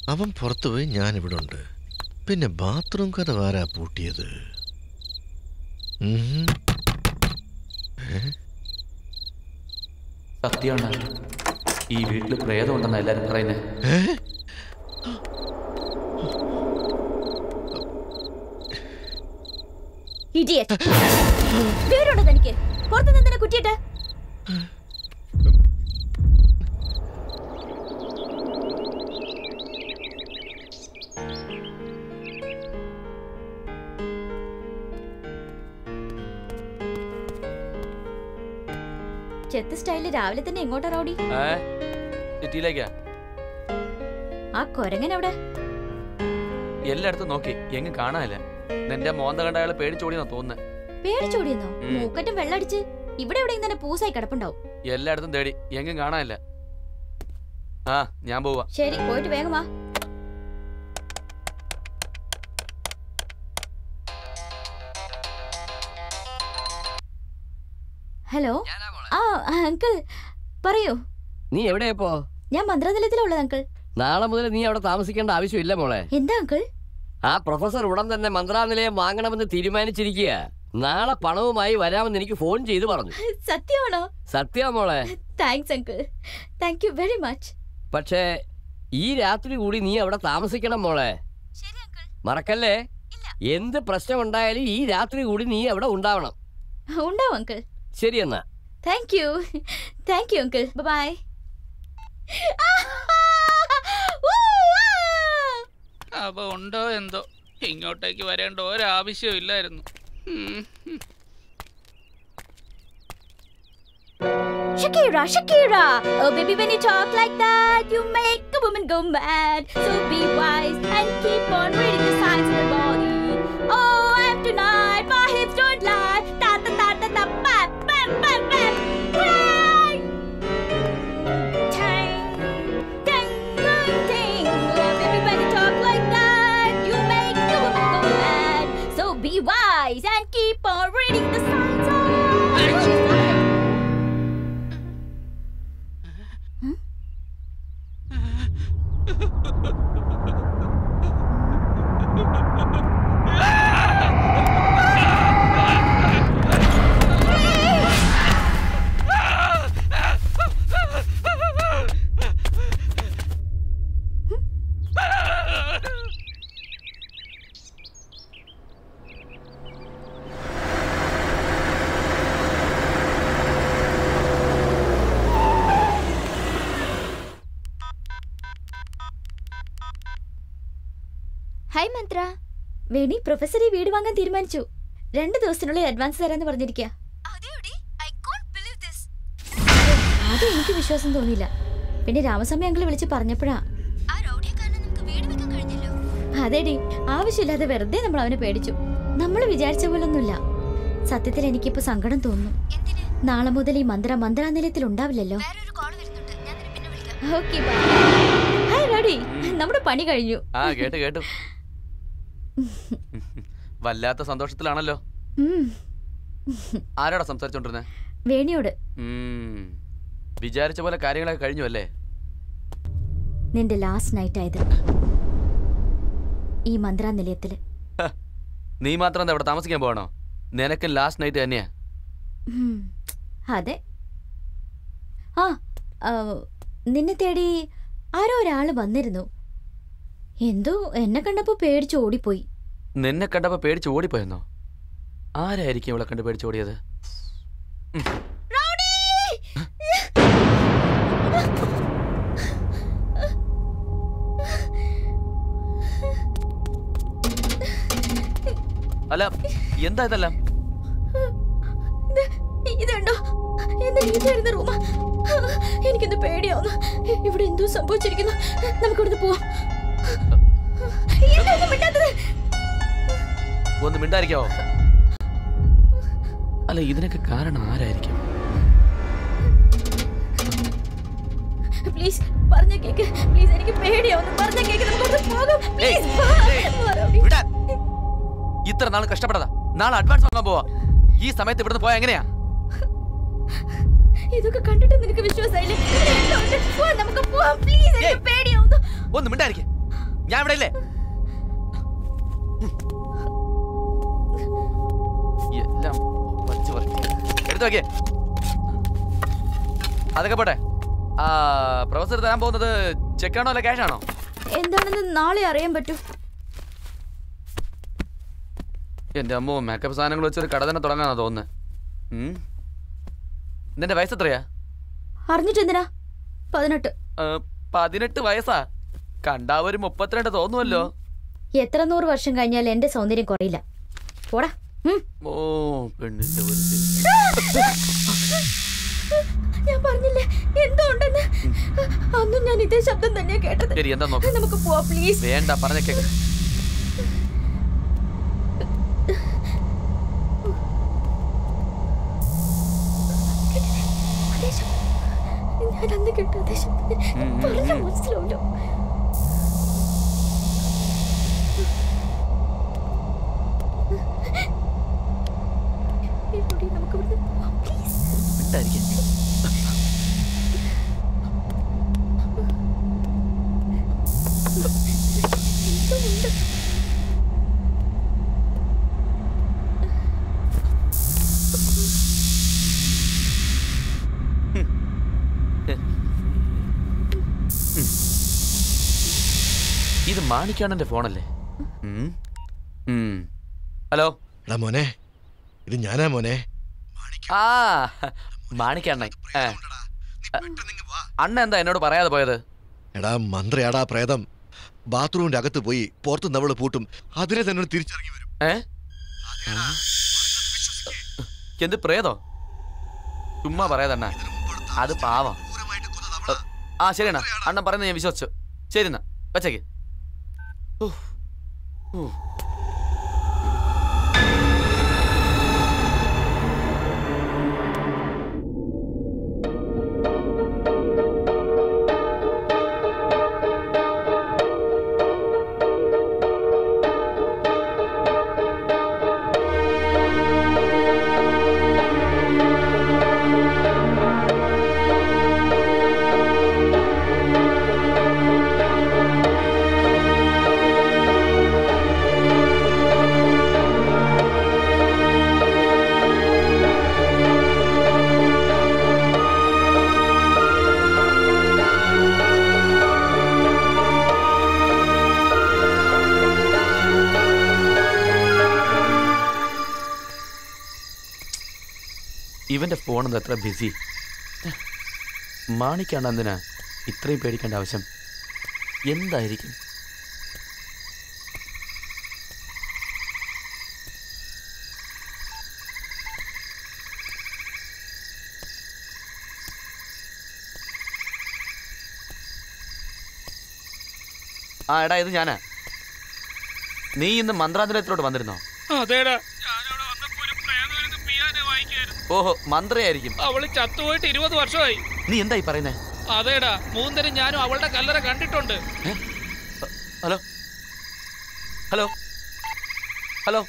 അവൻ പുറത്തുപോയി ഞാനിവിടെ ഉണ്ട് പിന്നെ ബാത്റൂം കഥ ആരാ പൂട്ടിയത് ഉം. ഏ? സത്യമാണ് ഈ വീട്ടിൽ പ്രേതം ഉണ്ടെന്ന് എല്ലാരും പറയുന്നത് ഏ? ഇഡിയറ്റ് വിവരമുണ്ടോ തനിക്ക് പുറത്തു നിന്നെ കുറ്റിയിട്ട് ചെത്ത് സ്റ്റൈലിൽ രാവിലെ തന്നെ എങ്ങോട്ടാ റൗഡി ഏ സിറ്റിയിലേക്കാ ആ കൊരങ്ങൻ എവിടെ എല്ലായിടത്തും നോക്കി എങ്ങും കാണാനില്ല നിന്റെ മോന്ത കണ്ട അയാൾ പേടിച്ചോടിയെന്നാ തോന്നുന്നത് പേടിച്ചോടിയെന്നോ ഉം. മൂക്കറ്റും വെള്ളടിച്ച് ഇവിടെ എവിടെയും തന്നെ പൂസായി കിടപ്പുണ്ടാവും എല്ലായിടത്തും തേടി എങ്ങും കാണാനില്ല ആ ഞാൻ പോവാ ശരി പോയിട്ട് വേഗം വാ ഹലോ ആ അങ്കിൾ പറയൂ നീ എവിടെയപ്പോ ഞാൻ മന്ത്രാലയത്തിലുള്ളത് അങ്കിൾ നാളെ മുതൽ നീ അവിടെ താമസിക്കേണ്ട ആവശ്യമില്ല മോളെ എന്താ അങ്കിൾ ആ പ്രൊഫസർ ഉടൻ തന്നെ മന്ത്രാലയം വാങ്ങണമെന്ന് തീരുമാനിച്ചിരിക്കുക നാളെ പണവുമായി വരാമെന്ന് എനിക്ക് ഫോൺ ചെയ്ത് പറഞ്ഞു സത്യമാണോ സത്യ മോളെ thanks uncle thank you very much പക്ഷേ ഈ രാത്രി കൂടി നീ അവിടെ താമസിക്കണം മോളെ മറക്കല്ലേ എന്ത് പ്രശ്നമുണ്ടായാലും ഈ രാത്രി കൂടി നീ അവിടെ ഉണ്ടാവണം ഉണ്ടാവും അങ്കിൾ ശരി എന്നാ thank you thank you uncle bye അപ്പൊ ഉണ്ടോ എന്തോ ഇങ്ങോട്ടേക്ക് വരേണ്ട ഒരാവശ്യവും ഇല്ലായിരുന്നു ഉം. Shakira, Shakira. Oh, baby, when you talk like that, you make a woman go mad. So be wise and keep on reading the signs of the body. Oh, I'm tonight, my hips don't lie. Ta ta ta ta ta, bam, bam, bam, bam. Bang! Tang, tang, tang, tang. Oh, baby, when you talk like that, you make a woman go mad. So be wise and keep on reading the signs of hi Manthra Veni professor ഈ വീട് വാങ്ങാൻ തീരുമാനിച്ചു രണ്ട് ദിവസത്തിനുള്ളിൽ advance തരാന്ന് പറഞ്ഞിരിക്കുക ആദ്യം എനിക്ക് വിശ്വാസം തോന്നിയില്ല പിന്നെ രാമസ്വാമി അങ്കിൾ വിളിച്ച് പറഞ്ഞപ്പോഴാ അതെടി ആവശ്യമില്ലാതെ വെറുതെ നമ്മൾ അവനെ പേടിച്ചു നമ്മൾ വിചാരിച്ച പോലൊന്നുമില്ല സത്യത്തിൽ എനിക്കിപ്പോ സങ്കടം തോന്നുന്നു നാളെ മുതൽ ഈ മന്ത്ര മന്ത്രാനിലയത്തിൽ ഉണ്ടാവില്ലല്ലോ ഓക്കെ ഹായ് റെഡി നമ്മുടെ പണി കഴിഞ്ഞു ആ കേട്ടു കേട്ടു വല്ലാത്ത സന്തോഷത്തിലാണല്ലോ ഉം. ആരോടാ സംസാരിച്ചോണ്ടിരുന്നെ വേണിയോട് ഉം. വിചാരിച്ച പോലെ കാര്യങ്ങളൊക്കെ കഴിഞ്ഞു അല്ലേ നിന്റെ ലാസ്റ്റ് നൈറ്റ് ആയത് ഈ മന്ത്രാനിലയത്തില് ഹ, നീ മാത്രം എന്താ ഇവിടെ താമസിക്കാൻ പോകണോ നിനക്ക് ലാസ്റ്റ് നൈറ്റ് തന്നെയാ ഉം. അതെ ആ ആ, നിന്നെ തേടി ആരോ ഒരാള് വന്നിരുന്നു എന്തോ എന്നെ കണ്ടപ്പോ പേടിച്ച് ഓടിപ്പോയി നിന്നെ കണ്ടപ്പോ പേടിച്ച് ഓടിപ്പോയെന്നോ ആരായിരിക്കും ഇവളെ കണ്ട് പേടിച്ച് ഓടിയത് അല്ല എന്താ ഇതെല്ലാം ഇത് ഇതുണ്ടോ എന്റെ നീറ്റായിരുന്ന റൂമാ എനിക്കെന്ത് പേടിയാവുന്നു ഇവിടെ എന്തോ സംഭവിച്ചിരിക്കുന്നു നമുക്ക് ഇവിടുന്ന് പോവാം എന്താ ഒന്നും മിണ്ടാത്തത്? ഒന്ന് മിണ്ടായിരിക്കാവോ അല്ല ഇതിനൊക്കെ കാരണം ആരായിരിക്കും പ്ലീസ് പറഞ്ഞ കേക്ക് പ്ലീസ് എനിക്ക് പേടിയാവുന്നു പറഞ്ഞ കേക്ക് നമുക്ക് ഇവിടുന്ന് പോകാം പ്ലീസ് വിടാൻ. ഇത്ര നാൾ കഷ്ടപ്പെട്ടതാ നാളെ അഡ്വാൻസ് വാങ്ങാൻ പോവാ ഈ സമയത്ത് ഇവിടുന്ന് പോയാ എങ്ങനെയാ ഇതൊക്കെ കണ്ടിട്ട് നിനക്ക് വിശ്വാസമായില്ലേ ഇവിടെ എല്ലാം ഉണ്ട്. പോവാം, നമുക്ക് പോവാം പ്ലീസ് എനിക്ക് പേടിയാവുന്നു ഒന്ന് മിണ്ടായിരിക്കെ ഞാൻ ഇവിടെ ഇല്ലേ എല്ലാം വലിച്ചു പറിച്ച് എടുത്തു നോക്കിയേ അതൊക്കെ പോട്ടെ ആ പ്രൊഫസർ തരാൻ പോകുന്നത് ചെക്കാണോ അല്ല ക്യാഷ് ആണോ എന്താണെന്ന് നാളെ അറിയാൻ പറ്റൂ എന്റെ അമ്മോ മേക്കപ്പ് സാധനങ്ങൾ വെച്ചൊരു കട തന്നെ തുടങ്ങാന്നാ തോന്നുന്നത് ഉം. നിന്റെ വയസ്സ് എത്രയാ അറിഞ്ഞിട്ടെന്തിനാ പതിനെട്ട് ആ, പതിനെട്ട് വയസ്സാ കണ്ടാ ഒരു മുപ്പത്തിരണ്ട് തോന്നുമല്ലോ എത്ര നൂറ് വർഷം കഴിഞ്ഞാൽ എന്റെ സൗന്ദര്യം കുറയില്ല പോടാ ഉം. ഓ പെണ്ണിന്റെ ഒരു ഞാൻ പറഞ്ഞില്ലേ എന്തോ ഉണ്ടെന്ന് അന്നും ഞാൻ ഇതേ ശബ്ദം തന്നെയാ കേട്ടത് ശരി എന്താ നോക്ക് നമുക്ക് പോവാ പ്ലീസ് വേണ്ട പറഞ്ഞ കേക്ക് അതേ ശബ്ദം ഞാൻ അന്ന് കേട്ട അതേ ശബ്ദം ഉം, ഉം, പറഞ്ഞ ഉം. മനസ്സിലാവല്ലോ എടി, നമുക്ക് ഇവിടുന്ന് പോവാം പ്ലീസ് മിണ്ടായിരിക്കെ. എന്തോ ഉണ്ട് ഇത് മാണിക്കാണെന്റെ ഫോണല്ലേ ഉം. ഉം. ഹലോ എടാ മോനെ ഇത് ഞാനാ മോനെ ആ മാണിക്കണ്ണൻ ഏ. അണ്ണ എന്താ എന്നോട് പറയാതെ പോയത് എടാ മന്ത്രിയാടാ പ്രേതം ബാത്റൂമിന്റെ അകത്ത് പോയി പുറത്ത് നമ്മള് പൂട്ടും അതിനെ തന്നെ തിരിച്ചിറങ്ങി വരും ഏ എന്ത് പ്രേതോ ചുമ്മാ പറയാതണ്ണ അത് പാവം ആ ശരി അണ്ണാ അണ്ണൻ പറയുന്നത് ഞാൻ വിശ്വസിച്ചു ശരി എന്നാ വെച്ചേക്ക് ഉഫ്. ഉഫ്. ഇവന്റെ ഫോൺ എന്താ എത്ര ബിസി മാണിക്കാണ് എന്തിനാ ഇത്രയും പേടിക്കേണ്ട ആവശ്യം എന്തായിരിക്കും ആ എടാ ഇത് ഞാനാ നീ ഇന്ന് മന്ത്രാന്തരത്തിലോട്ട് വന്നിരുന്നോ അതേടാ ഓഹോ മന്ത്രയായിരിക്കും അവള് ചത്തുപോയിട്ട് ഇരുപത് വർഷമായി നീ എന്തായി പറയുന്നേ അതേടാ മൂന്നരും ഞാനും അവളുടെ കല്ലറ കണ്ടിട്ടുണ്ട് ഹലോ ഹലോ ഹലോ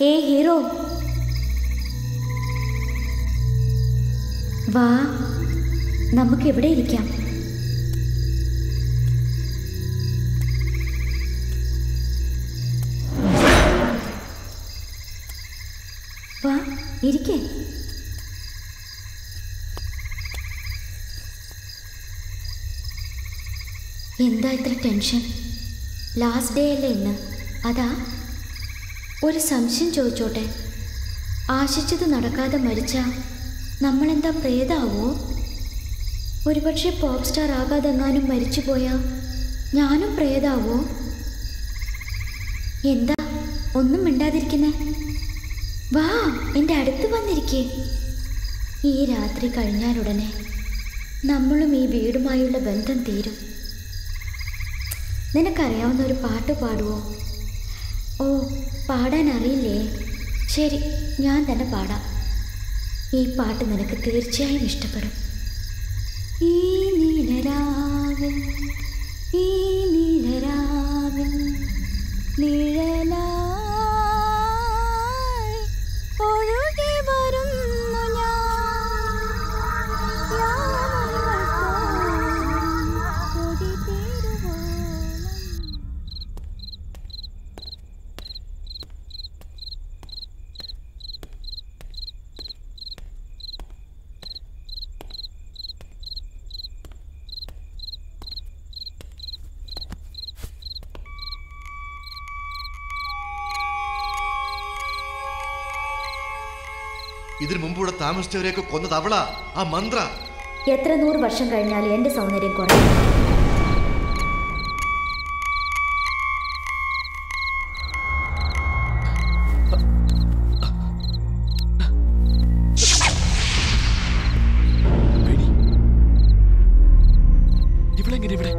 ഏ ഹീറോ വാ നമുക്ക് ഇവിടെ ഇരിക്കാം വാ ഇരിക്കേ എന്താ ഇത്ര ടെൻഷൻ ലാസ്റ്റ് ഡേ അല്ലേ ഇന്ന് അതാ ഒരു സംശയം ചോദിച്ചോട്ടെ ആശിച്ചത് നടക്കാതെ മരിച്ച നമ്മളെന്താ പ്രേതാവോ ഒരുപക്ഷെ പോപ്പ് സ്റ്റാർ ആകാതെങ്ങാനും മരിച്ചു പോയാ ഞാനും പ്രേതാവോ എന്താ ഒന്നും മിണ്ടാതിരിക്കുന്നേ വാ എൻ്റെ അടുത്ത് വന്നിരിക്കേ ഈ രാത്രി കഴിഞ്ഞാലുടനെ നമ്മളും ഈ വീടുമായുള്ള ബന്ധം തീരും നിനക്കറിയാവുന്ന ഒരു പാട്ട് പാടുവോ ഓ പാടാൻ അറിയില്ലേ ശരി ഞാൻ തന്നെ പാടാം ഈ പാട്ട് നിനക്ക് തീർച്ചയായും ഇഷ്ടപ്പെടും ഈ നീലരാവിൽ ഈ നീലരാവിൽ നിഴലായി ഒഴുകി വരുന്നു ഞാൻ കൊതി തീരുവോളം ഇതിനു മുമ്പ് ഇവിടെ താമസിച്ചവരെയൊക്കെ കൊന്നത് അവളാ ആ മന്ത്ര എത്ര നൂറ് വർഷം കഴിഞ്ഞാൽ എൻ്റെ സൗന്ദര്യം കുറയും ഇവളെങ്ങനെ ഇവിടെ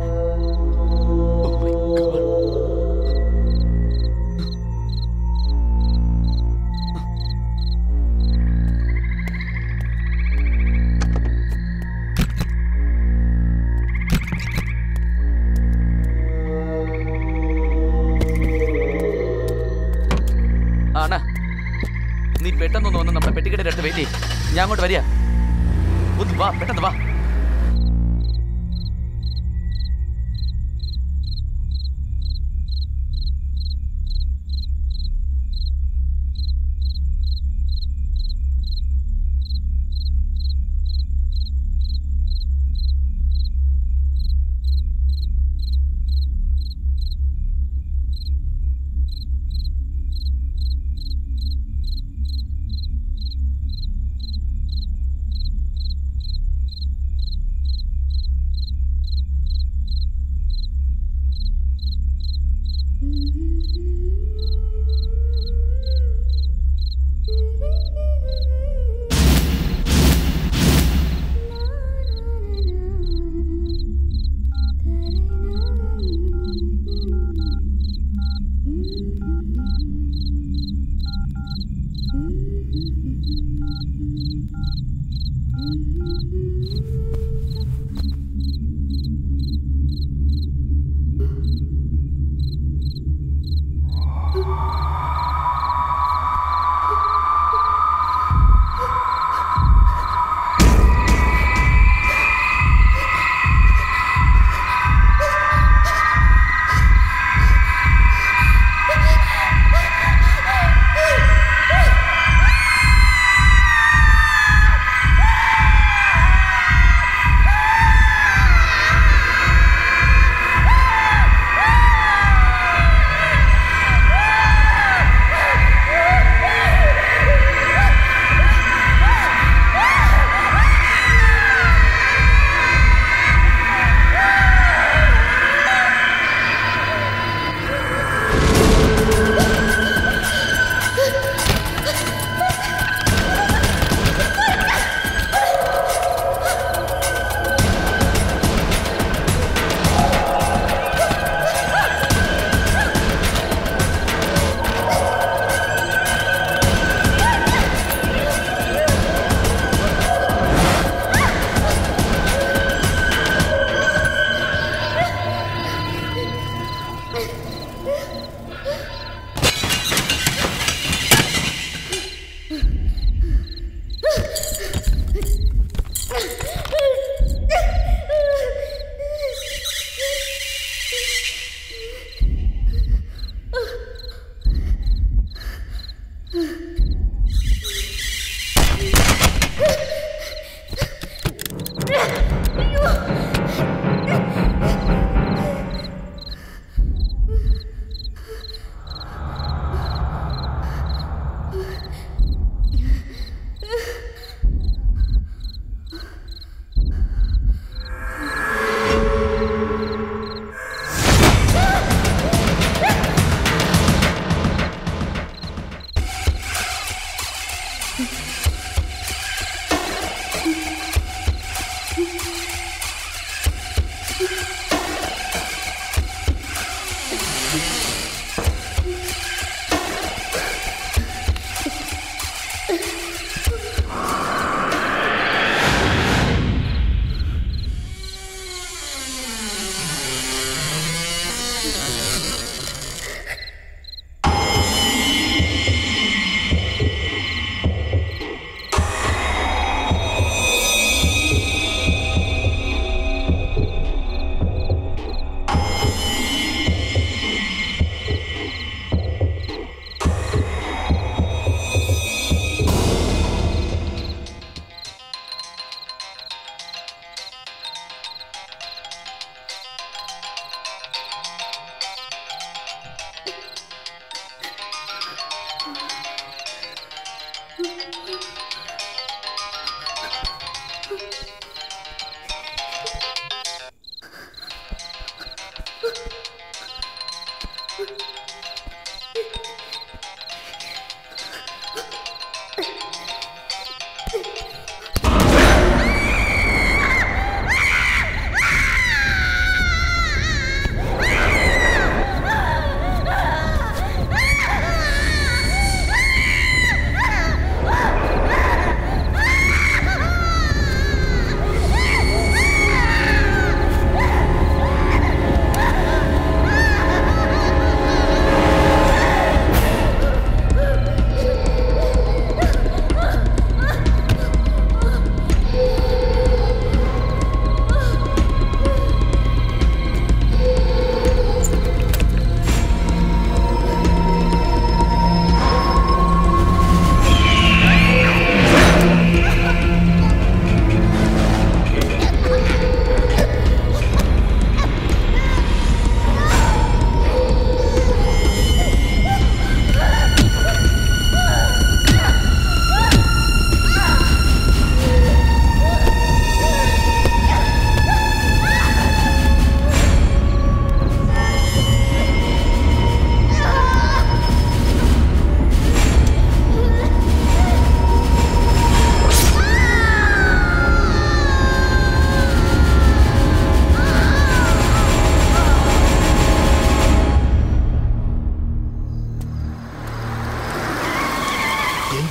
ആണാ നീ പെട്ടെന്നൊന്ന് വന്ന് നമ്മുടെ പെട്ടിക്കടയുടെ അടുത്ത് വെയിറ്റ് ചെയ്യ് ഞാൻ അങ്ങോട്ട് വരിക ഒന്ന് വാ പെട്ടെന്ന് വാ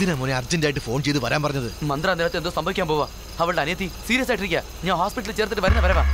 എന്തിനാ മോനെ അർജന്റായിട്ട് ഫോൺ ചെയ്ത് വരാൻ പറഞ്ഞത് മന്ത്ര നേരത്തെ എന്തോ സംഭവിക്കാൻ പോവാ അവളുടെ അനിയത്തി സീരിയസ് ആയിട്ടിരിക്കുക ഞാൻ ഹോസ്പിറ്റലിൽ ചേർത്തിട്ട് വരുന്ന വരവാ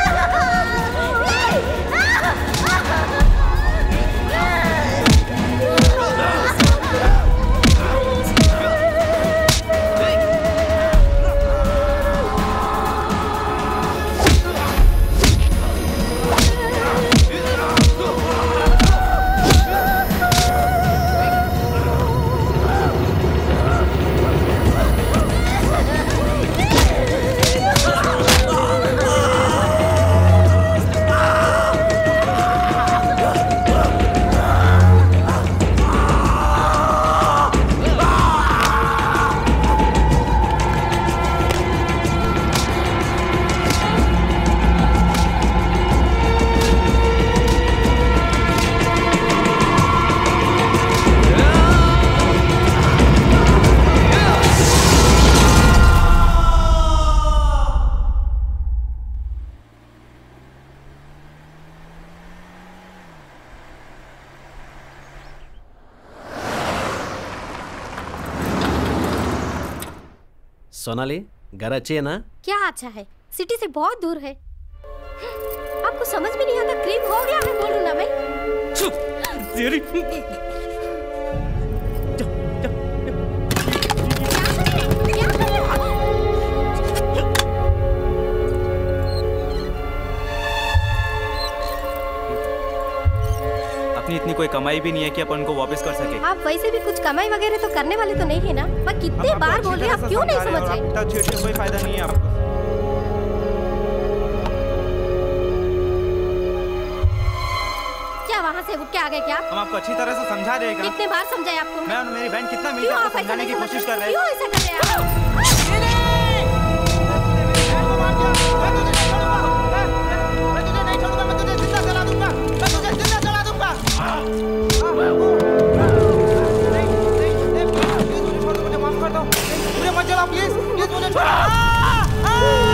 Ah! सोनाली घर अच्छी है ना क्या अच्छा है सिटी से बहुत दूर है आपको समझ में नहीं आता क्रीम हो गया है बोलूं ना मैं अपनी इतनी कोई कमाई भी नहीं है कि अपन उनको वापस कर सके आप वैसे भी कुछ कमाई वगैरह तो करने वाले तो नहीं है ना मैं कितनी बार बोल रही हूँ आप क्यों नहीं समझ रहे टच से कोई फायदा नहीं है आपको क्या वहाँ से उठ के आ गए क्या हम आपको अच्छी तरह से समझा देगा कितने बार समझाए आपको मैं और मेरी बहन कितना मिलकर क्यों आपको आप ऐसा समझाने नहीं की समझ कोशिश रहे? कर रहे क्यों हैं ऐसा कर रहे हैं आप? मुझे मत जलाओ प्लीज प्लीज मुझे छोड़ो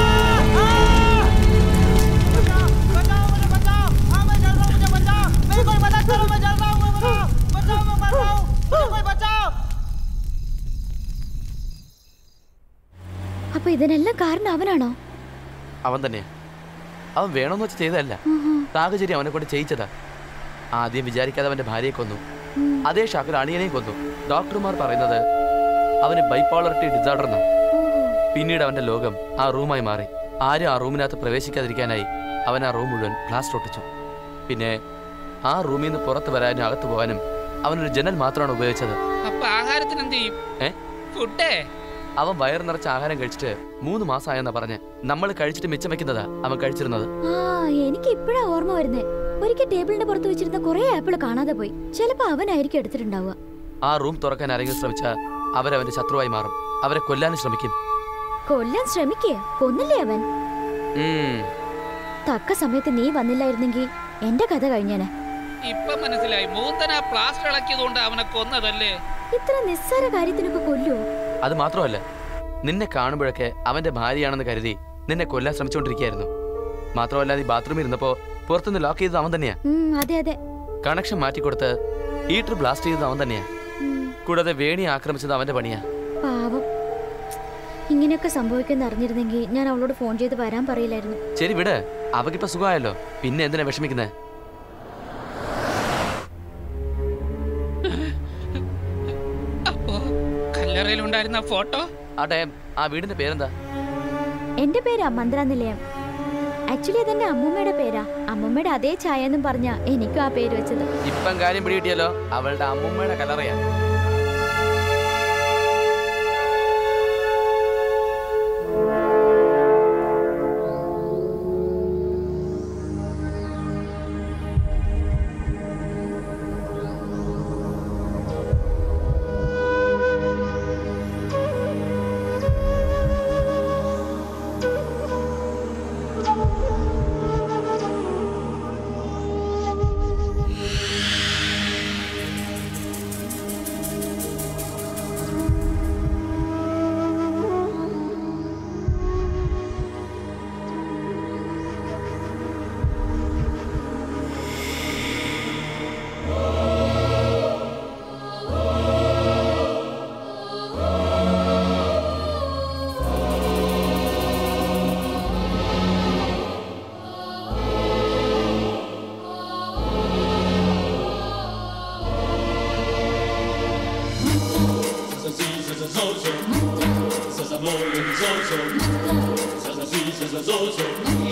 അപ്പൊ ഇതിനെല്ലാം കാരണം അവനാണോ അവൻ തന്നെയാ അവൻ വേണമെന്ന് വെച്ച് ചെയ്തതല്ല സാഹചര്യം അവനെ കൊണ്ട് ചെയ്യിച്ചതാ ആദ്യം വിചാരിക്കാതെ അവന്റെ ഭാര്യയെ കൊന്നു അതേ ഷാക്കിൽ അണിയനെയും കൊന്നു ഡോക്ടർമാർ പറയുന്നത് അവന് ബൈപ്പോളറിറ്റി ഡിസോർഡർ എന്നാ പിന്നീട് അവന്റെ ലോകം ആ റൂമായി മാറി ആരും ആ റൂമിനകത്ത് പ്രവേശിക്കാതിരിക്കാനായി അവൻ ആ റൂം മുഴുവൻ പ്ലാസ്റ്റർ ഒട്ടിച്ചു പിന്നെ ആ റൂമിൽ നിന്ന് പുറത്ത് വരാനും അകത്ത് പോകാനും അവനൊരു ജനൽ മാത്രമാണ് ഉപയോഗിച്ചത് അപ്പൊ ആഹാരത്തിന് എന്ത് ചെയ്യും ഏ ഫുഡേ അവൻ വയറ് നിറച്ച ആഹാരം കഴിച്ചിട്ട് മൂന്ന് മാസമായെന്നാ പറഞ്ഞ് നമ്മൾ കഴിച്ചിട്ട് മിച്ചം വെക്കുന്നതാ അവൻ കഴിച്ചിരുന്നത് ആ എനിക്ക് ഇപ്പോഴാ ഓർമ്മ വരുന്നേ ഒരിക്കൽ ടേബിളിന്റെ പുറത്ത് വെച്ചിരുന്ന കുറെ ആപ്പിൾ കാണാതെ പോയി ചിലപ്പോ അവനായിരിക്കും എടുത്തിട്ടുണ്ടാവുക ആ റൂം തുറക്കാൻ ആരെങ്കിലും ശ്രമിച്ചാൽ അവരവന്റെ ശത്രുവായി മാറും അവരെ കൊല്ലാനും ശ്രമിക്കും കൊല്ലാൻ ശ്രമിക്കേ കൊന്നില്ലേ അവൻ ഉം. തക്ക സമയത്ത് നീ വന്നില്ലായിരുന്നെങ്കിൽ എന്റെ കഥ കഴിഞ്ഞേനെ ഇപ്പൊ മനസ്സിലായി മൂന്തന പ്ലാസ്റ്റർ ഇളക്കിയതുകൊണ്ട് അവനെ കൊന്നതല്ലേ ഇത്ര നിസ്സാര കാര്യത്തിനൊക്കെ കൊല്ലുവോ അത് മാത്രമല്ല നിന്നെ കാണുമ്പോഴൊക്കെ അവന്റെ ഭാര്യയാണെന്ന് കരുതി നിന്നെ കൊല്ലാൻ ശ്രമിച്ചുകൊണ്ടിരിക്കുകയായിരുന്നു മാത്രമല്ല നീ ബാത്റൂമിൽ ഇരുന്നപ്പോ പുറത്തുനിന്ന് ലോക്ക് ചെയ്തത് അവൻ തന്നെയാ ഉം, അതെ അതെ കണക്ഷൻ മാറ്റിക്കൊടുത്ത് ഹീറ്റർ ബ്ലാസ്റ്റ് ചെയ്തത് അവൻ തന്നെയാ കൂടാതെ വേണി ആക്രമിച്ചത് അവന്റെ പണിയാ പാവം ഇങ്ങനെയൊക്കെ സംഭവിക്കുമെന്ന് അറിഞ്ഞിരുന്നെങ്കിൽ ഞാൻ അവളോട് ഫോൺ ചെയ്ത് വരാൻ പറയില്ലായിരുന്നു ശരി വിട് അവക്കിപ്പോ സുഖമായല്ലോ പിന്നെ എന്തിനാ വിഷമിക്കുന്നേ അപ്പോ കല്ലറയിലുണ്ടായിരുന്ന ഫോട്ടോ ആട്ടെ ആ വീടിന്റെ പേരെന്താ എന്റെ പേരാ മന്ത്രാനിലയം ആക്ച്വലി അതെന്റെ അമ്മൂമ്മയുടെ പേരാ അമ്മൂമ്മയുടെ അതേ ചായ എന്നും പറഞ്ഞ എനിക്കും ആ പേര് വെച്ചത് ഇപ്പം കാര്യം പിടികിട്ടിയല്ലോ അവളുടെ അമ്മുമ്മയുടെ കലറയാ Zozo.